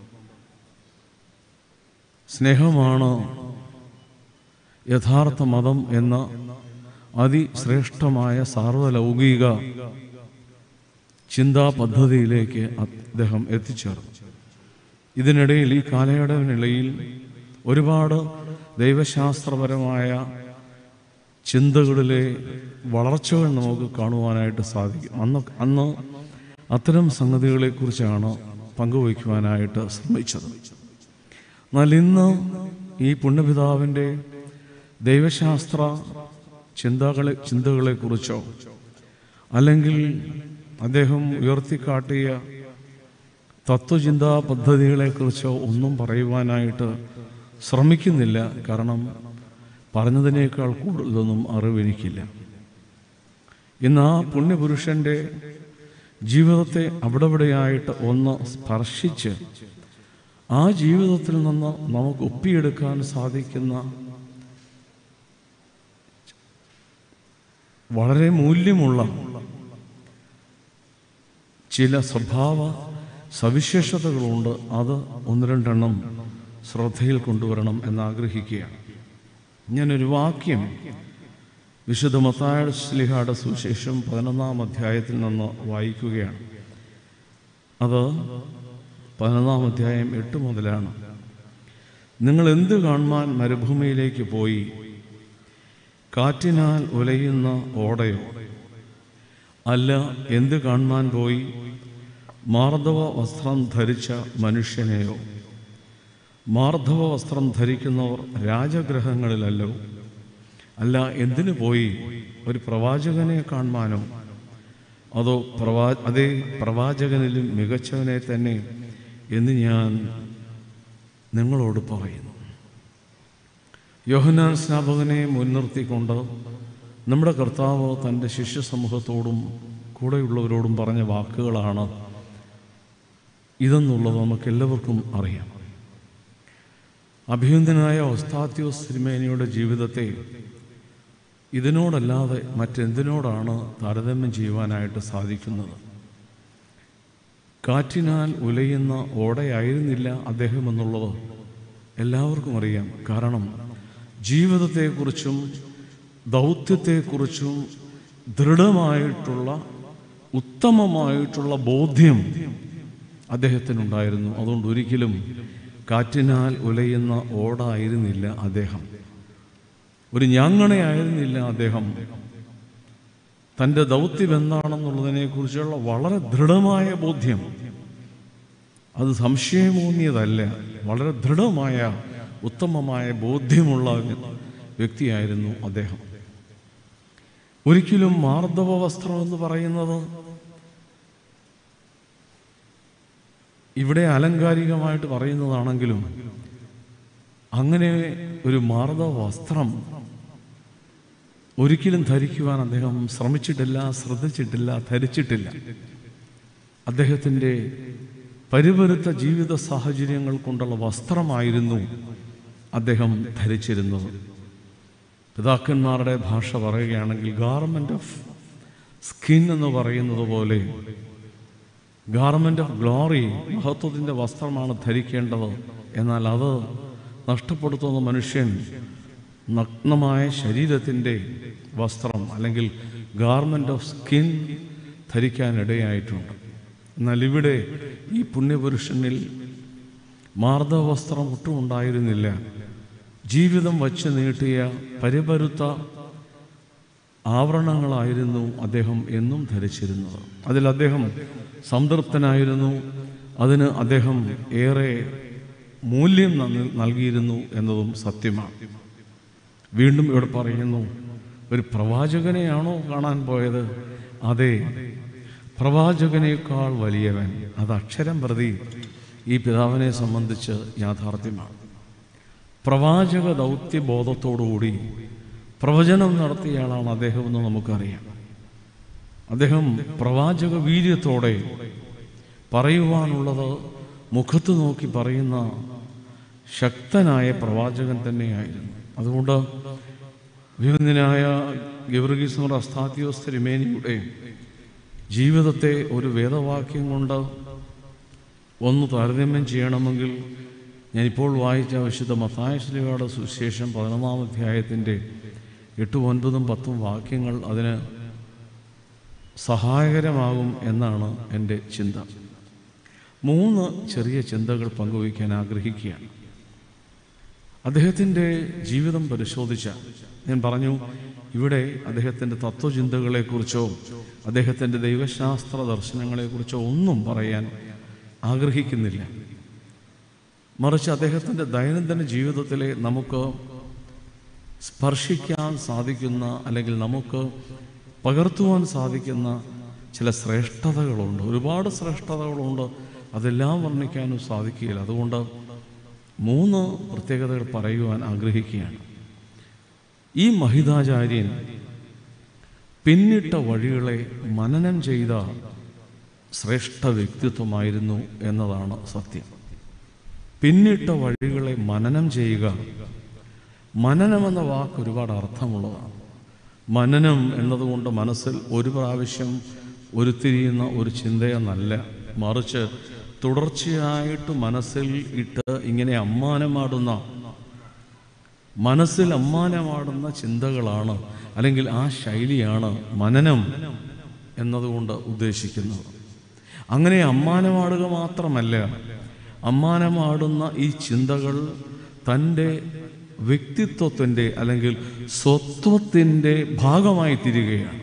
Speaker 9: സ്നേഹമാണ് യഥാർത്ഥ മതം എന്ന അതിശ്രേഷ്ഠമായ സാർവലൗകിക ചിന്താ പദ്ധതിയിലേക്ക് അദ്ദേഹം എത്തിച്ചേർന്നു ഇതിനിടയിൽ ഈ കാലയളവിനിടയിൽ ഒരുപാട് ദൈവശാസ്ത്രപരമായ ചിന്തകളിലെ വളർച്ചകൾ നമുക്ക് കാണുവാനായിട്ട് സാധിക്കും അന്ന് അന്ന് അത്തരം സംഗതികളെക്കുറിച്ചാണ് പങ്കുവയ്ക്കുവാനായിട്ട് ശ്രമിച്ചത് എന്നാൽ ഇന്ന് ഈ പുണ്യപിതാവിൻ്റെ ദൈവശാസ്ത്ര ചിന്തകളെ ചിന്തകളെക്കുറിച്ചോ അല്ലെങ്കിൽ അദ്ദേഹം ഉയർത്തിക്കാട്ടിയ തത്വചിന്താ പദ്ധതികളെക്കുറിച്ചോ ഒന്നും പറയുവാനായിട്ട് ശ്രമിക്കുന്നില്ല കാരണം പറഞ്ഞതിനേക്കാൾ കൂടുതലൊന്നും അറിവെനിക്കില്ല ഇന്ന് ആ പുണ്യപുരുഷൻ്റെ ജീവിതത്തെ അവിടെവിടെയായിട്ട് ഒന്ന് സ്പർശിച്ച് ആ ജീവിതത്തിൽ നിന്ന് നമുക്ക് ഒപ്പിയെടുക്കാൻ സാധിക്കുന്ന വളരെ മൂല്യമുള്ള ചില സ്വഭാവ സവിശേഷതകളുണ്ട് അത് ഒന്ന് രണ്ടെണ്ണം ശ്രദ്ധയിൽ കൊണ്ടുവരണം എന്നാഗ്രഹിക്കുകയാണ് ഞാനൊരു വാക്യം വിശുദ്ധ മത്തായ ശ്ലിഹായുടെ സുവിശേഷം പതിനൊന്നാം അധ്യായത്തിൽ നിന്ന് വായിക്കുകയാണ് അത് പതിനൊന്നാം അധ്യായം എട്ട് മുതലാണ് നിങ്ങൾ എന്ത് കാണുവാൻ മരുഭൂമിയിലേക്ക് പോയി കാറ്റിനാൽ ഉലയുന്ന ഓടയോ അല്ല എന്ത് കാണുവാൻ പോയി മാർദ്ദവ വസ്ത്രം ധരിച്ച മനുഷ്യനെയോ മാർദ്ദവ വസ്ത്രം ധരിക്കുന്നവർ രാജഗ്രഹങ്ങളിലല്ലോ അല്ല എന്തിനു പോയി ഒരു പ്രവാചകനെ കാണുവാനോ അതോ പ്രവാ അതേ പ്രവാചകനിലും മികച്ചവനെ തന്നെ എന്ന് ഞാൻ നിങ്ങളോട് പറയുന്നു യോഹനാൻ സ്നാപകനെ മുൻനിർത്തിക്കൊണ്ട് നമ്മുടെ കർത്താവ് തൻ്റെ ശിഷ്യ സമൂഹത്തോടും കൂടെയുള്ളവരോടും പറഞ്ഞ വാക്കുകളാണ് ഇതെന്നുള്ളത് നമുക്ക് എല്ലാവർക്കും അറിയാം അഭിനന്ദനായ ഒസ്താത്യോസ് സിരിമേനയുടെ ജീവിതത്തെ ഇതിനോടല്ലാതെ മറ്റെന്തിനോടാണ് താരതമ്യം ചെയ്യുവാനായിട്ട് സാധിക്കുന്നത് കാറ്റിനാൽ ഉലയുന്ന ഓടയായിരുന്നില്ല അദ്ദേഹം എന്നുള്ളത് എല്ലാവർക്കും അറിയാം കാരണം ജീവിതത്തെക്കുറിച്ചും ദൗത്യത്തെക്കുറിച്ചും ദൃഢമായിട്ടുള്ള ഉത്തമമായിട്ടുള്ള ബോധ്യം അദ്ദേഹത്തിനുണ്ടായിരുന്നു അതുകൊണ്ട് ഒരിക്കലും കാറ്റിനാൽ ഉലയുന്ന ഓടായിരുന്നില്ല അദ്ദേഹം ഒരു ഞാങ്ങണയായിരുന്നില്ല അദ്ദേഹം തൻ്റെ ദൗത്യം എന്താണെന്നുള്ളതിനെ കുറിച്ചുള്ള വളരെ ദൃഢമായ ബോധ്യം അത് സംശയമൂന്നിയതല്ല വളരെ ദൃഢമായ ഉത്തമമായ ബോധ്യമുള്ള വ്യക്തിയായിരുന്നു അദ്ദേഹം ഒരിക്കലും മാർദ്ദവ വസ്ത്രം എന്ന് പറയുന്നത് ഇവിടെ അലങ്കാരികമായിട്ട് പറയുന്നതാണെങ്കിലും അങ്ങനെ ഒരു മാർദ്ദവ വസ്ത്രം ഒരിക്കലും ധരിക്കുവാൻ അദ്ദേഹം ശ്രമിച്ചിട്ടില്ല ശ്രദ്ധിച്ചിട്ടില്ല ധരിച്ചിട്ടില്ല അദ്ദേഹത്തിൻ്റെ പരിവരുത്ത ജീവിത സാഹചര്യങ്ങൾ കൊണ്ടുള്ള വസ്ത്രമായിരുന്നു അദ്ദേഹം ധരിച്ചിരുന്നത് പിതാക്കന്മാരുടെ ഭാഷ പറയുകയാണെങ്കിൽ ഗാർമെൻ്റ് ഓഫ് സ്കിൻ എന്ന് പറയുന്നത് പോലെ ഗാർമെൻ്റ് ഓഫ് ഗ്ലോറി മഹത്വത്തിൻ്റെ വസ്ത്രമാണ് ധരിക്കേണ്ടത് എന്നാൽ അത് നഷ്ടപ്പെടുത്തുന്ന മനുഷ്യൻ നഗ്നമായ ശരീരത്തിൻ്റെ വസ്ത്രം അല്ലെങ്കിൽ ഗാർമെൻ്റ് ഓഫ് സ്കിൻ ധരിക്കാനിടയായിട്ടുണ്ട് എന്നാൽ ഇവിടെ ഈ പുണ്യപുരുഷനിൽ മാർദ്ദവ വസ്ത്രം ഒട്ടും ഉണ്ടായിരുന്നില്ല ജീവിതം വച്ച് നീട്ടിയ പരിപരുത്ത ആവരണങ്ങളായിരുന്നു അദ്ദേഹം എന്നും ധരിച്ചിരുന്നത് അതിൽ അദ്ദേഹം സംതൃപ്തനായിരുന്നു അതിന് അദ്ദേഹം ഏറെ മൂല്യം നൽ- നൽകിയിരുന്നു എന്നതും സത്യമാണ് വീണ്ടും ഇവിടെ പറയുന്നു ഒരു പ്രവാചകനെയാണോ കാണാൻ പോയത് അതെ പ്രവാചകനേക്കാൾ വലിയവൻ അത് അക്ഷരം പ്രതി ഈ പിതാവിനെ സംബന്ധിച്ച് യാഥാർത്ഥ്യമാണ് പ്രവാചക ദൗത്യബോധത്തോടുകൂടി പ്രവചനം നടത്തിയ ആളാണ് അദ്ദേഹം എന്ന് നമുക്കറിയാം അദ്ദേഹം പ്രവാചക വീര്യത്തോടെ പറയുവാനുള്ളത് മുഖത്ത് നോക്കി പറയുന്ന ശക്തനായ പ്രവാചകൻ തന്നെയായിരുന്നു അതുകൊണ്ട് അഭിമന്യനായ ഗിവർഗീസ് അസ്താത്യോസ് തിരുമേനിയുടെ ജീവിതത്തെ ഒരു വേദവാക്യം കൊണ്ട് ഒന്ന് താരതമ്യം ചെയ്യണമെങ്കിൽ ഞാനിപ്പോൾ വായിച്ച വിശുദ്ധ മത്തായ ശ്രീയുടെ സുവിശേഷം പതിനൊന്നാം അധ്യായത്തിൻ്റെ എട്ടും ഒൻപതും പത്തും വാക്യങ്ങൾ അതിന് സഹായകരമാകും എന്നാണ് എൻ്റെ ചിന്ത മൂന്ന് ചെറിയ ചിന്തകൾ പങ്കുവയ്ക്കാൻ ആഗ്രഹിക്കുകയാണ് അദ്ദേഹത്തിൻ്റെ ജീവിതം പരിശോധിച്ച ഞാൻ പറഞ്ഞു ഇവിടെ അദ്ദേഹത്തിൻ്റെ തത്വചിന്തകളെക്കുറിച്ചോ അദ്ദേഹത്തിൻ്റെ ദൈവശാസ്ത്ര ദർശനങ്ങളെക്കുറിച്ചോ ഒന്നും പറയാൻ ആഗ്രഹിക്കുന്നില്ല മറിച്ച് അദ്ദേഹത്തിൻ്റെ ദൈനംദിന ജീവിതത്തിലെ നമുക്ക് സ്പർശിക്കാൻ സാധിക്കുന്ന അല്ലെങ്കിൽ നമുക്ക് പകർത്തുവാൻ സാധിക്കുന്ന ചില ശ്രേഷ്ഠതകളുണ്ട് ഒരുപാട് ശ്രേഷ്ഠതകളുണ്ട് അതെല്ലാം വർണ്ണിക്കാനും സാധിക്കുകയില്ല അതുകൊണ്ട് മൂന്ന് പ്രത്യേകതകൾ പറയുവാൻ ആഗ്രഹിക്കുകയാണ് ഈ മഹിതാചാര്യൻ പിന്നിട്ട വഴികളെ മനനം ചെയ്ത ശ്രേഷ്ഠ വ്യക്തിത്വമായിരുന്നു എന്നതാണ് സത്യം പിന്നിട്ട വഴികളെ മനനം ചെയ്യുക മനനം എന്ന വാക്ക് ഒരുപാട് അർത്ഥമുള്ളതാണ് മനനം എന്നതുകൊണ്ട് മനസ്സിൽ ഒരു പ്രാവശ്യം ഉരുത്തിരിയുന്ന ഒരു ചിന്തയെന്നല്ല മറിച്ച് തുടർച്ചയായിട്ട് മനസ്സിൽ ഇട്ട് ഇങ്ങനെ അമ്മാനമാടുന്ന മനസ്സിൽ അമ്മാനമാടുന്ന ചിന്തകളാണ് അല്ലെങ്കിൽ ആ ശൈലിയാണ് മനനം എന്നതുകൊണ്ട് ഉദ്ദേശിക്കുന്നത് അങ്ങനെ അമ്മാനമാടുക മാത്രമല്ല അമ്മാനമാടുന്ന ഈ ചിന്തകൾ തൻ്റെ വ്യക്തിത്വത്തിൻ്റെ അല്ലെങ്കിൽ സ്വത്വത്തിൻ്റെ ഭാഗമായി തീരുകയാണ്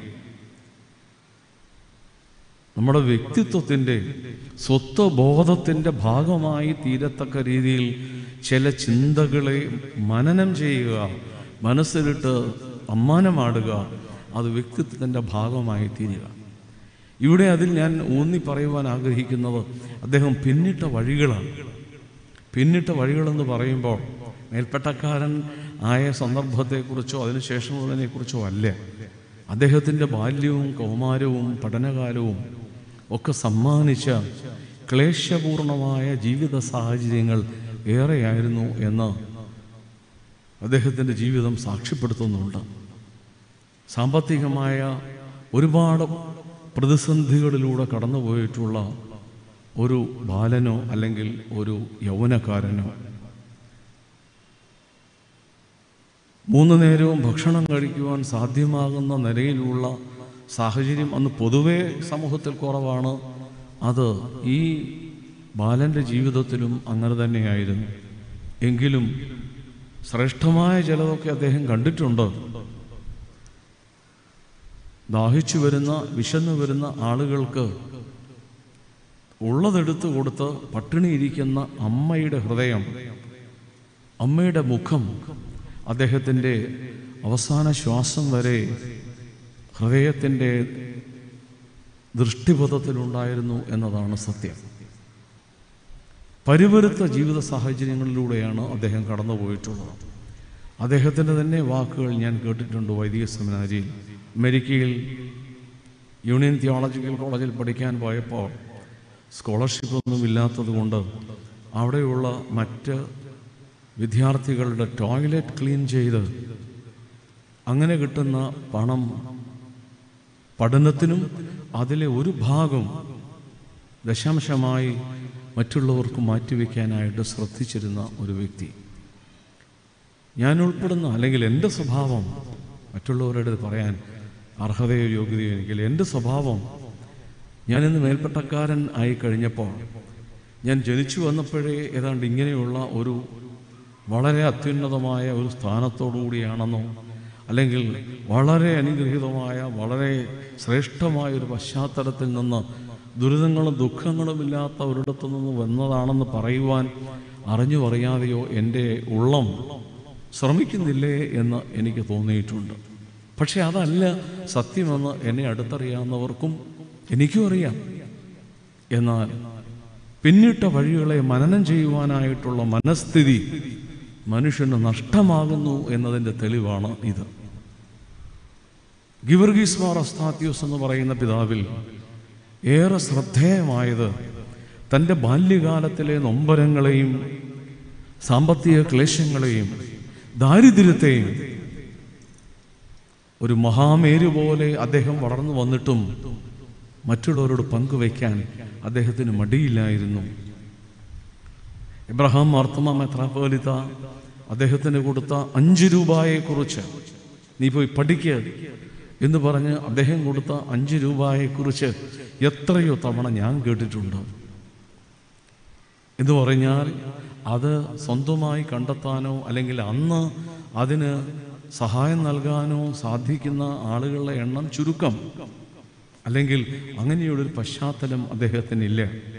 Speaker 9: നമ്മുടെ വ്യക്തിത്വത്തിൻ്റെ സ്വത്വബോധത്തിൻ്റെ ഭാഗമായി തീരത്തക്ക രീതിയിൽ ചില ചിന്തകളെ മനനം ചെയ്യുക മനസ്സിലിട്ട് അമ്മാനമാടുക അത് വ്യക്തിത്വത്തിൻ്റെ ഭാഗമായി തീരുക ഇവിടെ അതിൽ ഞാൻ ഊന്നി പറയുവാൻ ആഗ്രഹിക്കുന്നത് അദ്ദേഹം പിന്നിട്ട വഴികളാണ് പിന്നിട്ട വഴികളെന്ന് പറയുമ്പോൾ മേൽപ്പെട്ടക്കാരൻ ആയ സന്ദർഭത്തെക്കുറിച്ചോ അതിനുശേഷമുള്ളതിനെക്കുറിച്ചോ അല്ല അദ്ദേഹത്തിൻ്റെ ബാല്യവും കൗമാരവും പഠനകാലവും ഒക്കെ സമ്മാനിച്ച ക്ലേശപൂർണമായ ജീവിത സാഹചര്യങ്ങൾ ഏറെയായിരുന്നു എന്ന് അദ്ദേഹത്തിൻ്റെ ജീവിതം സാക്ഷ്യപ്പെടുത്തുന്നുണ്ട് സാമ്പത്തികമായ ഒരുപാട് പ്രതിസന്ധികളിലൂടെ കടന്നുപോയിട്ടുള്ള ഒരു ബാലനോ അല്ലെങ്കിൽ ഒരു യൗവനക്കാരനോ മൂന്ന് നേരവും ഭക്ഷണം കഴിക്കുവാൻ സാധ്യമാകുന്ന നിലയിലുള്ള സാഹചര്യം അന്ന് പൊതുവേ സമൂഹത്തിൽ കുറവാണ് അത് ഈ ബാലൻ്റെ ജീവിതത്തിലും അങ്ങനെ തന്നെയായിരുന്നു എങ്കിലും ശ്രേഷ്ഠമായ ചിലതൊക്കെ അദ്ദേഹം കണ്ടിട്ടുണ്ട് ദാഹിച്ചു വരുന്ന വിശന്നു വരുന്ന ആളുകൾക്ക് ഉള്ളതെടുത്തു കൊടുത്ത് പട്ടിണിയിരിക്കുന്ന അമ്മയുടെ ഹൃദയം അമ്മയുടെ മുഖം അദ്ദേഹത്തിൻ്റെ അവസാന ശ്വാസം വരെ ഹൃദയത്തിൻ്റെ ദൃഷ്ടിപഥത്തിലുണ്ടായിരുന്നു എന്നതാണ് സത്യം പരിവരുത്ത ജീവിത സാഹചര്യങ്ങളിലൂടെയാണ് അദ്ദേഹം കടന്നുപോയിട്ടുള്ളത് അദ്ദേഹത്തിൻ്റെ തന്നെ വാക്കുകൾ ഞാൻ കേട്ടിട്ടുണ്ട് വൈദിക സെമിനാരിയിൽ അമേരിക്കയിൽ യൂണിയൻ തിയോളജിക്കൽ കോളേജിൽ പഠിക്കാൻ പോയപ്പോൾ സ്കോളർഷിപ്പ് ഒന്നും ഇല്ലാത്തത് കൊണ്ട് അവിടെയുള്ള മറ്റ് വിദ്യാർത്ഥികളുടെ ടോയ്ലറ്റ് ക്ലീൻ ചെയ്ത് അങ്ങനെ കിട്ടുന്ന പണം പഠനത്തിനും അതിലെ ഒരു ഭാഗം ദശാംശമായി മറ്റുള്ളവർക്ക് മാറ്റിവെക്കാനായിട്ട് ശ്രദ്ധിച്ചിരുന്ന ഒരു വ്യക്തി ഞാൻ ഉൾപ്പെടുന്ന അല്ലെങ്കിൽ എൻ്റെ സ്വഭാവം മറ്റുള്ളവരുടെ പറയാൻ അർഹതയോ യോഗ്യതയോ എനിക്കില്ല എൻ്റെ സ്വഭാവം ഞാനിന്ന് മേൽപ്പെട്ടക്കാരൻ ആയി കഴിഞ്ഞപ്പോൾ ഞാൻ ജനിച്ചു വന്നപ്പോഴേ ഏതാണ്ട് ഇങ്ങനെയുള്ള ഒരു വളരെ അത്യുന്നതമായ ഒരു സ്ഥാനത്തോടു കൂടിയാണെന്നോ അല്ലെങ്കിൽ വളരെ അനുഗ്രഹീതമായ വളരെ ശ്രേഷ്ഠമായ ഒരു പശ്ചാത്തലത്തിൽ നിന്ന് ദുരിതങ്ങളും ദുഃഖങ്ങളും ഇല്ലാത്ത ഒരിടത്തു നിന്ന് വന്നതാണെന്ന് പറയുവാൻ അറിഞ്ഞു അറിയാതെയോ എൻ്റെ ഉള്ളം ശ്രമിക്കുന്നില്ലേ എന്ന് എനിക്ക് തോന്നിയിട്ടുണ്ട് പക്ഷെ അതല്ല സത്യമെന്ന് എന്നെ അടുത്തറിയാവുന്നവർക്കും എനിക്കും അറിയാം എന്നാൽ പിന്നിട്ട വഴികളെ മനനം ചെയ്യുവാനായിട്ടുള്ള മനസ്ഥിതി മനുഷ്യന് നഷ്ടമാകുന്നു എന്നതിൻ്റെ തെളിവാണ് ഇത് ഗിവർഗീസ് മാർ അസ്താത്യൂസ് എന്ന് പറയുന്ന പിതാവിൽ ഏറെ ശ്രദ്ധേയമായത് തൻ്റെ ബാല്യകാലത്തിലെ നൊമ്പരങ്ങളെയും സാമ്പത്തിക ക്ലേശങ്ങളെയും ദാരിദ്ര്യത്തെയും ഒരു മഹാമേരു പോലെ അദ്ദേഹം വളർന്നു വന്നിട്ടും മറ്റുള്ളവരോട് പങ്കുവയ്ക്കാൻ അദ്ദേഹത്തിന് മടിയില്ലായിരുന്നു ഇബ്രഹാം മാർത്തമ മെത്രാപോലിത്ത അദ്ദേഹത്തിന് കൊടുത്ത അഞ്ച് രൂപയെക്കുറിച്ച് നീ പോയി പഠിക്കുക എന്ന് പറഞ്ഞ് അദ്ദേഹം കൊടുത്ത അഞ്ച് രൂപയെക്കുറിച്ച് എത്രയോ തവണ ഞാൻ കേട്ടിട്ടുണ്ട് എന്ന് പറഞ്ഞാൽ അത് സ്വന്തമായി കണ്ടെത്താനോ അല്ലെങ്കിൽ അന്ന് അതിന് സഹായം നൽകാനോ സാധിക്കുന്ന ആളുകളുടെ എണ്ണം ചുരുക്കം അല്ലെങ്കിൽ അങ്ങനെയുള്ളൊരു പശ്ചാത്തലം അദ്ദേഹത്തിനില്ല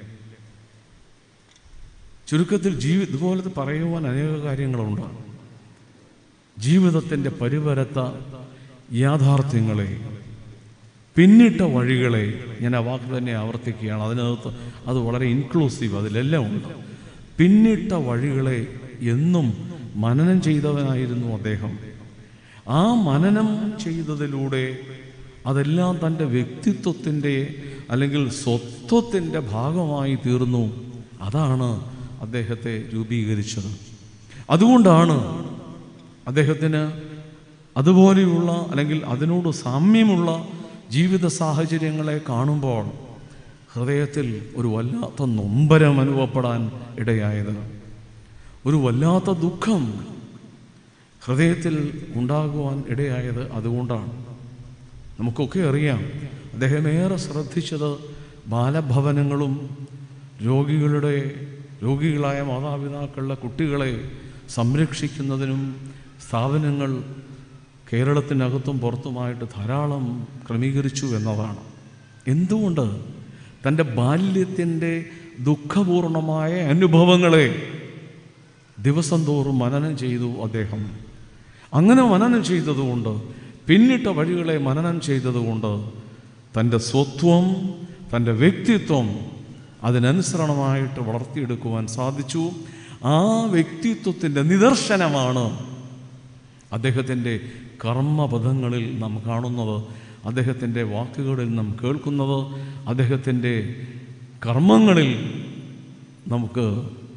Speaker 9: ചുരുക്കത്തിൽ ജീവി ഇതുപോലത്തെ പറയുവാൻ അനേക കാര്യങ്ങളുണ്ട് ജീവിതത്തിൻ്റെ പരിവരത്ത യാഥാർത്ഥ്യങ്ങളെ പിന്നിട്ട വഴികളെ ഞാൻ ആ വാക്ക് തന്നെ ആവർത്തിക്കുകയാണ് അതിനകത്ത് അത് വളരെ ഇൻക്ലൂസീവ് അതിലെല്ലാം ഉണ്ട് പിന്നിട്ട വഴികളെ എന്നും മനനം ചെയ്തവനായിരുന്നു അദ്ദേഹം ആ മനനം ചെയ്തതിലൂടെ അതെല്ലാം തൻ്റെ വ്യക്തിത്വത്തിൻ്റെ അല്ലെങ്കിൽ സ്വത്വത്തിൻ്റെ ഭാഗമായി തീർന്നു അതാണ് അദ്ദേഹത്തെ രൂപീകരിച്ചത് അതുകൊണ്ടാണ് അദ്ദേഹത്തിന് അതുപോലെയുള്ള അല്ലെങ്കിൽ അതിനോട് സാമ്യമുള്ള ജീവിത സാഹചര്യങ്ങളെ കാണുമ്പോൾ ഹൃദയത്തിൽ ഒരു വല്ലാത്ത നൊമ്പരം അനുഭവപ്പെടാൻ ഇടയായത് ഒരു വല്ലാത്ത ദുഃഖം ഹൃദയത്തിൽ ഉണ്ടാകുവാൻ ഇടയായത് അതുകൊണ്ടാണ് നമുക്കൊക്കെ അറിയാം അദ്ദേഹം ഏറെ ശ്രദ്ധിച്ചത് ബാലഭവനങ്ങളും രോഗികളുടെ രോഗികളായ മാതാപിതാക്കളുടെ കുട്ടികളെ സംരക്ഷിക്കുന്നതിനും സ്ഥാപനങ്ങൾ കേരളത്തിനകത്തും പുറത്തുമായിട്ട് ധാരാളം ക്രമീകരിച്ചു എന്നതാണ് എന്തുകൊണ്ട് തൻ്റെ ബാല്യത്തിൻ്റെ ദുഃഖപൂർണമായ അനുഭവങ്ങളെ ദിവസം തോറും മനനം ചെയ്തു അദ്ദേഹം അങ്ങനെ മനനം ചെയ്തതുകൊണ്ട് പിന്നിട്ട വഴികളെ മനനം ചെയ്തതുകൊണ്ട് തൻ്റെ സ്വത്വം തൻ്റെ വ്യക്തിത്വം അതിനനുസരണമായിട്ട് വളർത്തിയെടുക്കുവാൻ സാധിച്ചു ആ വ്യക്തിത്വത്തിൻ്റെ നിദർശനമാണ് അദ്ദേഹത്തിൻ്റെ കർമ്മപദങ്ങളിൽ നാം കാണുന്നത് അദ്ദേഹത്തിൻ്റെ വാക്കുകളിൽ നാം കേൾക്കുന്നത് അദ്ദേഹത്തിൻ്റെ കർമ്മങ്ങളിൽ നമുക്ക്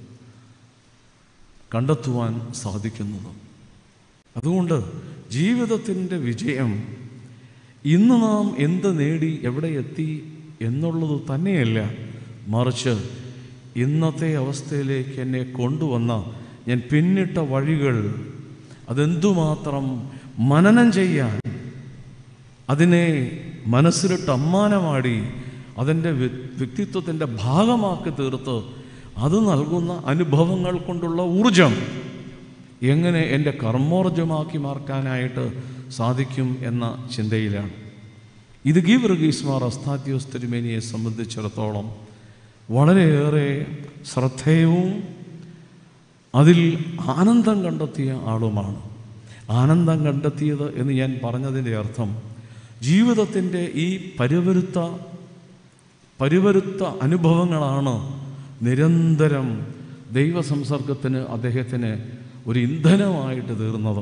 Speaker 9: കണ്ടെത്തുവാൻ സാധിക്കുന്നത് അതുകൊണ്ട് ജീവിതത്തിൻ്റെ വിജയം ഇന്ന് നാം എന്ത് നേടി എവിടെ എത്തി എന്നുള്ളത് തന്നെയല്ല മറിച്ച് ഇന്നത്തെ അവസ്ഥയിലേക്ക് എന്നെ കൊണ്ടുവന്ന ഞാൻ പിന്നിട്ട വഴികൾ അതെന്തുമാത്രം മനനം ചെയ്യാൻ അതിനെ മനസ്സിലിട്ട് അമ്മാനമാടി അതിൻ്റെ വ്യക്തിത്വത്തിൻ്റെ ഭാഗമാക്കി തീർത്ത് അത് നൽകുന്ന അനുഭവങ്ങൾ കൊണ്ടുള്ള ഊർജം എങ്ങനെ എൻ്റെ കർമ്മോർജമാക്കി മാർക്കാനായിട്ട് സാധിക്കും എന്ന ചിന്തയിലാണ് ഇത് ഗീവർഗീസ്മാർ അസ്താത്യോസ് തിരുമേനിയെ സംബന്ധിച്ചിടത്തോളം വളരെയേറെ ശ്രദ്ധേയവും അതിൽ ആനന്ദം കണ്ടെത്തിയ ആളുമാണ് ആനന്ദം കണ്ടെത്തിയത് എന്ന് ഞാൻ പറഞ്ഞതിൻ്റെ അർത്ഥം ജീവിതത്തിൻ്റെ ഈ പരിവരുത്ത പരിവരുത്ത അനുഭവങ്ങളാണ് നിരന്തരം ദൈവസംസർഗത്തിന് അദ്ദേഹത്തിന് ഒരു ഇന്ധനമായിട്ട് തീർന്നത്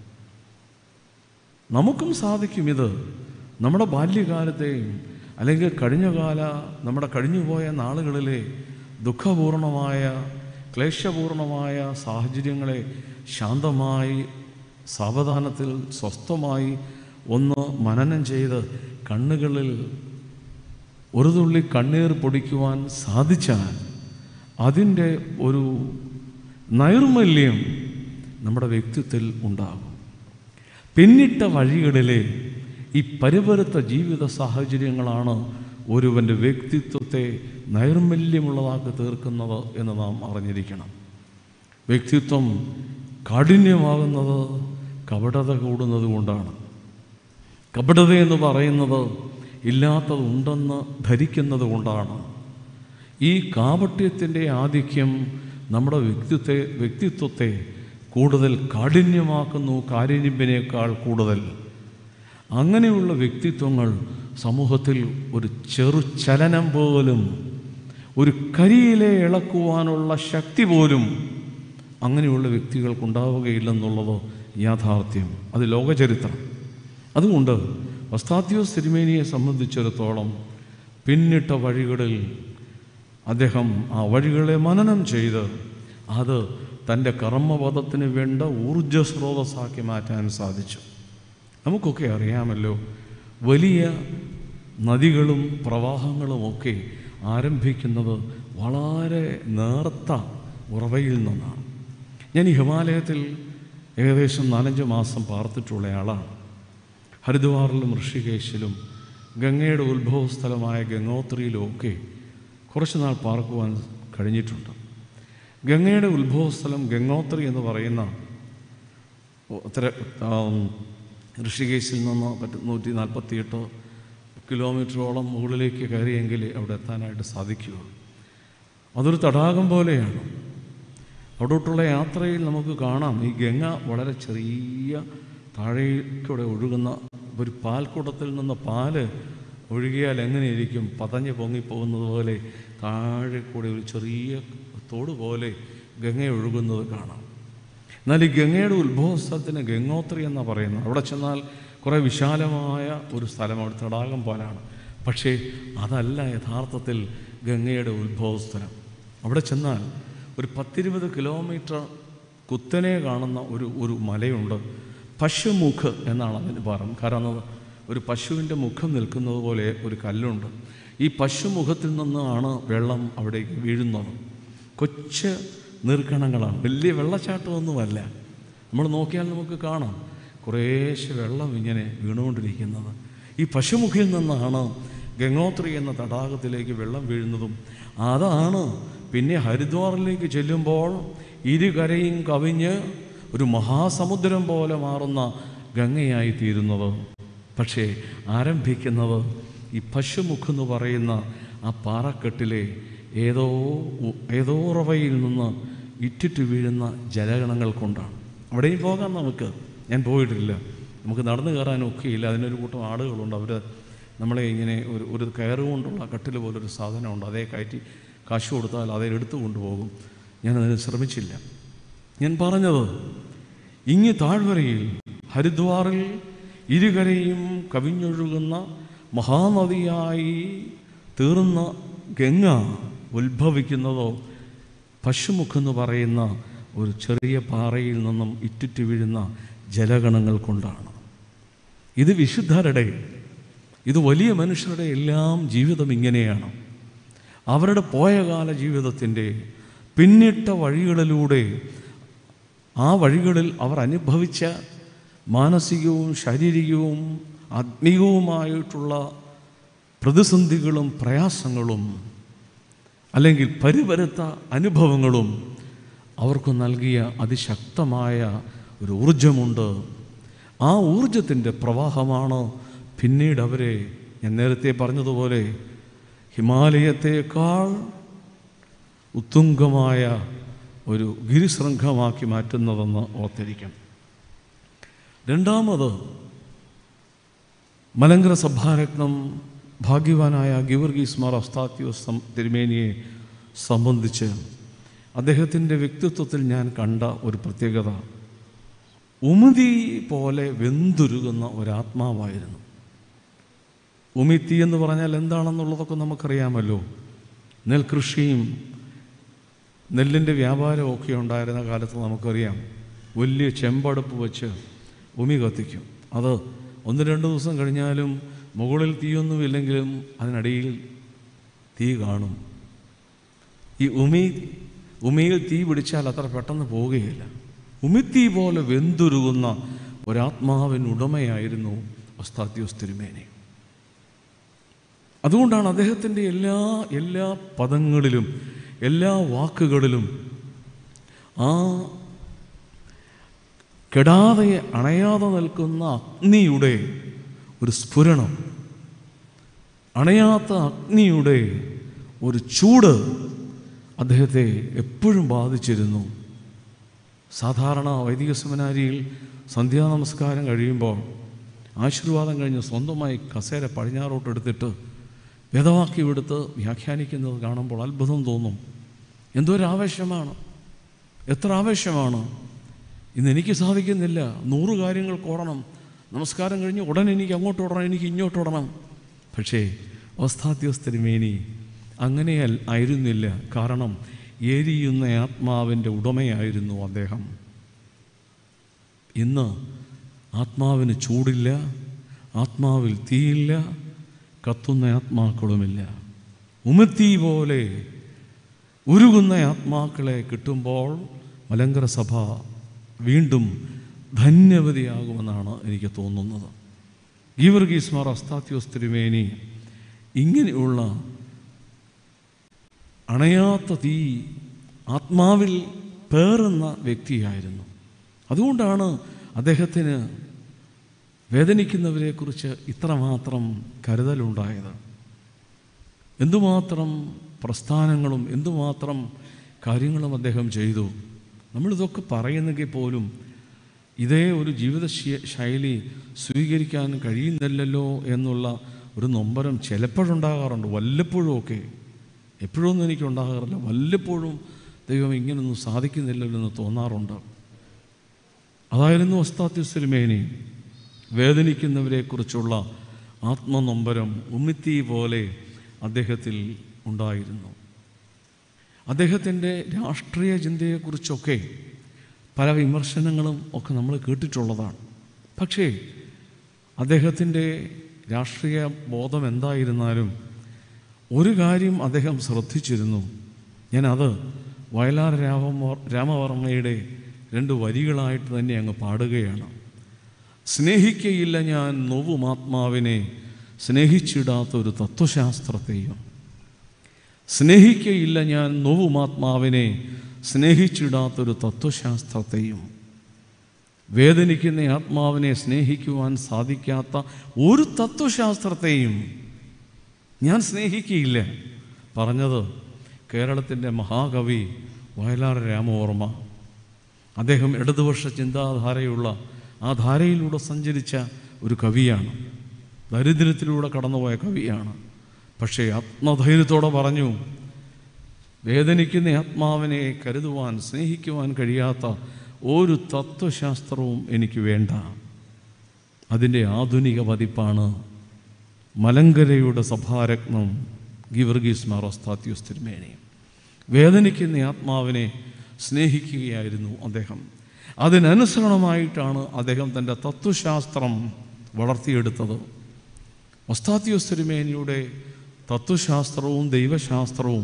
Speaker 9: നമുക്കും സാധിക്കും ഇത് നമ്മുടെ ബാല്യകാലത്തെയും അല്ലെങ്കിൽ കഴിഞ്ഞകാല നമ്മുടെ കഴിഞ്ഞുപോയ നാളുകളിലെ ദുഃഖപൂർണമായ ക്ലേശപൂർണമായ സാഹചര്യങ്ങളെ ശാന്തമായി സാവധാനത്തിൽ സ്വസ്ഥമായി ഒന്ന് മനനം ചെയ്ത് കണ്ണുകളിൽ ഒരു തുള്ളി കണ്ണീർ പൊടിക്കുവാൻ സാധിച്ചാൽ അതിൻ്റെ ഒരു നൈർമല്യം നമ്മുടെ വ്യക്തിത്വത്തിൽ ഉണ്ടാകും പിന്നിട്ട വഴികളിലെ ഈ പരിവരുത്ത ജീവിത സാഹചര്യങ്ങളാണ് ഒരുവൻ്റെ വ്യക്തിത്വത്തെ നൈർമല്യമുള്ളതാക്കി തീർക്കുന്നത് എന്ന് നാം അറിഞ്ഞിരിക്കണം വ്യക്തിത്വം കാഠിന്യമാകുന്നത് കപടത കൂടുന്നത് കൊണ്ടാണ് കപടത എന്ന് പറയുന്നത് ഇല്ലാത്തതുണ്ടെന്ന് ധരിക്കുന്നത് കൊണ്ടാണ് ഈ കാപട്യത്തിൻ്റെ ആധിക്യം നമ്മുടെ വ്യക്തിത്വത്തെ വ്യക്തിത്വത്തെ കൂടുതൽ കാഠിന്യമാക്കുന്നു കാഠിന്യത്തിനേക്കാൾ കൂടുതൽ അങ്ങനെയുള്ള വ്യക്തിത്വങ്ങൾ സമൂഹത്തിൽ ഒരു ചെറു ചലനം പോലും ഒരു കരിയിലെ ഇളക്കുവാനുള്ള ശക്തി പോലും അങ്ങനെയുള്ള വ്യക്തികൾക്കുണ്ടാവുകയില്ലെന്നുള്ളത് യാഥാർത്ഥ്യം അത് ലോകചരിത്രം അതുകൊണ്ട് വസ്താത്യോസ് തിരുമേനിയെ സംബന്ധിച്ചിടത്തോളം പിന്നിട്ട വഴികളിൽ അദ്ദേഹം ആ വഴികളെ മനനം ചെയ്ത് അത് തൻ്റെ കർമ്മപദത്തിന് വേണ്ട ഊർജ്ജസ്രോതസ്സാക്കി മാറ്റാൻ സാധിച്ചു നമുക്കൊക്കെ അറിയാമല്ലോ വലിയ നദികളും പ്രവാഹങ്ങളുമൊക്കെ ആരംഭിക്കുന്നത് വളരെ നേർത്ത ഉറവയിൽ നിന്നാണ് ഞാൻ ഈ ഹിമാലയത്തിൽ ഏകദേശം നാലഞ്ച് മാസം പാർത്തിട്ടുള്ള ആളാണ് ഹരിദ്വാറിലും ഋഷികേശിലും ഗംഗയുടെ ഉത്ഭവസ്ഥലമായ ഗംഗോത്രിയിലും ഒക്കെ കുറച്ച് നാൾ പാർക്കുവാൻ കഴിഞ്ഞിട്ടുണ്ട് ഗംഗയുടെ ഉത്ഭവസ്ഥലം ഗംഗോത്രി എന്ന് പറയുന്ന ഉത്തര ആം, ഋഷികേശിൽ നിന്ന് പത്ത് നൂറ്റി നാൽപ്പത്തിയെട്ട് കിലോമീറ്ററോളം മുകളിലേക്ക് കയറിയെങ്കിൽ അവിടെ എത്താനായിട്ട് സാധിക്കുക അതൊരു തടാകം പോലെയാണ് അവിടോട്ടുള്ള യാത്രയിൽ നമുക്ക് കാണാം ഈ ഗംഗ വളരെ ചെറിയ താഴേക്കൂടെ ഒഴുകുന്ന ഒരു പാൽക്കുടത്തിൽ നിന്ന് പാല് ഒഴുകിയാൽ എങ്ങനെയിരിക്കും പതഞ്ഞ് പൊങ്ങിപ്പോകുന്നത് പോലെ താഴെ കൂടെ ഒരു ചെറിയ തോട് പോലെ ഗംഗ ഒഴുകുന്നത് കാണാം എന്നാൽ ഈ ഗംഗയുടെ ഉത്ഭവസ്ഥലത്തിന് ഗംഗോത്രി എന്നാണ് പറയുന്നത് അവിടെ ചെന്നാൽ കുറേ വിശാലമായ ഒരു സ്ഥലം അവിടെ തടാകം പോലാണ് പക്ഷേ അതല്ല യഥാർത്ഥത്തിൽ ഗംഗയുടെ ഉത്ഭവസ്ഥലം അവിടെ ചെന്നാൽ ഒരു പത്തിരുപത് കിലോമീറ്റർ കുത്തനെ കാണുന്ന ഒരു ഒരു മലയുണ്ട് പശുമുഖ് എന്നാണ് അതിന് പറയും കാരണം അത് ഒരു പശുവിൻ്റെ മുഖം നിൽക്കുന്നത് പോലെ ഒരു കല്ലുണ്ട് ഈ പശുമുഖത്തിൽ നിന്നാണ് വെള്ളം അവിടേക്ക് വീഴുന്നത് കൊച്ച് നീർക്കണങ്ങളാണ് വലിയ വെള്ളച്ചാട്ടമൊന്നുമല്ല നമ്മൾ നോക്കിയാൽ നമുക്ക് കാണാം കുറേശ്ശെ വെള്ളം ഇങ്ങനെ വീണുകൊണ്ടിരിക്കുന്നത് ഈ പശുമുഖിൽ നിന്നാണ് ഗംഗോത്രി എന്ന തടാകത്തിലേക്ക് വെള്ളം വീഴുന്നതും അതാണ് പിന്നെ ഹരിദ്വാറിലേക്ക് ചെല്ലുമ്പോൾ ഇരുകരയും കവിഞ്ഞ് ഒരു മഹാസമുദ്രം പോലെ മാറുന്ന ഗംഗയായി തീരുന്നത് പക്ഷേ ആരംഭിക്കുന്നത് ഈ പശുമുഖ് എന്ന് പറയുന്ന ആ പാറക്കെട്ടിലെ ഏതോ ഉ- ഏതോ ഉറവയിൽ നിന്ന് ഇറ്റിറ്റ് വീഴുന്ന ജലഗണങ്ങൾ കൊണ്ടാണ് അവിടെയും പോകാം നമുക്ക് ഞാൻ പോയിട്ടില്ല നമുക്ക് നടന്നു കയറാനൊക്കെയില്ല അതിനൊരു കൂട്ടം ആളുകളുണ്ട് അവർ നമ്മളെ ഇങ്ങനെ ഒരു ഒരു കയറ് കൊണ്ടുള്ള കട്ടിൽ പോലൊരു സാധനമുണ്ട് അതേ കയറ്റി കാശ് കൊടുത്താൽ അതേ എടുത്തു കൊണ്ടുപോകും ഞാനതിന് ശ്രമിച്ചില്ല ഞാൻ പറഞ്ഞത് ഇങ്ങ് താഴ്വരയിൽ ഹരിദ്വാറിൽ ഇരുകരയും കവിഞ്ഞൊഴുകുന്ന മഹാനദിയായി തീർന്ന ഗംഗ ഉത്ഭവിക്കുന്നതോ പശുമുഖെന്ന് പറയുന്ന ഒരു ചെറിയ പാറയിൽ നിന്നും ഇറ്റിറ്റ് വീഴുന്ന ജലഗണങ്ങൾ കൊണ്ടാണ് ഇത് വിശുദ്ധരുടെ ഇത് വലിയ മനുഷ്യരുടെ എല്ലാം ജീവിതം ഇങ്ങനെയാണ് അവരുടെ പോയകാല ജീവിതത്തിൻ്റെ പിന്നിട്ട വഴികളിലൂടെ ആ വഴികളിൽ അവർ അനുഭവിച്ച മാനസികവും ശാരീരികവും ആത്മീയവുമായിട്ടുള്ള പ്രതിസന്ധികളും പ്രയാസങ്ങളും അല്ലെങ്കിൽ പരിവരുത്ത അനുഭവങ്ങളും അവർക്ക് നൽകിയ അതിശക്തമായ ഒരു ഊർജമുണ്ട് ആ ഊർജത്തിൻ്റെ പ്രവാഹമാണ് പിന്നീട് അവരെ ഞാൻ നേരത്തെ പറഞ്ഞതുപോലെ ഹിമാലയത്തേക്കാൾ ഉത്തുംഗമായ ഒരു ഗിരിശൃംഖമാക്കി മാറ്റുന്നതെന്ന് ഓർത്തിരിക്കണം രണ്ടാമത് മലങ്കര സഭാരത്നം ഭാഗ്യവാനായ ഗിവർഗീസ് മാർ അസ്താത്യോസ് സം- തിരുമേനിയെ സംബന്ധിച്ച് അദ്ദേഹത്തിൻ്റെ വ്യക്തിത്വത്തിൽ ഞാൻ കണ്ട ഒരു പ്രത്യേകത ഉമിതി പോലെ വെന്തുരുകുന്ന ഒരാത്മാവായിരുന്നു ഉമിത്തി എന്ന് പറഞ്ഞാൽ എന്താണെന്നുള്ളതൊക്കെ നമുക്കറിയാമല്ലോ നെൽകൃഷിയും നെല്ലിൻ്റെ വ്യാപാരവും ഒക്കെ ഉണ്ടായിരുന്ന കാലത്ത് നമുക്കറിയാം വലിയ ചെമ്പടുപ്പ് വെച്ച് ഉമി കത്തിക്കും അത് ഒന്ന് രണ്ട് ദിവസം കഴിഞ്ഞാലും മുകളിൽ തീയൊന്നുമില്ലെങ്കിലും അതിനടിയിൽ തീ കാണും ഈ ഉമി ഉമിയിൽ തീ പിടിച്ചാൽ അത്ര പെട്ടെന്ന് പോവുകയില്ല ഉമിത്തീ പോലെ വെന്തുരുകുന്ന ഒരാത്മാവിനുടമയായിരുന്നു ഒസ്താത്യോസ് തിരുമേനി അതുകൊണ്ടാണ് അദ്ദേഹത്തിൻ്റെ എല്ലാ എല്ലാ പദങ്ങളിലും എല്ലാ വാക്കുകളിലും ആ കെടാതെ അണയാതെ നിൽക്കുന്ന അഗ്നിയുടെ ഒരു സ്ഫുരണം അണയാത്ത അഗ്നിയുടെ ഒരു ചൂട് അദ്ദേഹത്തെ എപ്പോഴും ബാധിച്ചിരുന്നു സാധാരണ വൈദിക സെമിനാരിയിൽ സന്ധ്യാനമസ്കാരം കഴിയുമ്പോൾ ആശീർവാദം കഴിഞ്ഞ് സ്വന്തമായി കസേര പടിഞ്ഞാറോട്ട് എടുത്തിട്ട് വേദവാക്യം എടുത്ത് വ്യാഖ്യാനിക്കുന്നത് കാണുമ്പോൾ അത്ഭുതം തോന്നും എന്തോ ഒരു ആവേശമാണ് എത്ര ആവേശമാണ് ഇന്ന് എനിക്ക് സാധിക്കുന്നില്ല നൂറ് കാര്യങ്ങൾക്ക് ഓടണം നമസ്കാരം കഴിഞ്ഞ് ഉടനെ എനിക്ക് അങ്ങോട്ട് ഓടണം എനിക്ക് ഇങ്ങോട്ട് ഓടണം പക്ഷേ അവസ്ഥാധ്യസ്ഥരുമേനി അങ്ങനെ ആയിരുന്നില്ല കാരണം എരിയുന്ന ആത്മാവിൻ്റെ ഉടമയായിരുന്നു അദ്ദേഹം ഇന്ന് ആത്മാവിന് ചൂടില്ല ആത്മാവിൽ തീയില്ല കത്തുന്ന ആത്മാക്കളുമില്ല ഉമിത്തി പോലെ ഉരുകുന്ന ആത്മാക്കളെ കിട്ടുമ്പോൾ മലങ്കര സഭ വീണ്ടും ധന്യവതിയാകുമെന്നാണ് എനിക്ക് തോന്നുന്നത് ഗീവർഗീസ്മാർ അസ്താത്യോസ് തിരുമേനി ഇങ്ങനെയുള്ള അണയാത്ത തീ ആത്മാവിൽ പേറുന്ന വ്യക്തിയായിരുന്നു അതുകൊണ്ടാണ് അദ്ദേഹത്തിന് വേദനിക്കുന്നവരെക്കുറിച്ച് ഇത്രമാത്രം കരുതലുണ്ടായത് എന്തുമാത്രം പ്രസ്ഥാനങ്ങളും എന്തുമാത്രം കാര്യങ്ങളും അദ്ദേഹം ചെയ്തു നമ്മളിതൊക്കെ പറയുന്നെങ്കിൽ പോലും ഇതേ ഒരു ജീവിത ശൈ- ശൈലി സ്വീകരിക്കാൻ കഴിയുന്നില്ലല്ലോ എന്നുള്ള ഒരു നൊമ്പരം ചിലപ്പോഴുണ്ടാകാറുണ്ട് വല്ലപ്പോഴും ഒക്കെ എപ്പോഴൊന്നും എനിക്ക് ഉണ്ടാകാറില്ല വല്ലപ്പോഴും ദൈവം ഇങ്ങനൊന്നും സാധിക്കുന്നില്ലല്ലോ എന്ന് തോന്നാറുണ്ട് അതായിരുന്നു ഒസ്താത്യുസ്വരുമേനി വേദനിക്കുന്നവരെക്കുറിച്ചുള്ള ആത്മനൊമ്പരം ഉമിത്തി പോലെ അദ്ദേഹത്തിൽ ഉണ്ടായിരുന്നു അദ്ദേഹത്തിൻ്റെ രാഷ്ട്രീയ ചിന്തയെക്കുറിച്ചൊക്കെ പല വിമർശനങ്ങളും ഒക്കെ നമ്മൾ കേട്ടിട്ടുള്ളതാണ് പക്ഷേ അദ്ദേഹത്തിൻ്റെ രാഷ്ട്രീയ ബോധം എന്തായിരുന്നാലും ഒരു കാര്യം അദ്ദേഹം ശ്രദ്ധിച്ചിരുന്നു ഞാനത് വയലാർ രാമ രാമവർമ്മയുടെ രണ്ട് വരികളായിട്ട് തന്നെ അങ്ങ് പാടുകയാണ് സ്നേഹിക്കയില്ല ഞാൻ നോവുമാത്മാവിനെ സ്നേഹിച്ചിടാത്ത ഒരു തത്വശാസ്ത്രത്തെയും സ്നേഹിക്കയില്ല ഞാൻ നോവുമാത്മാവിനെ സ്നേഹിച്ചിടാത്തൊരു തത്വശാസ്ത്രത്തെയും വേദനിക്കുന്ന ആത്മാവിനെ സ്നേഹിക്കുവാൻ സാധിക്കാത്ത ഒരു തത്വശാസ്ത്രത്തെയും ഞാൻ സ്നേഹിക്കുകയില്ല പറഞ്ഞത് കേരളത്തിൻ്റെ മഹാകവി വയലാർ രാമവർമ്മ അദ്ദേഹം ഇടതുപക്ഷ ചിന്താധാരയുള്ള ആ ധാരയിലൂടെ സഞ്ചരിച്ച ഒരു കവിയാണ് ദരിദ്രത്തിലൂടെ കടന്നുപോയ കവിയാണ് പക്ഷേ ആത്മധൈര്യത്തോടെ പറഞ്ഞു വേദനിക്കുന്ന ആത്മാവിനെ കരുതുവാൻ സ്നേഹിക്കുവാൻ കഴിയാത്ത ഒരു തത്വശാസ്ത്രവും എനിക്ക് വേണ്ട അതിൻ്റെ ആധുനിക പതിപ്പാണ് മലങ്കരയുടെ സഭാരത്നം ഗിവർഗീസ് മാറോസ്താത്യൂസ് തിരുമേനി വേദനിക്കുന്ന ആത്മാവിനെ സ്നേഹിക്കുകയായിരുന്നു അദ്ദേഹം അതിനനുസരണമായിട്ടാണ് അദ്ദേഹം തൻ്റെ തത്വശാസ്ത്രം വളർത്തിയെടുത്തത് ഒസ്താത്യൂസ് തിരുമേനിയുടെ തത്വശാസ്ത്രവും ദൈവശാസ്ത്രവും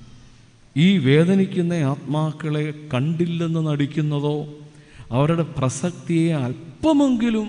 Speaker 9: ഈ വേദനിക്കുന്ന ആത്മാക്കളെ കണ്ടില്ലെന്ന് നടിക്കുന്നതോ അവരുടെ പ്രസക്തിയെ അല്പമെങ്കിലും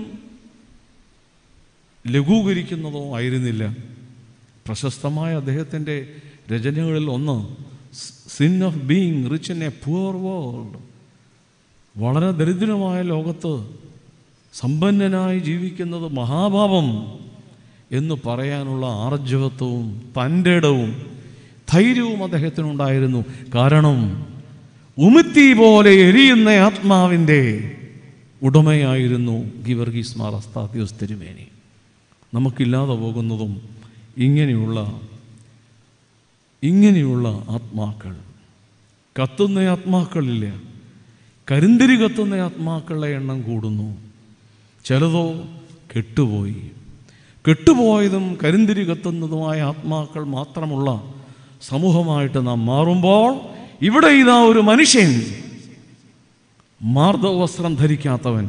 Speaker 9: ലഘൂകരിക്കുന്നതോ ആയിരുന്നില്ല പ്രശസ്തമായ അദ്ദേഹത്തിൻ്റെ രചനകളിൽ ഒന്ന് sin of being rich in a poor world വളരെ ദരിദ്രമായ ലോകത്ത് സമ്പന്നനായി ജീവിക്കുന്നത് മഹാഭാവം എന്ന് പറയാനുള്ള ആർജവത്വവും തൻ്റെ ഇടവും ധൈര്യവും അദ്ദേഹത്തിനുണ്ടായിരുന്നു കാരണം ഉമിത്തി പോലെ എരിയുന്ന ആത്മാവിൻ്റെ ഉടമയായിരുന്നു ഗിവർഗീസ് മാർ അസ്താദ്യോസ് തിരുമേനി നമുക്കില്ലാതെ പോകുന്നതും ഇങ്ങനെയുള്ള ഇങ്ങനെയുള്ള ആത്മാക്കൾ കത്തുന്ന ആത്മാക്കളില്ല കരിന്തിരി കത്തുന്ന ആത്മാക്കളുടെ എണ്ണം കൂടുന്നു ചിലതോ കെട്ടുപോയി കെട്ടുപോയതും കരിന്തിരി കത്തുന്നതുമായ ആത്മാക്കൾ മാത്രമുള്ള സമൂഹമായിട്ട് നാം മാറുമ്പോൾ ഇവിടെ ഇതാ ഒരു മനുഷ്യൻ മാർദ്ദവസ്ത്രം ധരിക്കാത്തവൻ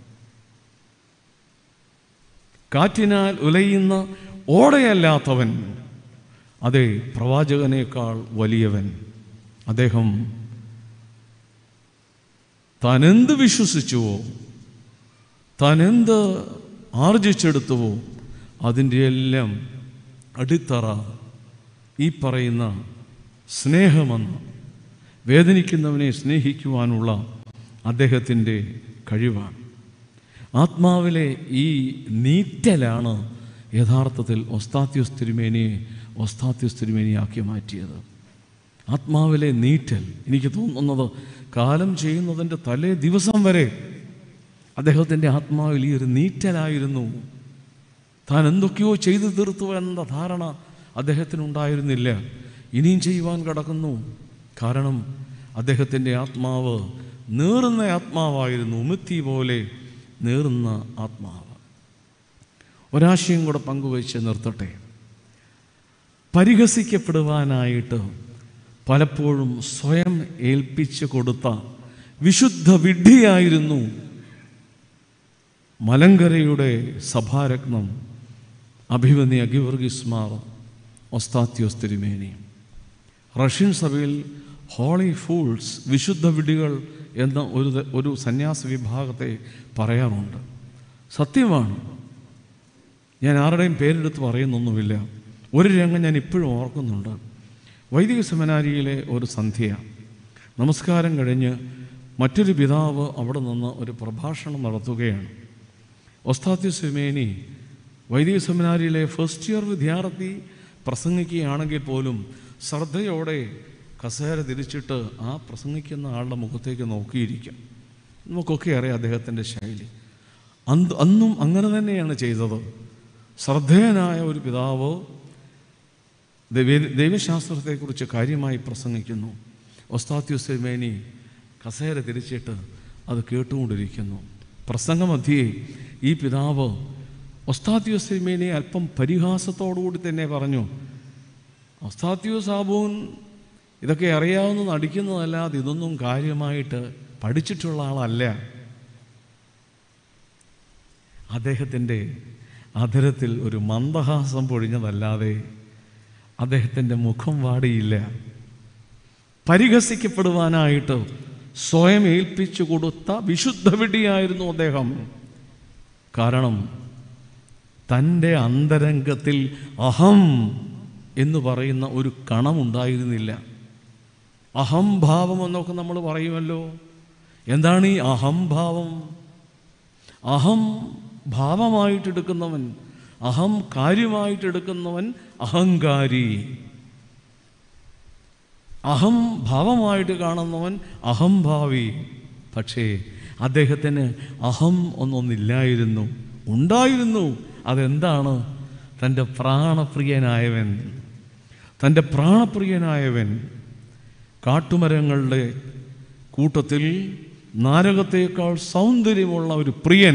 Speaker 9: കാറ്റിനാൽ ഉലയുന്ന ഓടയല്ലാത്തവൻ അതെ പ്രവാചകനേക്കാൾ വലിയവൻ അദ്ദേഹം താനെന്ത് വിശ്വസിച്ചുവോ താനെന്ത് ആർജിച്ചെടുത്തുവോ അതിൻ്റെ എല്ലാം അടിത്തറ ഈ പറയുന്ന സ്നേഹമെന്ന് വേദനിക്കുന്നവനെ സ്നേഹിക്കുവാനുള്ള അദ്ദേഹത്തിൻ്റെ കഴിവാണ് ആത്മാവിലെ ഈ നീറ്റലാണ് യഥാർത്ഥത്തിൽ ഒസ്താത്യോസ് തിരുമേനിയെ ഒസ്താത്യോസ് തിരുമേനിയാക്കി മാറ്റിയത് ആത്മാവിലെ നീറ്റൽ എനിക്ക് തോന്നുന്നത് കാലം ചെയ്യുന്നതിൻ്റെ തലേ ദിവസം വരെ അദ്ദേഹത്തിൻ്റെ ആത്മാവിൽ ഈ ഒരു നീറ്റലായിരുന്നു താൻ എന്തൊക്കെയോ ചെയ്തു തീർത്തു എന്ന ധാരണ അദ്ദേഹത്തിനുണ്ടായിരുന്നില്ല ഇനിയും ചെയ്യുവാൻ കിടക്കുന്നു കാരണം അദ്ദേഹത്തിൻ്റെ ആത്മാവ് നേറുന്ന ആത്മാവായിരുന്നു ഉമിത്തി പോലെ നേറുന്ന ആത്മാവ് ഒരാശയം കൂടെ പങ്കുവച്ച് നിർത്തട്ടെ പരിഹസിക്കപ്പെടുവാനായിട്ട് പലപ്പോഴും സ്വയം ഏൽപ്പിച്ചു കൊടുത്ത വിശുദ്ധ വിഡ്ഢിയായിരുന്നു മലങ്കരയുടെ സഭാരത്നം അഭിമന്യ ഗിവർഗിസ് മാർ ഒസ്താത്യോസ് തിരുമേനി റഷ്യൻ സഭയിൽ ഹോളി ഫൂൾസ് വിശുദ്ധ വിഡികൾ എന്ന ഒരു ത- ഒരു സന്യാസ വിഭാഗത്തെ പറയാറുണ്ട് സത്യമാണ് ഞാൻ ആരുടെയും പേരെടുത്ത് പറയുന്നൊന്നുമില്ല ഒരു രംഗം ഞാൻ ഇപ്പോഴും ഓർക്കുന്നുണ്ട് വൈദിക സെമിനാരിയിലെ ഒരു സന്ധ്യ നമസ്കാരം കഴിഞ്ഞ് മറ്റൊരു പിതാവ് അവിടെ നിന്ന് ഒരു പ്രഭാഷണം നടത്തുകയാണ് ഒസ്താത്യ സുമേനി വൈദിക സെമിനാരിയിലെ ഫസ്റ്റ് ഇയർ വിദ്യാർത്ഥി പ്രസംഗിക്കുകയാണെങ്കിൽ പോലും ശ്രദ്ധയോടെ കസേര തിരിച്ചിട്ട് ആ പ്രസംഗിക്കുന്ന ആളുടെ മുഖത്തേക്ക് നോക്കിയിരിക്കും നമുക്കൊക്കെ അറിയാം അദ്ദേഹത്തിൻ്റെ ശൈലി അന്ന് അന്നും അങ്ങനെ തന്നെയാണ് ചെയ്തത് ശ്രദ്ധേയനായ ഒരു പിതാവ് ദൈവ ദൈവശാസ്ത്രത്തെക്കുറിച്ച് കാര്യമായി പ്രസംഗിക്കുന്നു ഒസ്താത്യുസേമേനി കസേര തിരിച്ചിട്ട് അത് കേട്ടുകൊണ്ടിരിക്കുന്നു പ്രസംഗമധ്യേ ഈ പിതാവ് ഒസ്താത്യുസേമേനെ അല്പം പരിഹാസത്തോടുകൂടി തന്നെ പറഞ്ഞു ഒസ്താത്യോ സാബൂൻ ഇതൊക്കെ അറിയാവുന്ന നടിക്കുന്നതല്ലാതെ ഇതൊന്നും കാര്യമായിട്ട് പഠിച്ചിട്ടുള്ള ആളല്ല അദ്ദേഹത്തിൻ്റെ അധരത്തിൽ ഒരു മന്ദഹാസം പൊഴിഞ്ഞതല്ലാതെ അദ്ദേഹത്തിൻ്റെ മുഖം വാടിയില്ല പരിഹസിക്കപ്പെടുവാനായിട്ട് സ്വയം ഏൽപ്പിച്ചു കൊടുത്ത വിശുദ്ധ വിടിയായിരുന്നു അദ്ദേഹം കാരണം തൻ്റെ അന്തരംഗത്തിൽ അഹം എന്ന് പറയുന്ന ഒരു കണമുണ്ടായിരുന്നില്ല അഹംഭാവം എന്നൊക്കെ നമ്മൾ പറയുമല്ലോ എന്താണ് ഈ അഹംഭാവം അഹം ഭാവമായിട്ടെടുക്കുന്നവൻ അഹം കാര്യമായിട്ടെടുക്കുന്നവൻ അഹങ്കാരി അഹം ഭാവമായിട്ട് കാണുന്നവൻ അഹംഭാവി പക്ഷേ അദ്ദേഹത്തിന് അഹം ഒന്നൊന്നില്ലായിരുന്നു ഉണ്ടായിരുന്നു അതെന്താണ് തൻ്റെ പ്രാണപ്രിയനായവൻ തൻ്റെ പ്രാണപ്രിയനായവൻ കാട്ടുമരങ്ങളുടെ കൂട്ടത്തിൽ നാരകത്തേക്കാൾ സൗന്ദര്യമുള്ള ഒരു പ്രിയൻ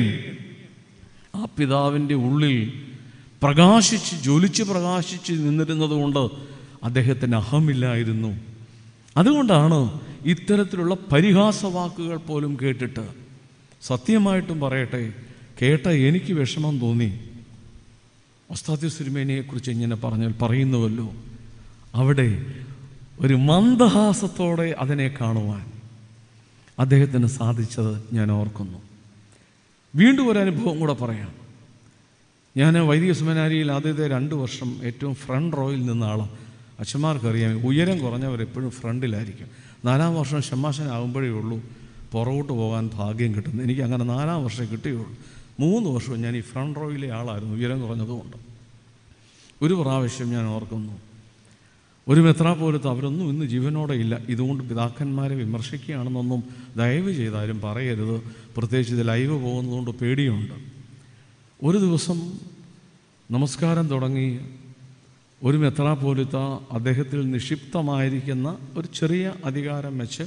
Speaker 9: ആ പിതാവിൻ്റെ ഉള്ളിൽ പ്രകാശിച്ച് ജ്വലിച്ച് പ്രകാശിച്ച് നിന്നിരുന്നത് കൊണ്ട് അദ്ദേഹത്തിന് അഹമില്ലായിരുന്നു അതുകൊണ്ടാണ് ഇത്തരത്തിലുള്ള പരിഹാസ വാക്കുകൾ പോലും കേട്ടിട്ട് സത്യമായിട്ടും പറയട്ടെ കേട്ട എനിക്ക് വിഷമം തോന്നി ഒസ്താദ്യ സിരിമേനിയെക്കുറിച്ച് ഇങ്ങനെ പറഞ്ഞാൽ പറയുന്നുവല്ലോ അവിടെ ഒരു മന്ദഹാസത്തോടെ അതിനെ കാണുവാൻ അദ്ദേഹത്തിന് സാധിച്ചത് ഞാൻ ഓർക്കുന്നു വീണ്ടും ഒരു അനുഭവം കൂടെ പറയാം ഞാൻ വൈദിക സെമിനാരിയിൽ ആദ്യത്തെ രണ്ട് വർഷം ഏറ്റവും ഫ്രണ്ട് റോയിൽ നിന്ന ആളാണ് അച്ഛന്മാർക്കറിയാം ഉയരം കുറഞ്ഞവർ എപ്പോഴും ഫ്രണ്ടിലായിരിക്കും നാലാം വർഷം ഷമ്മാശനാകുമ്പോഴേ ഉള്ളൂ പുറകോട്ട് പോകാൻ ഭാഗ്യം കിട്ടുന്നത് എനിക്ക് അങ്ങനെ നാലാം വർഷം കിട്ടുകയുള്ളൂ മൂന്ന് വർഷവും ഞാൻ ഈ ഫ്രണ്ട് റോയിലെ ആളായിരുന്നു ഉയരം കുറഞ്ഞതുകൊണ്ട് ഒരു പ്രാവശ്യം ഞാൻ ഓർക്കുന്നു ഒരു മെത്രാപോലത്ത് അവരൊന്നും ഇന്ന് ജീവനോടെ ഇല്ല ഇതുകൊണ്ട് പിതാക്കന്മാരെ വിമർശിക്കുകയാണെന്നൊന്നും ദയവ് ചെയ്താലും പറയരുത് പ്രത്യേകിച്ച് ഇത് ലൈവ് പോകുന്നതുകൊണ്ട് പേടിയുണ്ട് ഒരു ദിവസം നമസ്കാരം തുടങ്ങി ഒരു മെത്രാപോലിത്ത അദ്ദേഹത്തിൽ നിക്ഷിപ്തമായിരിക്കുന്ന ഒരു ചെറിയ അധികാരം വെച്ച്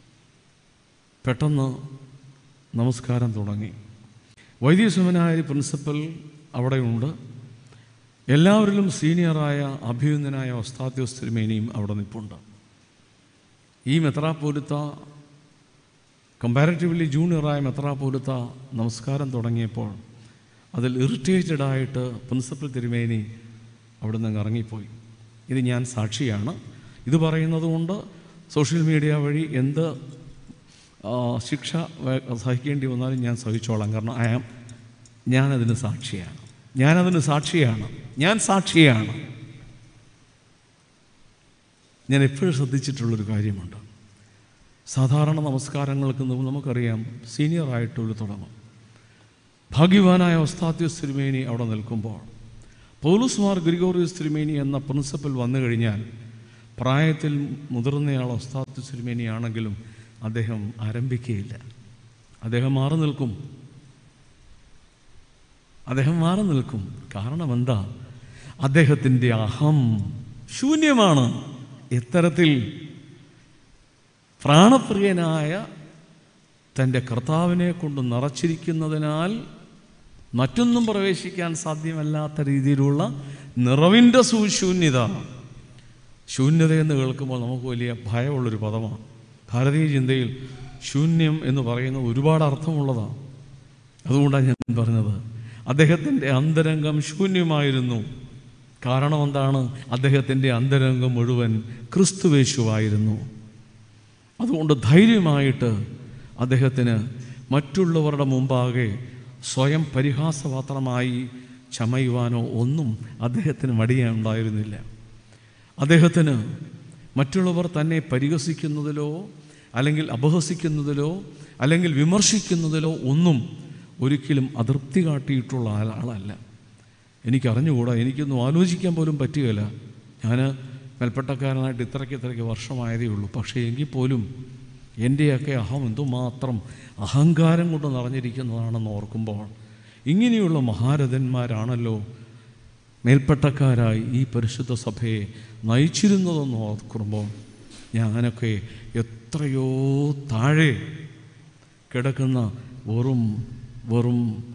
Speaker 9: പെട്ടെന്ന് നമസ്കാരം തുടങ്ങി വൈദിക സെമിനാരി പ്രിൻസിപ്പൽ അവിടെയുണ്ട് എല്ലാവരിലും സീനിയറായ അഭിയുന്നനായ ഒസ്താദ്യോസ് തിരുമേനിയും അവിടെ നിൽപ്പുണ്ട് ഈ മെത്രാപോലിത്ത കമ്പാരിറ്റീവ്ലി ജൂനിയറായ മെത്രാപോലിത്ത നമസ്കാരം തുടങ്ങിയപ്പോൾ അതിൽ ഇറിറ്റേറ്റഡ് ആയിട്ട് പ്രിൻസിപ്പൽ തിരുമേനി അവിടെ നിന്ന് ഇറങ്ങിപ്പോയി ഇത് ഞാൻ സാക്ഷിയാണ് ഇത് പറയുന്നത് കൊണ്ട് സോഷ്യൽ മീഡിയ വഴി എന്ത് ആ, ശിക്ഷ വ- സഹിക്കേണ്ടി വന്നാലും ഞാൻ സഹിച്ചോളാം കാരണം ഐ ആം ഞാനതിന് സാക്ഷിയാണ് ഞാനതിന് സാക്ഷിയാണ് ഞാൻ സാക്ഷിയാണ് ഞാൻ എപ്പോഴും ശ്രദ്ധിച്ചിട്ടുള്ളൊരു കാര്യമുണ്ട് സാധാരണ നമസ്കാരങ്ങൾക്ക് മുമ്പ് നമുക്കറിയാം സീനിയറായിട്ടൊരു തുടങ്ങും ഭാഗ്യവാനായ ഒസ്താത്യോസ് തിരുമേനി അവിടെ നിൽക്കുമ്പോൾ പൗലുസ്മാർ ഗ്രിഗോറിയസ് തിരുമേനി എന്ന പ്രിൻസിപ്പൽ വന്നു കഴിഞ്ഞാൽ പ്രായത്തിൽ മുതിർന്നയാൾ ഒസ്താത്യോസ് തിരുമേനിയാണെങ്കിലും അദ്ദേഹം ആരംഭിക്കുകയില്ല അദ്ദേഹം മാറി നിൽക്കും അദ്ദേഹം മാറി നിൽക്കും കാരണം എന്താ അദ്ദേഹത്തിൻ്റെ അഹം ശൂന്യമാണ് ഇത്തരത്തിൽ പ്രാണപ്രിയനായ തൻ്റെ കർത്താവിനെ കൊണ്ട് നിറച്ചിരിക്കുന്നതിനാൽ മറ്റൊന്നും പ്രവേശിക്കാൻ സാധ്യമല്ലാത്ത രീതിയിലുള്ള നിറവിൻ്റെ സുശൂന്യത ശൂന്യത എന്ന് കേൾക്കുമ്പോൾ നമുക്ക് വലിയ ഭയമുള്ളൊരു പദമാണ് ഭാരതീയ ചിന്തയിൽ ശൂന്യം എന്ന് പറയുന്ന ഒരുപാട് അർത്ഥമുള്ളതാണ് അതുകൊണ്ടാണ് ഞാൻ പറഞ്ഞത് അദ്ദേഹത്തിൻ്റെ അന്തരംഗം ശൂന്യമായിരുന്നു കാരണം എന്താണ് അദ്ദേഹത്തിൻ്റെ അന്തരംഗം മുഴുവൻ ക്രിസ്തുവേശുവായിരുന്നു അതുകൊണ്ട് ധൈര്യമായിട്ട് അദ്ദേഹത്തിന് മറ്റുള്ളവരുടെ മുമ്പാകെ സ്വയം പരിഹാസപാത്രമായി ചമയുവാനോ ഒന്നും അദ്ദേഹത്തിന് മടിയുണ്ടായിരുന്നില്ല അദ്ദേഹത്തിന് മറ്റുള്ളവർ തന്നെ പരിഹസിക്കുന്നതിലോ അല്ലെങ്കിൽ അപഹസിക്കുന്നതിലോ അല്ലെങ്കിൽ വിമർശിക്കുന്നതിലോ ഒന്നും ഒരിക്കലും അതൃപ്തി കാട്ടിയിട്ടുള്ള ആൾ- ആളല്ല എനിക്കറിഞ്ഞുകൂടാ എനിക്കൊന്നും ആലോചിക്കാൻ പോലും പറ്റുകയില്ല ഞാൻ മേൽപ്പെട്ടക്കാരനായിട്ട് ഇത്രയ്ക്ക് ഇത്രയ്ക്ക് വർഷമായതേ ഉള്ളൂ പക്ഷേ എങ്കിൽ പോലും എൻ്റെയൊക്കെ അഹം എന്തുമാത്രം അഹങ്കാരം കൊണ്ട് നിറഞ്ഞിരിക്കുന്നതാണെന്ന് ഓർക്കുമ്പോൾ ഇങ്ങനെയുള്ള മഹാരഥന്മാരാണല്ലോ മേൽപ്പെട്ടക്കാരായി ഈ പരിശുദ്ധ സഭയെ നയിച്ചിരുന്നതെന്ന് ഓർക്കുമ്പോൾ ഞാനൊക്കെ എത്രയോ താഴെ കിടക്കുന്ന വെറും വെറും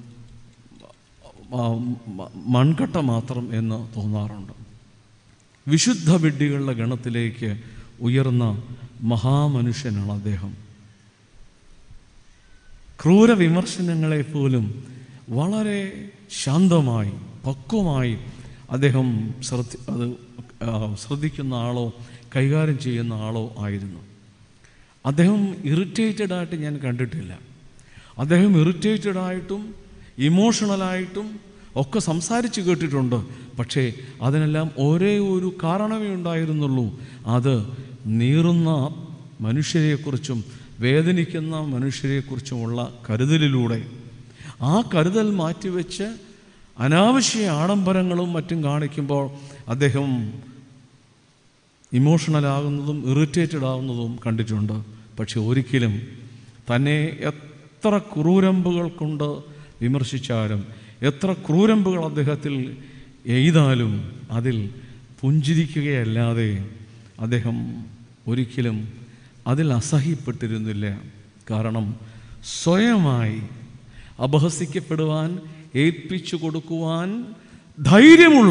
Speaker 9: ആ, മ- മൺകട്ട മാത്രം എന്ന് തോന്നാറുണ്ട് വിശുദ്ധ വിഡ്ഢികളുടെ ഗണത്തിലേക്ക് ഉയർന്ന മഹാമനുഷ്യനാണ് അദ്ദേഹം ക്രൂര വിമർശനങ്ങളെ പോലും വളരെ ശാന്തമായി പക്വമായി അദ്ദേഹം ശ്രദ്ധ അത് ആ, ശ്രദ്ധിക്കുന്ന ആളോ കൈകാര്യം ചെയ്യുന്ന ആളോ ആയിരുന്നു അദ്ദേഹം ഇറിറ്റേറ്റഡ് ആയിട്ട് ഞാൻ കണ്ടിട്ടില്ല അദ്ദേഹം ഇറിറ്റേറ്റഡ് ആയിട്ടും ഇമോഷണലായിട്ടും ഒക്കെ സംസാരിച്ച് കേട്ടിട്ടുണ്ട് പക്ഷേ അതിനെല്ലാം ഒരേ ഒരു കാരണമേ ഉണ്ടായിരുന്നുള്ളൂ അത് നീറുന്ന മനുഷ്യരെക്കുറിച്ചും വേദനിക്കുന്ന മനുഷ്യരെക്കുറിച്ചുമുള്ള കരുതലിലൂടെ ആ കരുതൽ മാറ്റിവെച്ച് അനാവശ്യ ആഡംബരങ്ങളും മറ്റും കാണിക്കുമ്പോൾ അദ്ദേഹം ഇമോഷണലാകുന്നതും ഇറിറ്റേറ്റഡ് ആകുന്നതും കണ്ടിട്ടുണ്ട് പക്ഷെ ഒരിക്കലും തന്നെ എത്ര ക്രൂരമ്പുകൾ കൊണ്ട് വിമർശിച്ചാലും എത്ര ക്രൂരമ്പുകൾ അദ്ദേഹത്തിൽ എയ്താലും അതിൽ പുഞ്ചിരിക്കുകയല്ലാതെ അദ്ദേഹം ഒരിക്കലും അതിൽ അസഹ്യപ്പെട്ടിരുന്നില്ല കാരണം സ്വയമായി അപഹസിക്കപ്പെടുവാൻ ഏൽപ്പിച്ചു കൊടുക്കുവാൻ ധൈര്യമുള്ള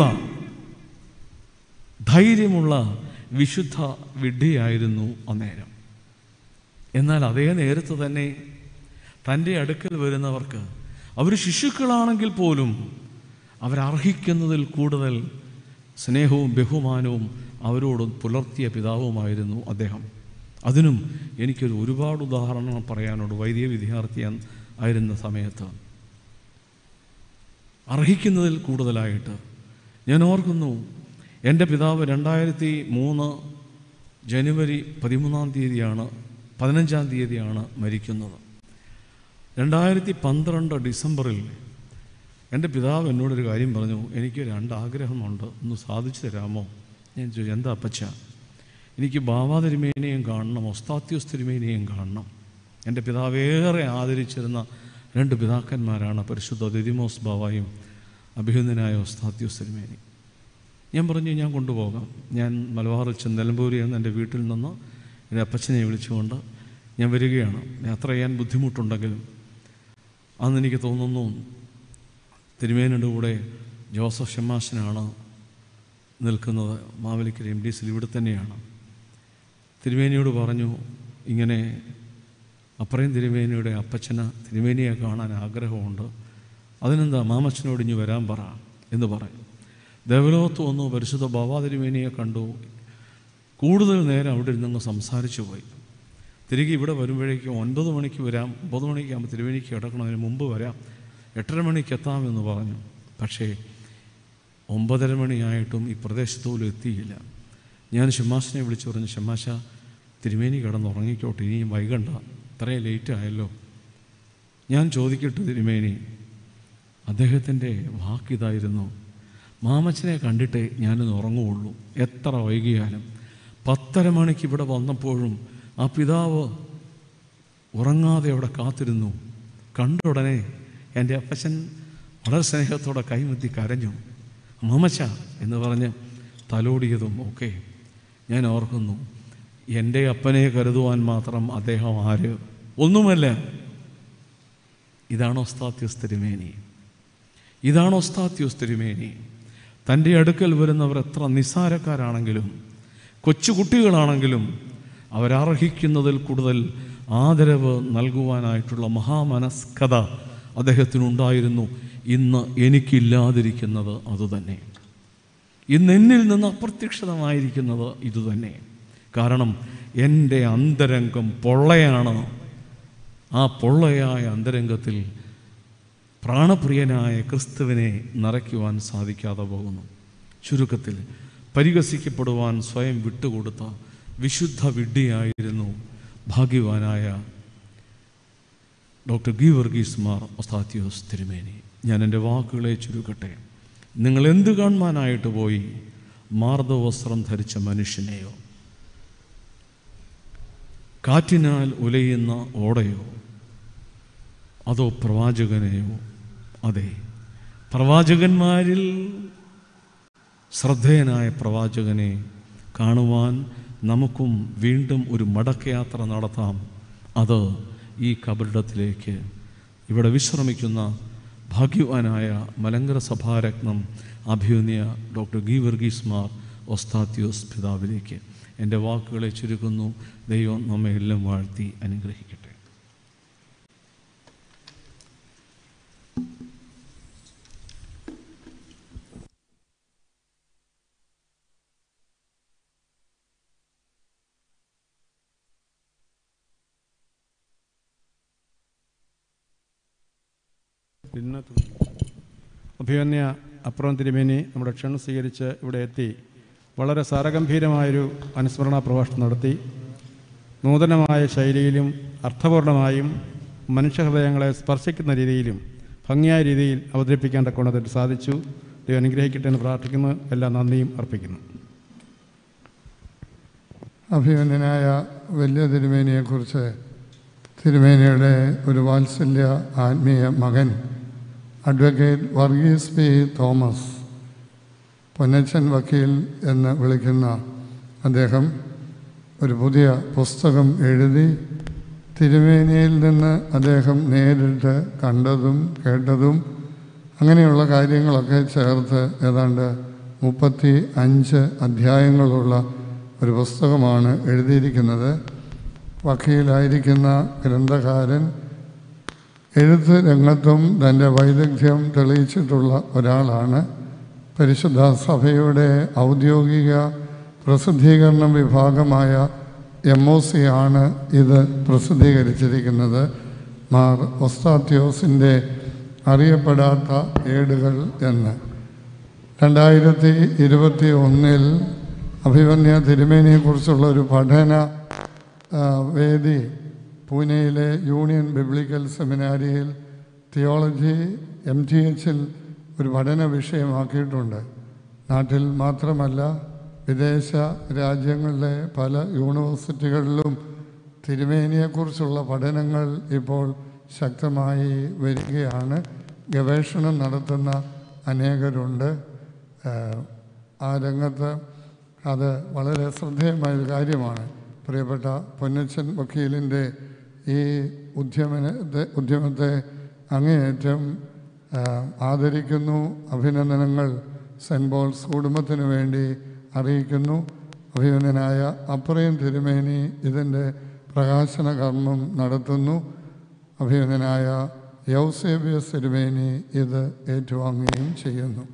Speaker 9: ധൈര്യമുള്ള വിശുദ്ധ വിഡ്ഢിയായിരുന്നു അന്നേരം എന്നാൽ അതേ നേരത്ത് തന്നെ തൻ്റെ അടുക്കൽ വരുന്നവർക്ക് അവർ ശിശുക്കളാണെങ്കിൽ പോലും അവരർഹിക്കുന്നതിൽ കൂടുതൽ സ്നേഹവും ബഹുമാനവും അവരോട് പുലർത്തിയ പിതാവുമായിരുന്നു അദ്ദേഹം അതിനും എനിക്കൊരു ഒരുപാട് ഉദാഹരണങ്ങൾ പറയാനുണ്ട് വൈദിക വിദ്യാർത്ഥി ആയിരുന്ന സമയത്ത് അർഹിക്കുന്നതിൽ കൂടുതലായിട്ട് ഞാൻ ഓർക്കുന്നു എൻ്റെ പിതാവ് രണ്ടായിരത്തി മൂന്ന് ജനുവരി പതിമൂന്നാം തീയതിയാണ് പതിനഞ്ചാം തീയതിയാണ് മരിക്കുന്നത് രണ്ടായിരത്തി പന്ത്രണ്ട് ഡിസംബറിൽ എൻ്റെ പിതാവ് എന്നോടൊരു കാര്യം പറഞ്ഞു എനിക്ക് രണ്ട് ആഗ്രഹമുണ്ട് ഒന്ന് സാധിച്ചു തരാമോ ഞാൻ ചോദിച്ചു എന്താ അപ്പച്ച എനിക്ക് ബാബാ തിരുമേനിയും കാണണം ഒസ്താത്യോസ് തിരുമേനിയും കാണണം എൻ്റെ പിതാവ് ഏറെ ആദരിച്ചിരുന്ന രണ്ട് പിതാക്കന്മാരാണ് പരിശുദ്ധ ദിദിമോസ് ബാവായും അഭിനന്ദനായ ഒസ്താത്യോസ് തിരുമേനി ഞാൻ പറഞ്ഞു ഞാൻ കൊണ്ടുപോകാം ഞാൻ മലബാറിൽ ചെന്ന് നിലമ്പൂരി എന്ന എൻ്റെ വീട്ടിൽ നിന്ന് എൻ്റെ അപ്പച്ചനെ വിളിച്ചുകൊണ്ട് ഞാൻ വരികയാണ് യാത്ര ചെയ്യാൻ ബുദ്ധിമുട്ടുണ്ടെങ്കിലും അന്ന് എനിക്ക് തോന്നുന്നു തിരുമേനിയുടെ കൂടെ ജോസഫ് ഷമ്മാശനാണ് നിൽക്കുന്നത് മാവേലിക്കര എം ഡി സിൽ ഇവിടെ തന്നെയാണ് തിരുമേനിയോട് പറഞ്ഞു ഇങ്ങനെ അപ്പറയും തിരുമേനിയുടെ അപ്പച്ചന് തിരുമേനിയെ കാണാൻ ആഗ്രഹമുണ്ട് അതിനെന്താ മാമച്ചനോട് ഇഞ്ഞ് വരാൻ പറ എന്ന് പറയും ദേവലോകത്ത് വന്നു പരിശുദ്ധ ബാബാ തിരുമേനിയെ കണ്ടു കൂടുതൽ നേരം അവിടെ ഇരുന്നങ്ങ് സംസാരിച്ചു പോയി തിരികെ ഇവിടെ വരുമ്പോഴേക്കും ഒൻപത് മണിക്ക് വരാം ഒമ്പത് മണിക്കാകുമ്പോൾ തിരുവേനിക്ക് കിടക്കണതിന് മുമ്പ് വരാം എട്ടര മണിക്ക് എത്താമെന്ന് പറഞ്ഞു പക്ഷേ ഒമ്പതര മണിയായിട്ടും ഈ പ്രദേശത്ത് പോലും എത്തിയില്ല ഞാൻ ഷമ്മാസിനെ വിളിച്ചു പറഞ്ഞു ഷമ്മാശ തിരുമേനി കിടന്നുറങ്ങിക്കോട്ടെ ഇനിയും വൈകണ്ട ഇത്രയും ലേറ്റ് ആയല്ലോ ഞാൻ ചോദിക്കട്ടെ തിരുമേനി അദ്ദേഹത്തിൻ്റെ വാക്കിതായിരുന്നു മാമച്ചനെ കണ്ടിട്ടേ ഞാനൊന്ന് ഉറങ്ങുകയുള്ളൂ എത്ര വൈകിയാലും പത്തര മണിക്ക് ഇവിടെ വന്നപ്പോഴും ആ പിതാവ് ഉറങ്ങാതെ അവിടെ കാത്തിരുന്നു കണ്ട ഉടനെ എൻ്റെ അപ്പച്ചൻ വളരെ സ്നേഹത്തോടെ കൈമുത്തി കരഞ്ഞു മാമച്ച എന്ന് പറഞ്ഞ് തലോടിയതും ഒക്കെ ഞാൻ ഓർക്കുന്നു എൻ്റെ അപ്പനെ കരുതുവാൻ മാത്രം അദ്ദേഹം ആര് ഒന്നുമല്ല ഇതാണോ സ്താത്യോസ് തിരുമേനി ഇതാണോ സ്താത്യോസ് തിരുമേനി തൻ്റെ അടുക്കൽ വരുന്നവർ എത്ര നിസ്സാരക്കാരാണെങ്കിലും കൊച്ചുകുട്ടികളാണെങ്കിലും അവരർഹിക്കുന്നതിൽ കൂടുതൽ ആദരവ് നൽകുവാനായിട്ടുള്ള മഹാമനസ്കത അദ്ദേഹത്തിനുണ്ടായിരുന്നു ഇന്ന് എനിക്കില്ലാതിരിക്കുന്നത് അതുതന്നെ ഇന്ന് എന്നിൽ നിന്ന് അപ്രത്യക്ഷിതമായിരിക്കുന്നത് ഇതുതന്നെ കാരണം എൻ്റെ അന്തരംഗം പൊള്ളയാണ് ആ പൊള്ളയായ അന്തരംഗത്തിൽ പ്രാണപ്രിയനായ ക്രിസ്തുവിനെ നിറയ്ക്കുവാൻ സാധിക്കാതെ പോകുന്നു ചുരുക്കത്തിൽ പരിഹസിക്കപ്പെടുവാൻ സ്വയം വിട്ടുകൊടുത്ത വിശുദ്ധ വിഡ്ഢിയായിരുന്നു ഭാഗ്യവാനായ ഡോക്ടർ ഗി വർഗീസ് മാർ ഒസ്താത്യോസ് തിരുമേനി ഞാൻ എൻ്റെ വാക്കുകളെ ചുരുക്കട്ടെ നിങ്ങൾ എന്ത് കാണുവാനായിട്ട് പോയി മാർദ്ദവസ്ത്രം ധരിച്ച മനുഷ്യനെയോ കാറ്റിനാൽ ഉലയുന്ന ഓടയോ അതോ പ്രവാചകനെയോ അതെ പ്രവാചകന്മാരിൽ ശ്രദ്ധേയനായ പ്രവാചകനെ കാണുവാൻ നമുക്കും വീണ്ടും ഒരു മടക്കയാത്ര നടത്താം അത് ഈ കബറിടത്തിലേക്ക് ഇവിടെ വിശ്രമിക്കുന്ന ഭാഗ്യവാനായ മലങ്കര സഭാരത്നം അഭിയുന്നിയ ഡോക്ടർ ഗി വർഗീസ് മാർ ഒസ്താത്യോസ് പിതാവിലേക്ക് എൻ്റെ വാക്കുകളെ ചുരുക്കുന്നു ദൈവം നമ്മെ എല്ലാം വാഴ്ത്തി അനുഗ്രഹിക്കട്ടെ
Speaker 13: ഇന്ന് അഭിമന്യ അപ്പുറം തിരുമേനി നമ്മുടെ ക്ഷണം സ്വീകരിച്ച് ഇവിടെ എത്തി വളരെ സാരഗംഭീരമായൊരു അനുസ്മരണ പ്രഭാഷണം നടത്തി നൂതനമായ ശൈലിയിലും അർത്ഥപൂർണമായും മനുഷ്യഹൃദയങ്ങളെ സ്പർശിക്കുന്ന രീതിയിലും ഭംഗിയായ രീതിയിൽ അവതരിപ്പിക്കാൻ തക്കോണത്തിൽ സാധിച്ചു ദൈവം അനുഗ്രഹിക്കട്ടെ എന്ന് പ്രാർത്ഥിക്കുന്നു എല്ലാ നന്ദിയും അർപ്പിക്കുന്നു
Speaker 12: അഭിമന്യനായ വലിയ തിരുമേനിയെക്കുറിച്ച് തിരുമേനിയുടെ ഒരു വാത്സല്യ ആത്മീയ മകൻ അഡ്വക്കേറ്റ് വർഗീസ് പി തോമസ് പൊന്നച്ചൻ വക്കീൽ എന്ന് വിളിക്കുന്ന അദ്ദേഹം ഒരു പുതിയ പുസ്തകം എഴുതി തിരുമേനിയിൽ നിന്ന് അദ്ദേഹം നേരിട്ട് കണ്ടതും കേട്ടതും അങ്ങനെയുള്ള കാര്യങ്ങളൊക്കെ ചേർത്ത് ഏതാണ്ട് മുപ്പത്തി അഞ്ച് അധ്യായങ്ങളുള്ള ഒരു പുസ്തകമാണ് എഴുതിയിരിക്കുന്നത് വക്കീലായിരിക്കുന്ന ഗ്രന്ഥകാരൻ എഴുത്ത് രംഗത്തും തൻ്റെ വൈദഗ്ധ്യം തെളിയിച്ചിട്ടുള്ള ഒരാളാണ് പരിശുദ്ധ സഭയുടെ ഔദ്യോഗിക പ്രസിദ്ധീകരണ വിഭാഗമായ എം ഒ സി ആണ് ഇത് പ്രസിദ്ധീകരിച്ചിരിക്കുന്നത് മാർ ഒസ്താത്യോസിൻ്റെ അറിയപ്പെടാത്ത ഏടുകൾ എന്ന് രണ്ടായിരത്തി ഇരുപത്തി ഒന്നിൽ അഭിമന്യ തിരുമേനിയെക്കുറിച്ചുള്ള ഒരു പഠന ആ, വേദി പൂനെയിലെ യൂണിയൻ ബിബ്ലിക്കൽ സെമിനാരിയിൽ തിയോളജി എം ടി എച്ചിൽ ഒരു പഠന വിഷയമാക്കിയിട്ടുണ്ട് നാട്ടിൽ മാത്രമല്ല വിദേശ രാജ്യങ്ങളിലെ പല യൂണിവേഴ്സിറ്റികളിലും തിരുമേനിയെക്കുറിച്ചുള്ള പഠനങ്ങൾ ഇപ്പോൾ ശക്തമായി വരികയാണ് ഗവേഷണം നടത്തുന്ന അനേകരുണ്ട് ഏഹ് ആ രംഗത്ത് അത് വളരെ ശ്രദ്ധേയമായൊരു കാര്യമാണ് പ്രിയപ്പെട്ട പൊന്നച്ചൻ വക്കീലിൻ്റെ ഈ ഉദ്യമനത്തെ ഉദ്യമത്തെ അങ്ങേയറ്റം ആ, ആദരിക്കുന്നു അഭിനന്ദനങ്ങൾ സെൻറ്റ് പോൾസ് കുടുംബത്തിന് വേണ്ടി അറിയിക്കുന്നു അഭിനന്ദനായ അപ്രയം തിരുമേനി ഇതിൻ്റെ പ്രകാശന കർമ്മം നടത്തുന്നു അഭിനന്ദനായ യൗസേബിയസ് തിരുമേനി ഇത് ഏറ്റുവാങ്ങുകയും ചെയ്യുന്നു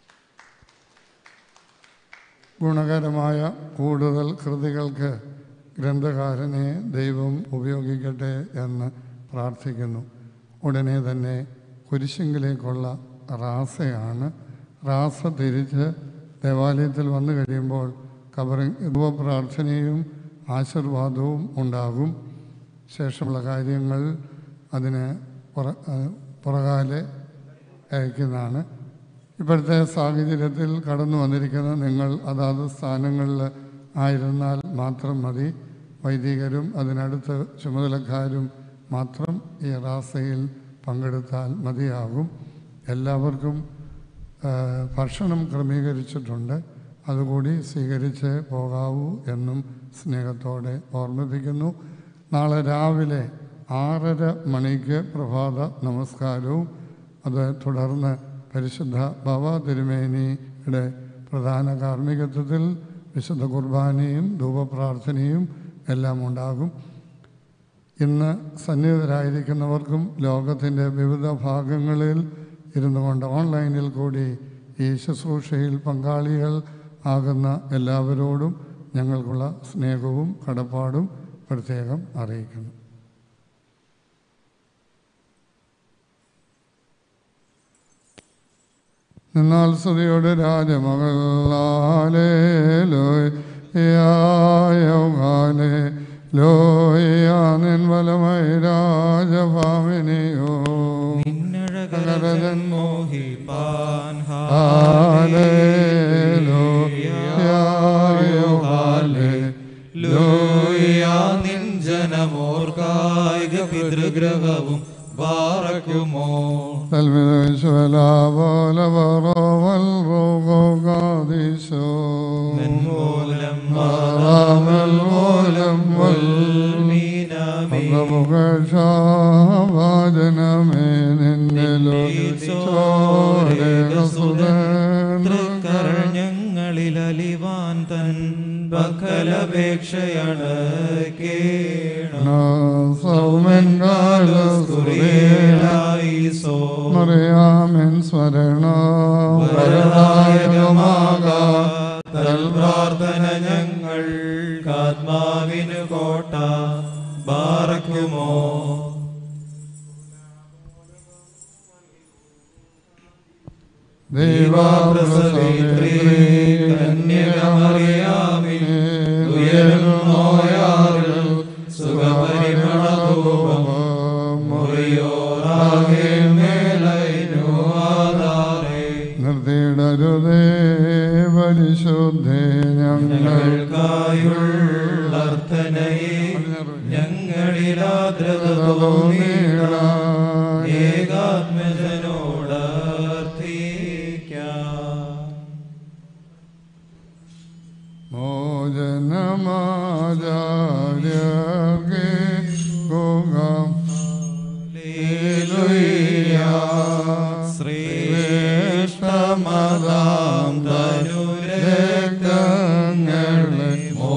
Speaker 12: ഗുണകരമായ കൂടുതൽ കൃതികൾക്ക് ഗ്രന്ഥകാരനെ ദൈവം ഉപയോഗിക്കട്ടെ എന്ന് പ്രാർത്ഥിക്കുന്നു ഉടനെ തന്നെ കുരിശിങ്കിലേക്കുള്ള റാസയാണ് റാസ തിരിച്ച് ദേവാലയത്തിൽ വന്നു കഴിയുമ്പോൾ കബറി പ്രാർത്ഥനയും ആശീർവാദവും ഉണ്ടാകും ശേഷമുള്ള കാര്യങ്ങൾ അതിന് പുറ ഏഹ് പുറകാലെ അയക്കുന്നതാണ് ഇപ്പോഴത്തെ സാഹചര്യത്തിൽ കടന്നു വന്നിരിക്കുന്ന നിങ്ങൾ അതാത് സ്ഥാനങ്ങളിൽ ആയിരുന്നാൽ മാത്രം മതി വൈദികരും അതിനടുത്ത് ചുമതലക്കാരും മാത്രം ഈ റാസയിൽ പങ്കെടുത്താൽ മതിയാകും എല്ലാവർക്കും ആ, ഭക്ഷണം ക്രമീകരിച്ചിട്ടുണ്ട് അതുകൂടി സ്വീകരിച്ച് പോകാവൂ എന്നും സ്നേഹത്തോടെ ഓർമ്മിപ്പിക്കുന്നു നാളെ രാവിലെ ആറര മണിക്ക് പ്രഭാത നമസ്കാരവും അത് തുടർന്ന് പരിശുദ്ധ ഭവ തിരുമേനിയുടെ പ്രധാന കാർമ്മികത്വത്തിൽ വിശുദ്ധ കുർബാനയും ധൂപപ്രാർത്ഥനയും എല്ലാം ഉണ്ടാകും ഇന്ന് സന്നിഹിതരായിരിക്കുന്നവർക്കും ലോകത്തിൻ്റെ വിവിധ ഭാഗങ്ങളിൽ ഇരുന്നു കൊണ്ട് ഓൺലൈനിൽ കൂടി ഈ ശുശ്രൂഷയിൽ പങ്കാളികൾ ആകുന്ന എല്ലാവരോടും ഞങ്ങൾക്കുള്ള സ്നേഹവും കടപ്പാടും പ്രത്യേകം അറിയിക്കുന്നു എന്നാൽ സ്തുതിയുടെ രാജമകളാലേ ലോയാലെ ലോയാനിൻ വലമൈ രാജഭാമിനിയോ
Speaker 11: നിന്നഴകരജൻ മോഹിപ്പാൻ
Speaker 12: ഹാലേ ലോയാലെ
Speaker 11: ലോയാ നിൻ ജനമോർക്കായിക പിതൃഗ്രഹവും പാറയ്ക്കുമോ
Speaker 12: തൽമിതവിശ്വലാ പോലെ പറവൽ റോഗോഗാദീശോ
Speaker 11: മൂലം
Speaker 12: മാറാമൽ മൂലം വൽ മുഖേഷാവാചനമേ നിന്നിലോ
Speaker 11: ഞങ്ങളിൽ അലിവാൻ തൻ പക്കലപേക്ഷയാണ്
Speaker 12: മറിയാമൻ സ്മരണ
Speaker 11: തൽ പ്രാർത്ഥന ഞങ്ങൾ ആത്മാവിന് കോട്ട ബാറയ്ക്കുമോ ദൈവാപ്രസവിത്രീ കന്യകമറിയാമിൻ ഉയരുന്നോയാറിൽ സുഖപരിമളധൂപം മുറിയോറാകെ മേലൈനു ആധാരേ
Speaker 12: നിർത്തിയിടരുതേ പരിശുദ്ധേ
Speaker 11: ഞങ്ങൾക്കായുള്ള അർത്ഥനയെ ഞങ്ങളിലാദ്രത തോന്നിയിട ഏകാത്മജനോട് അർത്ഥിക്കാം
Speaker 12: മോചനമാചാര്യർഗേ ഗോഗം
Speaker 11: ശ്രേഷ്ഠമതാം തനുരക്തങ്ങളെ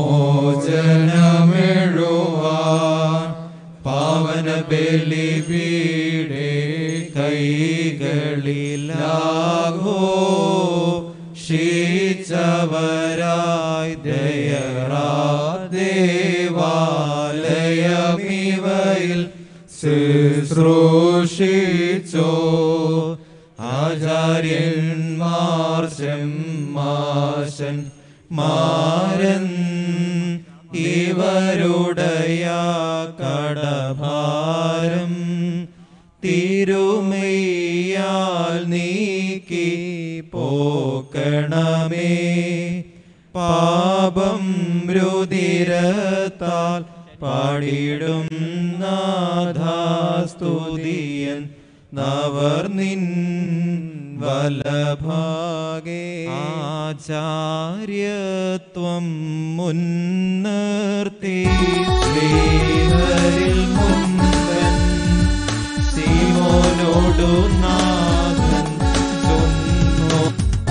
Speaker 11: മോചനമെഴുവാൻ പാവന ബലിപീടെ കൈകളിലാകോ ക്ഷീച്ചവരായി ദയറാ ദേവാലയമിവയിൽ ശുശ്രൂഷിച്ചോ ആചാര്യന്മാർ ചെമ്മാശൻ മാരൻ ഇവരുടയ കടഭാരം തിരുമയ്യാൽ നീക്കി പോക്കണമേ പാപം രുതിരത്താൽ പാടിടും നാഥാസ്തുതിയൻ നവർ നിൻ വലഭാഗേ ആചാര്യത്വം മുൻനിർത്തി ശ്രീഹരിൽ മുൻപൻ സീമോനോടു നാഥൻ ചൊന്നു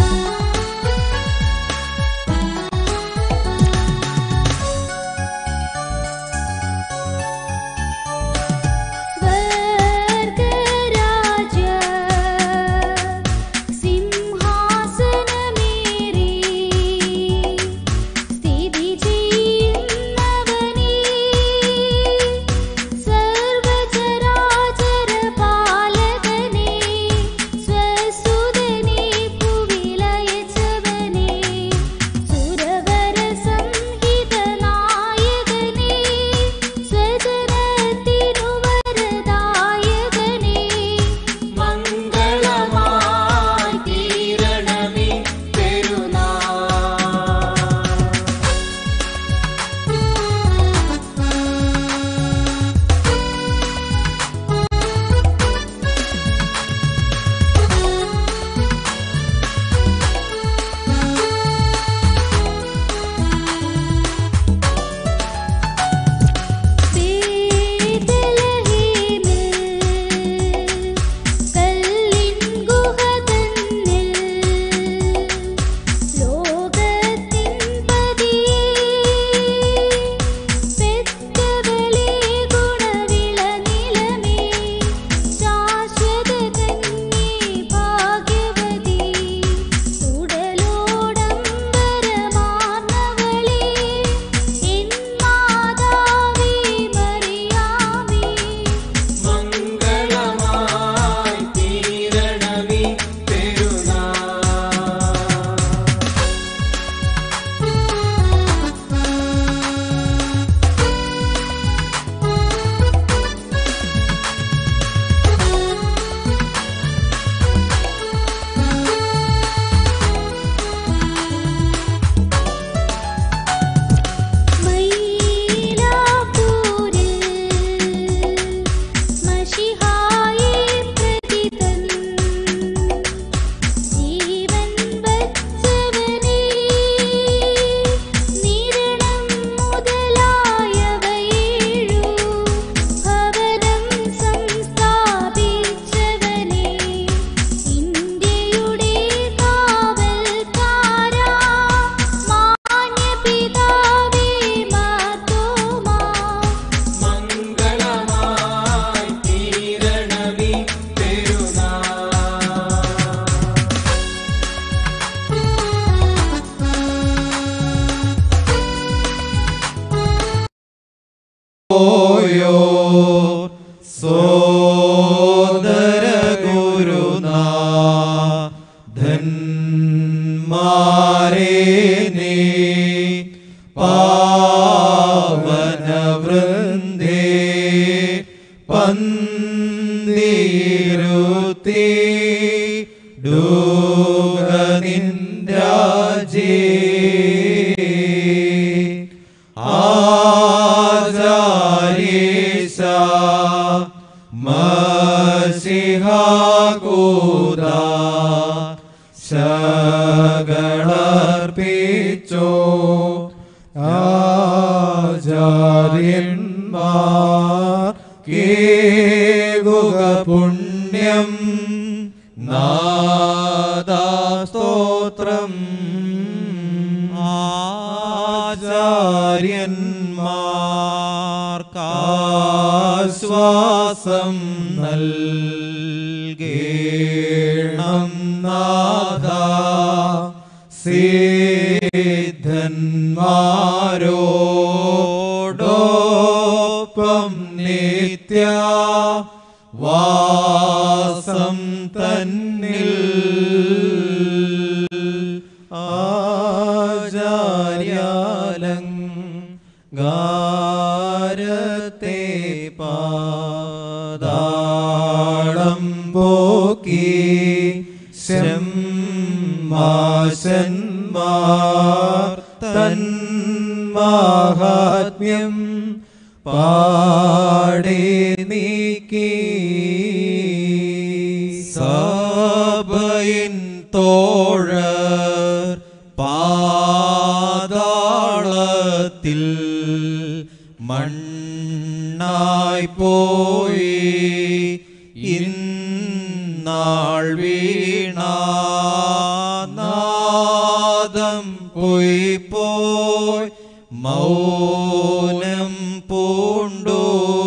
Speaker 14: സ്വർഗരാജ സിംഹാസനമേറി സ്ഥിതി ചെയ്യുന്നവനേ
Speaker 11: ആചാരീശ മസിഹാകൂദ ശകളർപ്പിച്ചോ ആചാര്യന്മാർ കേകുക പുണ്യം നാദാസ്തോത്രം ആചാര്യന്മാർക്കാശ്വാസം നൽകേണം നാഥ സിദ്ധന്മാരോടൊപ്പം നിത്യ വാസം തന്നിൽ ആചാര്യാലങ്കാരത്തെ പാതാളം പോക്കി ശമ്മാശന്മാർ തൻ മാഹാത്മ്യം പാടി നീക്കി സഭയിൻ തോഴർ പാതാളത്തിൽ മണ്ണായി പോയി ഇന്നാൾ വീണാനാദം പോയി പോയി മൗനം പൂണ്ടു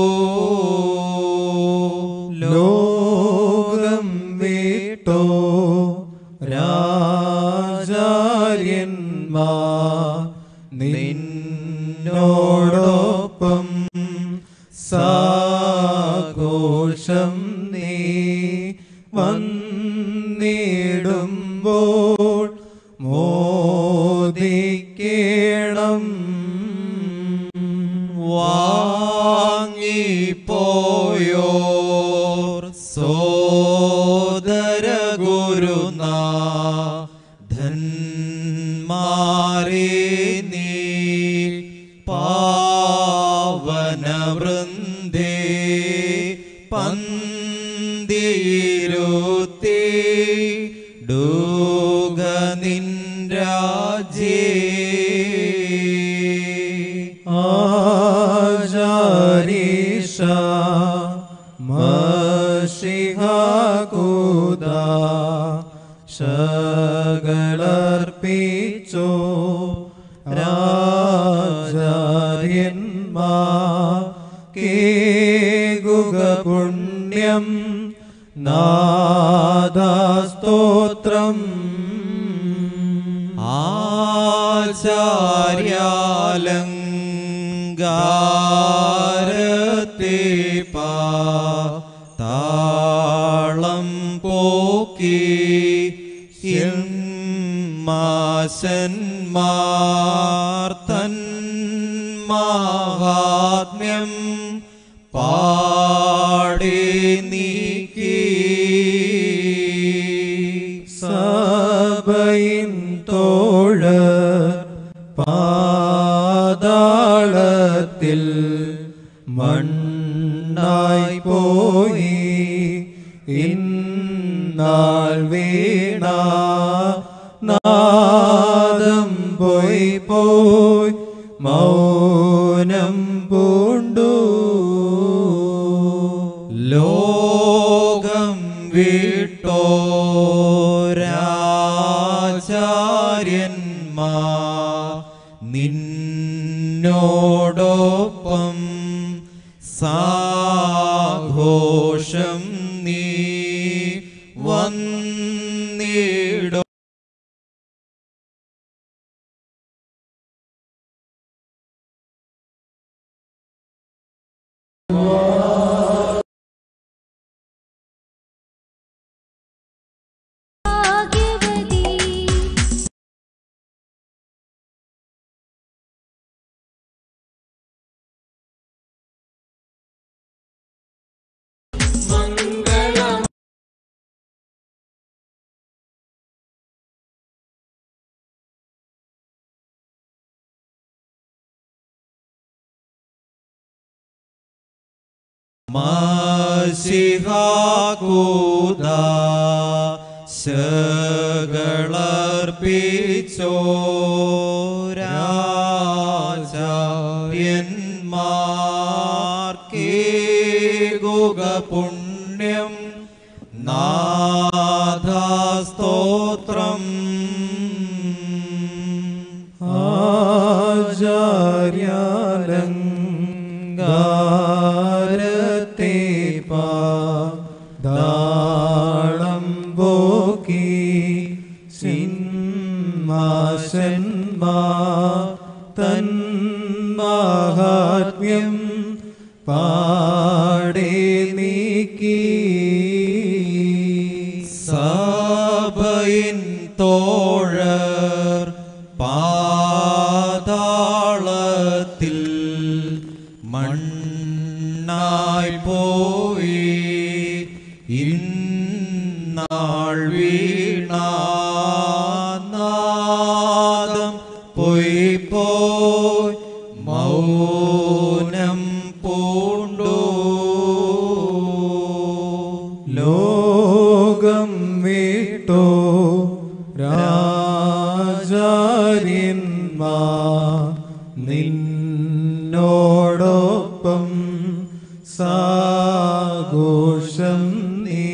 Speaker 11: ലോകം വിട്ടോ രാജാര്യന്മാ നിന്നോടൊപ്പം സാഘോഷം നീ വന്നിടുമ്പോൾ മോദിക്കേണം വാങ്ങിപ്പോയോർ സോദര ഗുരുനാഥന്മാരെ നീ പാവനവൃന്ദേ പന്തിരുത്തി ഡൂക നിൻ രാജേ ആചാരീഷ മഷിഹാകൂദ ശകളർപ്പിച്ചോ രാജാര്യന്മാ കേകുക പുണ്യം നാദാസ്തോത്രം ആചാര്യാലങ്കാരത്തെ താളം പോക്കി മാശന്മാർ തൻ മാഹാത്മ്യം പാടി നീക്കി സഭയിൻ തോഴ പാതാളത്തിൽ മണ്ണായി പോയി ഇന്നാൾ വീണ നാദം പോയി പോയി മൗനം പൂണ്ടു ലോകം വിട്ടോരാചാര്യന്മാ നിന്നോടൊപ്പം സാഘോഷം നീ വന്നിടോ മഷിഹാകൂദ ശകളർപ്പിച്ചോ രാജാര്യന്മാർക്കേകുക പുണ്യം നാഥാസ്തോത്രം
Speaker 7: ആചാര്യാലങ്കാരത്തെ പാദാളം പോക്കി സിംഹാസന്മാ തൻ മാഹാത്മ്യം പാടെ നീക്കി
Speaker 11: സഭയിൻ തോഴർ പാതാളത്തിൽ മണ്ണായി പോയി ഇന്നാൾ വീണാനാദം പോയി പോയി മൗനം പൂണ്ടു
Speaker 7: ലോകം വിട്ടോ രാജാര്യന്മാ നിന്നോടൊപ്പം സാഘോഷം നീ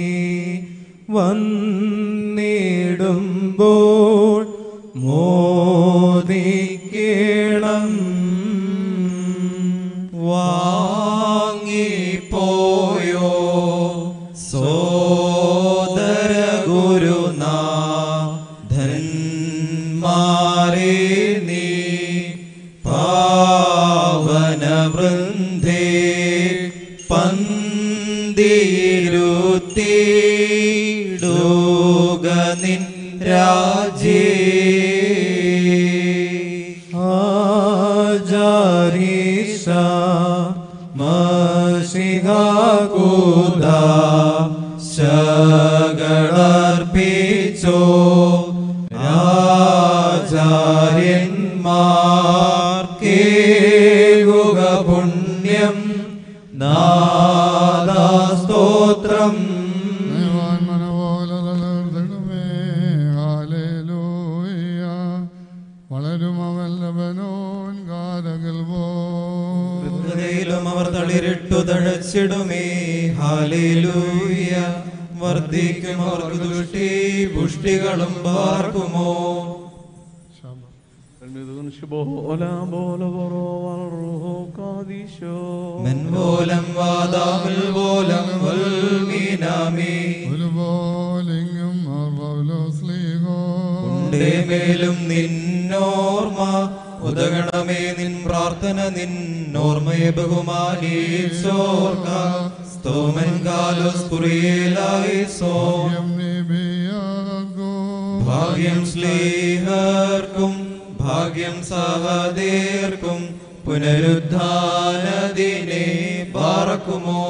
Speaker 7: വന്നിടുമ്പോൾ മോദിക്കേണം
Speaker 11: വാങ്ങിപ്പോയോ സോദര ഗുരുനാഥന്മാരെ നീ പാവന വൃന്ദേ പന്തിരുത്തിടുക നിൻ രാജേ
Speaker 7: ആചാരീശ മഷിഹാകൂദ
Speaker 11: ശകളർപ്പിച്ചോ രാജാര്യന്മാർക്കേകുക പുണ്യം നാദാസ്തോത്രം
Speaker 12: വളരും അവൻ ലബനോൻ കാരകിൽ
Speaker 11: ഹൃദയിലും അവർ തളിരിട്ടു തഴച്ചിടുമേ ഹാലേലൂയ വർദ്ധിക്കും അവർക്ക് ദുഷ്ടി പുഷ്ടികളും പാർക്കുമോ മെൻപോലം വാദാമിൽ പോലം വൽമീനാമി
Speaker 12: ഒരുപോലെങ്കും
Speaker 11: ഉണ്ടേ മേലും നിന്നോർമ്മ ഉദഗണമേ നിൻ പ്രാർത്ഥന നിന്നോർമ്മയെ ബഹുമാനീച്ചോർക്ക സ്തോമൻ കാലോസ് കുറിയേലായി സോ ഭാഗ്യം സ്ലീഹർക്കും ഭാഗ്യം സഹദേർക്കും പുനരുദ്ധാനദിനെ പാർക്കുമോ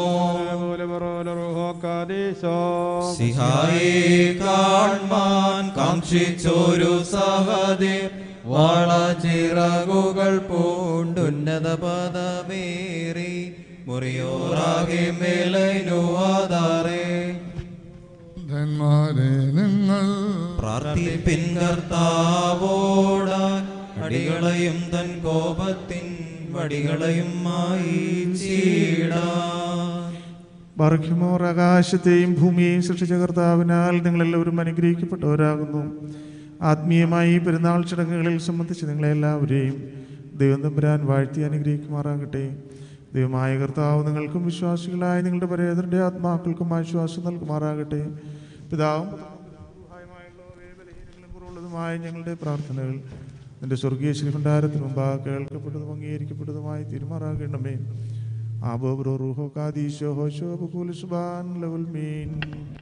Speaker 11: സിഹായെ കാൺമാൻ കാക്ഷിച്ചൊരു സഹദേർ വളച്ചിറകുകൾ പൂണ്ടുന്നത പദമേറി മുറിയോറാകെ മേലൈനുവാതാറേ
Speaker 12: ധന്മാരെ നിങ്ങൾ
Speaker 11: പ്രാർത്ഥിപ്പിൻ കർത്താവോടാൻ അടികളെയും തൻ കോപത്തിൻ വടികളെയും മായിച്ചിടാൻ
Speaker 6: ബർഖിമോർ ആകാശത്തെയും ഭൂമിയെയും സൃഷ്ടിച്ച കർത്താവിനാൽ നിങ്ങളെല്ലാവരും അനുഗ്രഹിക്കപ്പെട്ടവരാകുന്നു ആത്മീയമായി ഈ പെരുന്നാൾ ചടങ്ങുകളിൽ സംബന്ധിച്ച് നിങ്ങളെല്ലാവരെയും ദൈവം തമ്പുരാൻ വാഴ്ത്തി അനുഗ്രഹിക്കുമാറാകട്ടെ ദൈവമായ കർത്താവ് നിങ്ങൾക്കും വിശ്വാസികളായ നിങ്ങളുടെ പരേതരുടെ ആത്മാക്കൾക്കും ആശ്വാസം നൽകുമാറാകട്ടെ പിതാവും കുറവുള്ളതുമായ ഞങ്ങളുടെ പ്രാർത്ഥനകൾ നിന്റെ സ്വർഗീയ ശ്രീഭണ്ഡാരത്തിന് മുമ്പാകെ കേൾക്കപ്പെട്ടതും അംഗീകരിക്കപ്പെട്ടതുമായി തീരുമാറാകണമേ ആബോ ബ്രോ റൂഹോ കാദീശോ ഹോശോ ബുക്കുൽ സുബാൻ ലവൽ മീൻ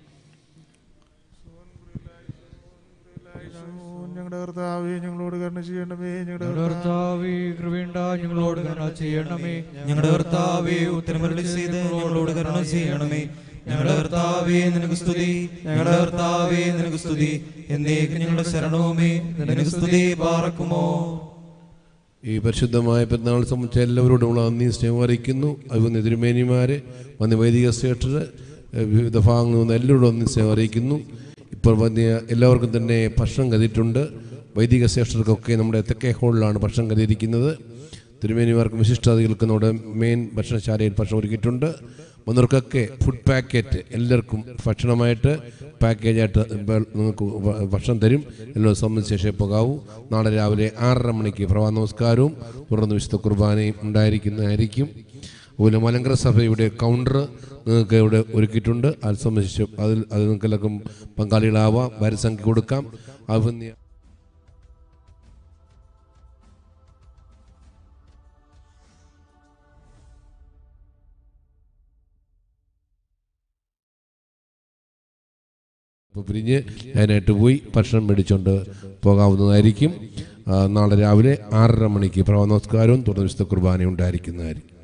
Speaker 6: ഞങ്ങളുടെ കർത്താവേ ഞങ്ങളോട് കരുണ ചെയ്യണമേ ഞങ്ങളുടെ
Speaker 11: കർത്താവേ കൃപയുണ്ട ഞങ്ങളോട് കരുണ ചെയ്യണമേ ഞങ്ങളുടെ കർത്താവേ ഉത്തരമരളി ചെയ്ത് ഞങ്ങളോട് കരുണ ചെയ്യണമേ ഞങ്ങളുടെ കർത്താവേ നിനക്ക് സ്തുതി ഞങ്ങളുടെ കർത്താവേ നിനക്ക് സ്തുതി എന്നേക്ക് ഞങ്ങളുടെ ശരണവുമേ നിനക്ക് സ്തുതി പാർക്കുമോ
Speaker 15: ഈ പരിശുദ്ധമായ പെരുന്നാൾ സംബന്ധിച്ച എല്ലാവരോടുമുള്ള നന്ദി സ്നേഹം അറിയിക്കുന്നു അതുപോലെ തിരുമേനിമാരെ വന്യ വൈദിക ശ്രേഷ്ഠർ വിവിധ ഭാഗങ്ങളിൽ നിന്ന് എല്ലാവരോടും നന്ദി സ്നേഹം അറിയിക്കുന്നു ഇപ്പോൾ വന്യ എല്ലാവർക്കും തന്നെ ഭക്ഷണം കരുതിയിട്ടുണ്ട് വൈദിക ശ്രേഷ്ഠർക്കൊക്കെ നമ്മുടെ തെക്കേ ഹോളിലാണ് ഭക്ഷണം കരുതിയിരിക്കുന്നത് തിരുമേനിമാർക്കും വിശിഷ്ടാതികൾക്കും നമ്മുടെ മെയിൻ ഭക്ഷണശാലയിൽ ഭക്ഷണം ഒരുക്കിയിട്ടുണ്ട് വന്നവർക്കൊക്കെ ഫുഡ് പാക്കറ്റ് എല്ലാവർക്കും ഭക്ഷണമായിട്ട് പാക്കേജായിട്ട് ഇപ്പോൾ നിങ്ങൾക്ക് ഭ- ഭക്ഷണം തരും എല്ലാവരും സംബന്ധിച്ച ശേഷം പോകാവൂ നാളെ രാവിലെ ആറര മണിക്ക് പ്രഭാത നമസ്കാരവും തുടർന്ന് വിശുദ്ധ കുർബാനയും ഉണ്ടായിരിക്കുന്നതായിരിക്കും അതുപോലെ മലങ്കര സഭയുടെ കൗണ്ടർ നിങ്ങൾക്ക് ഇവിടെ ഒരുക്കിയിട്ടുണ്ട് അത് സംബന്ധിച്ച് അതിൽ അത് നിങ്ങൾക്ക് എല്ലാവർക്കും പങ്കാളികളാവാം വരസംഖ്യ കൊടുക്കാം അതുപോലെ ഇപ്പോൾ പിരിഞ്ഞ് അതിനായിട്ട് പോയി ഭക്ഷണം മേടിച്ചുകൊണ്ട് പോകാവുന്നതായിരിക്കും ആ, നാളെ രാവിലെ ആറര മണിക്ക് പ്രഭാത നമസ്കാരവും തുടർന്ന് വിശുദ്ധ കുർബാനയും ഉണ്ടായിരിക്കുന്നതായിരിക്കും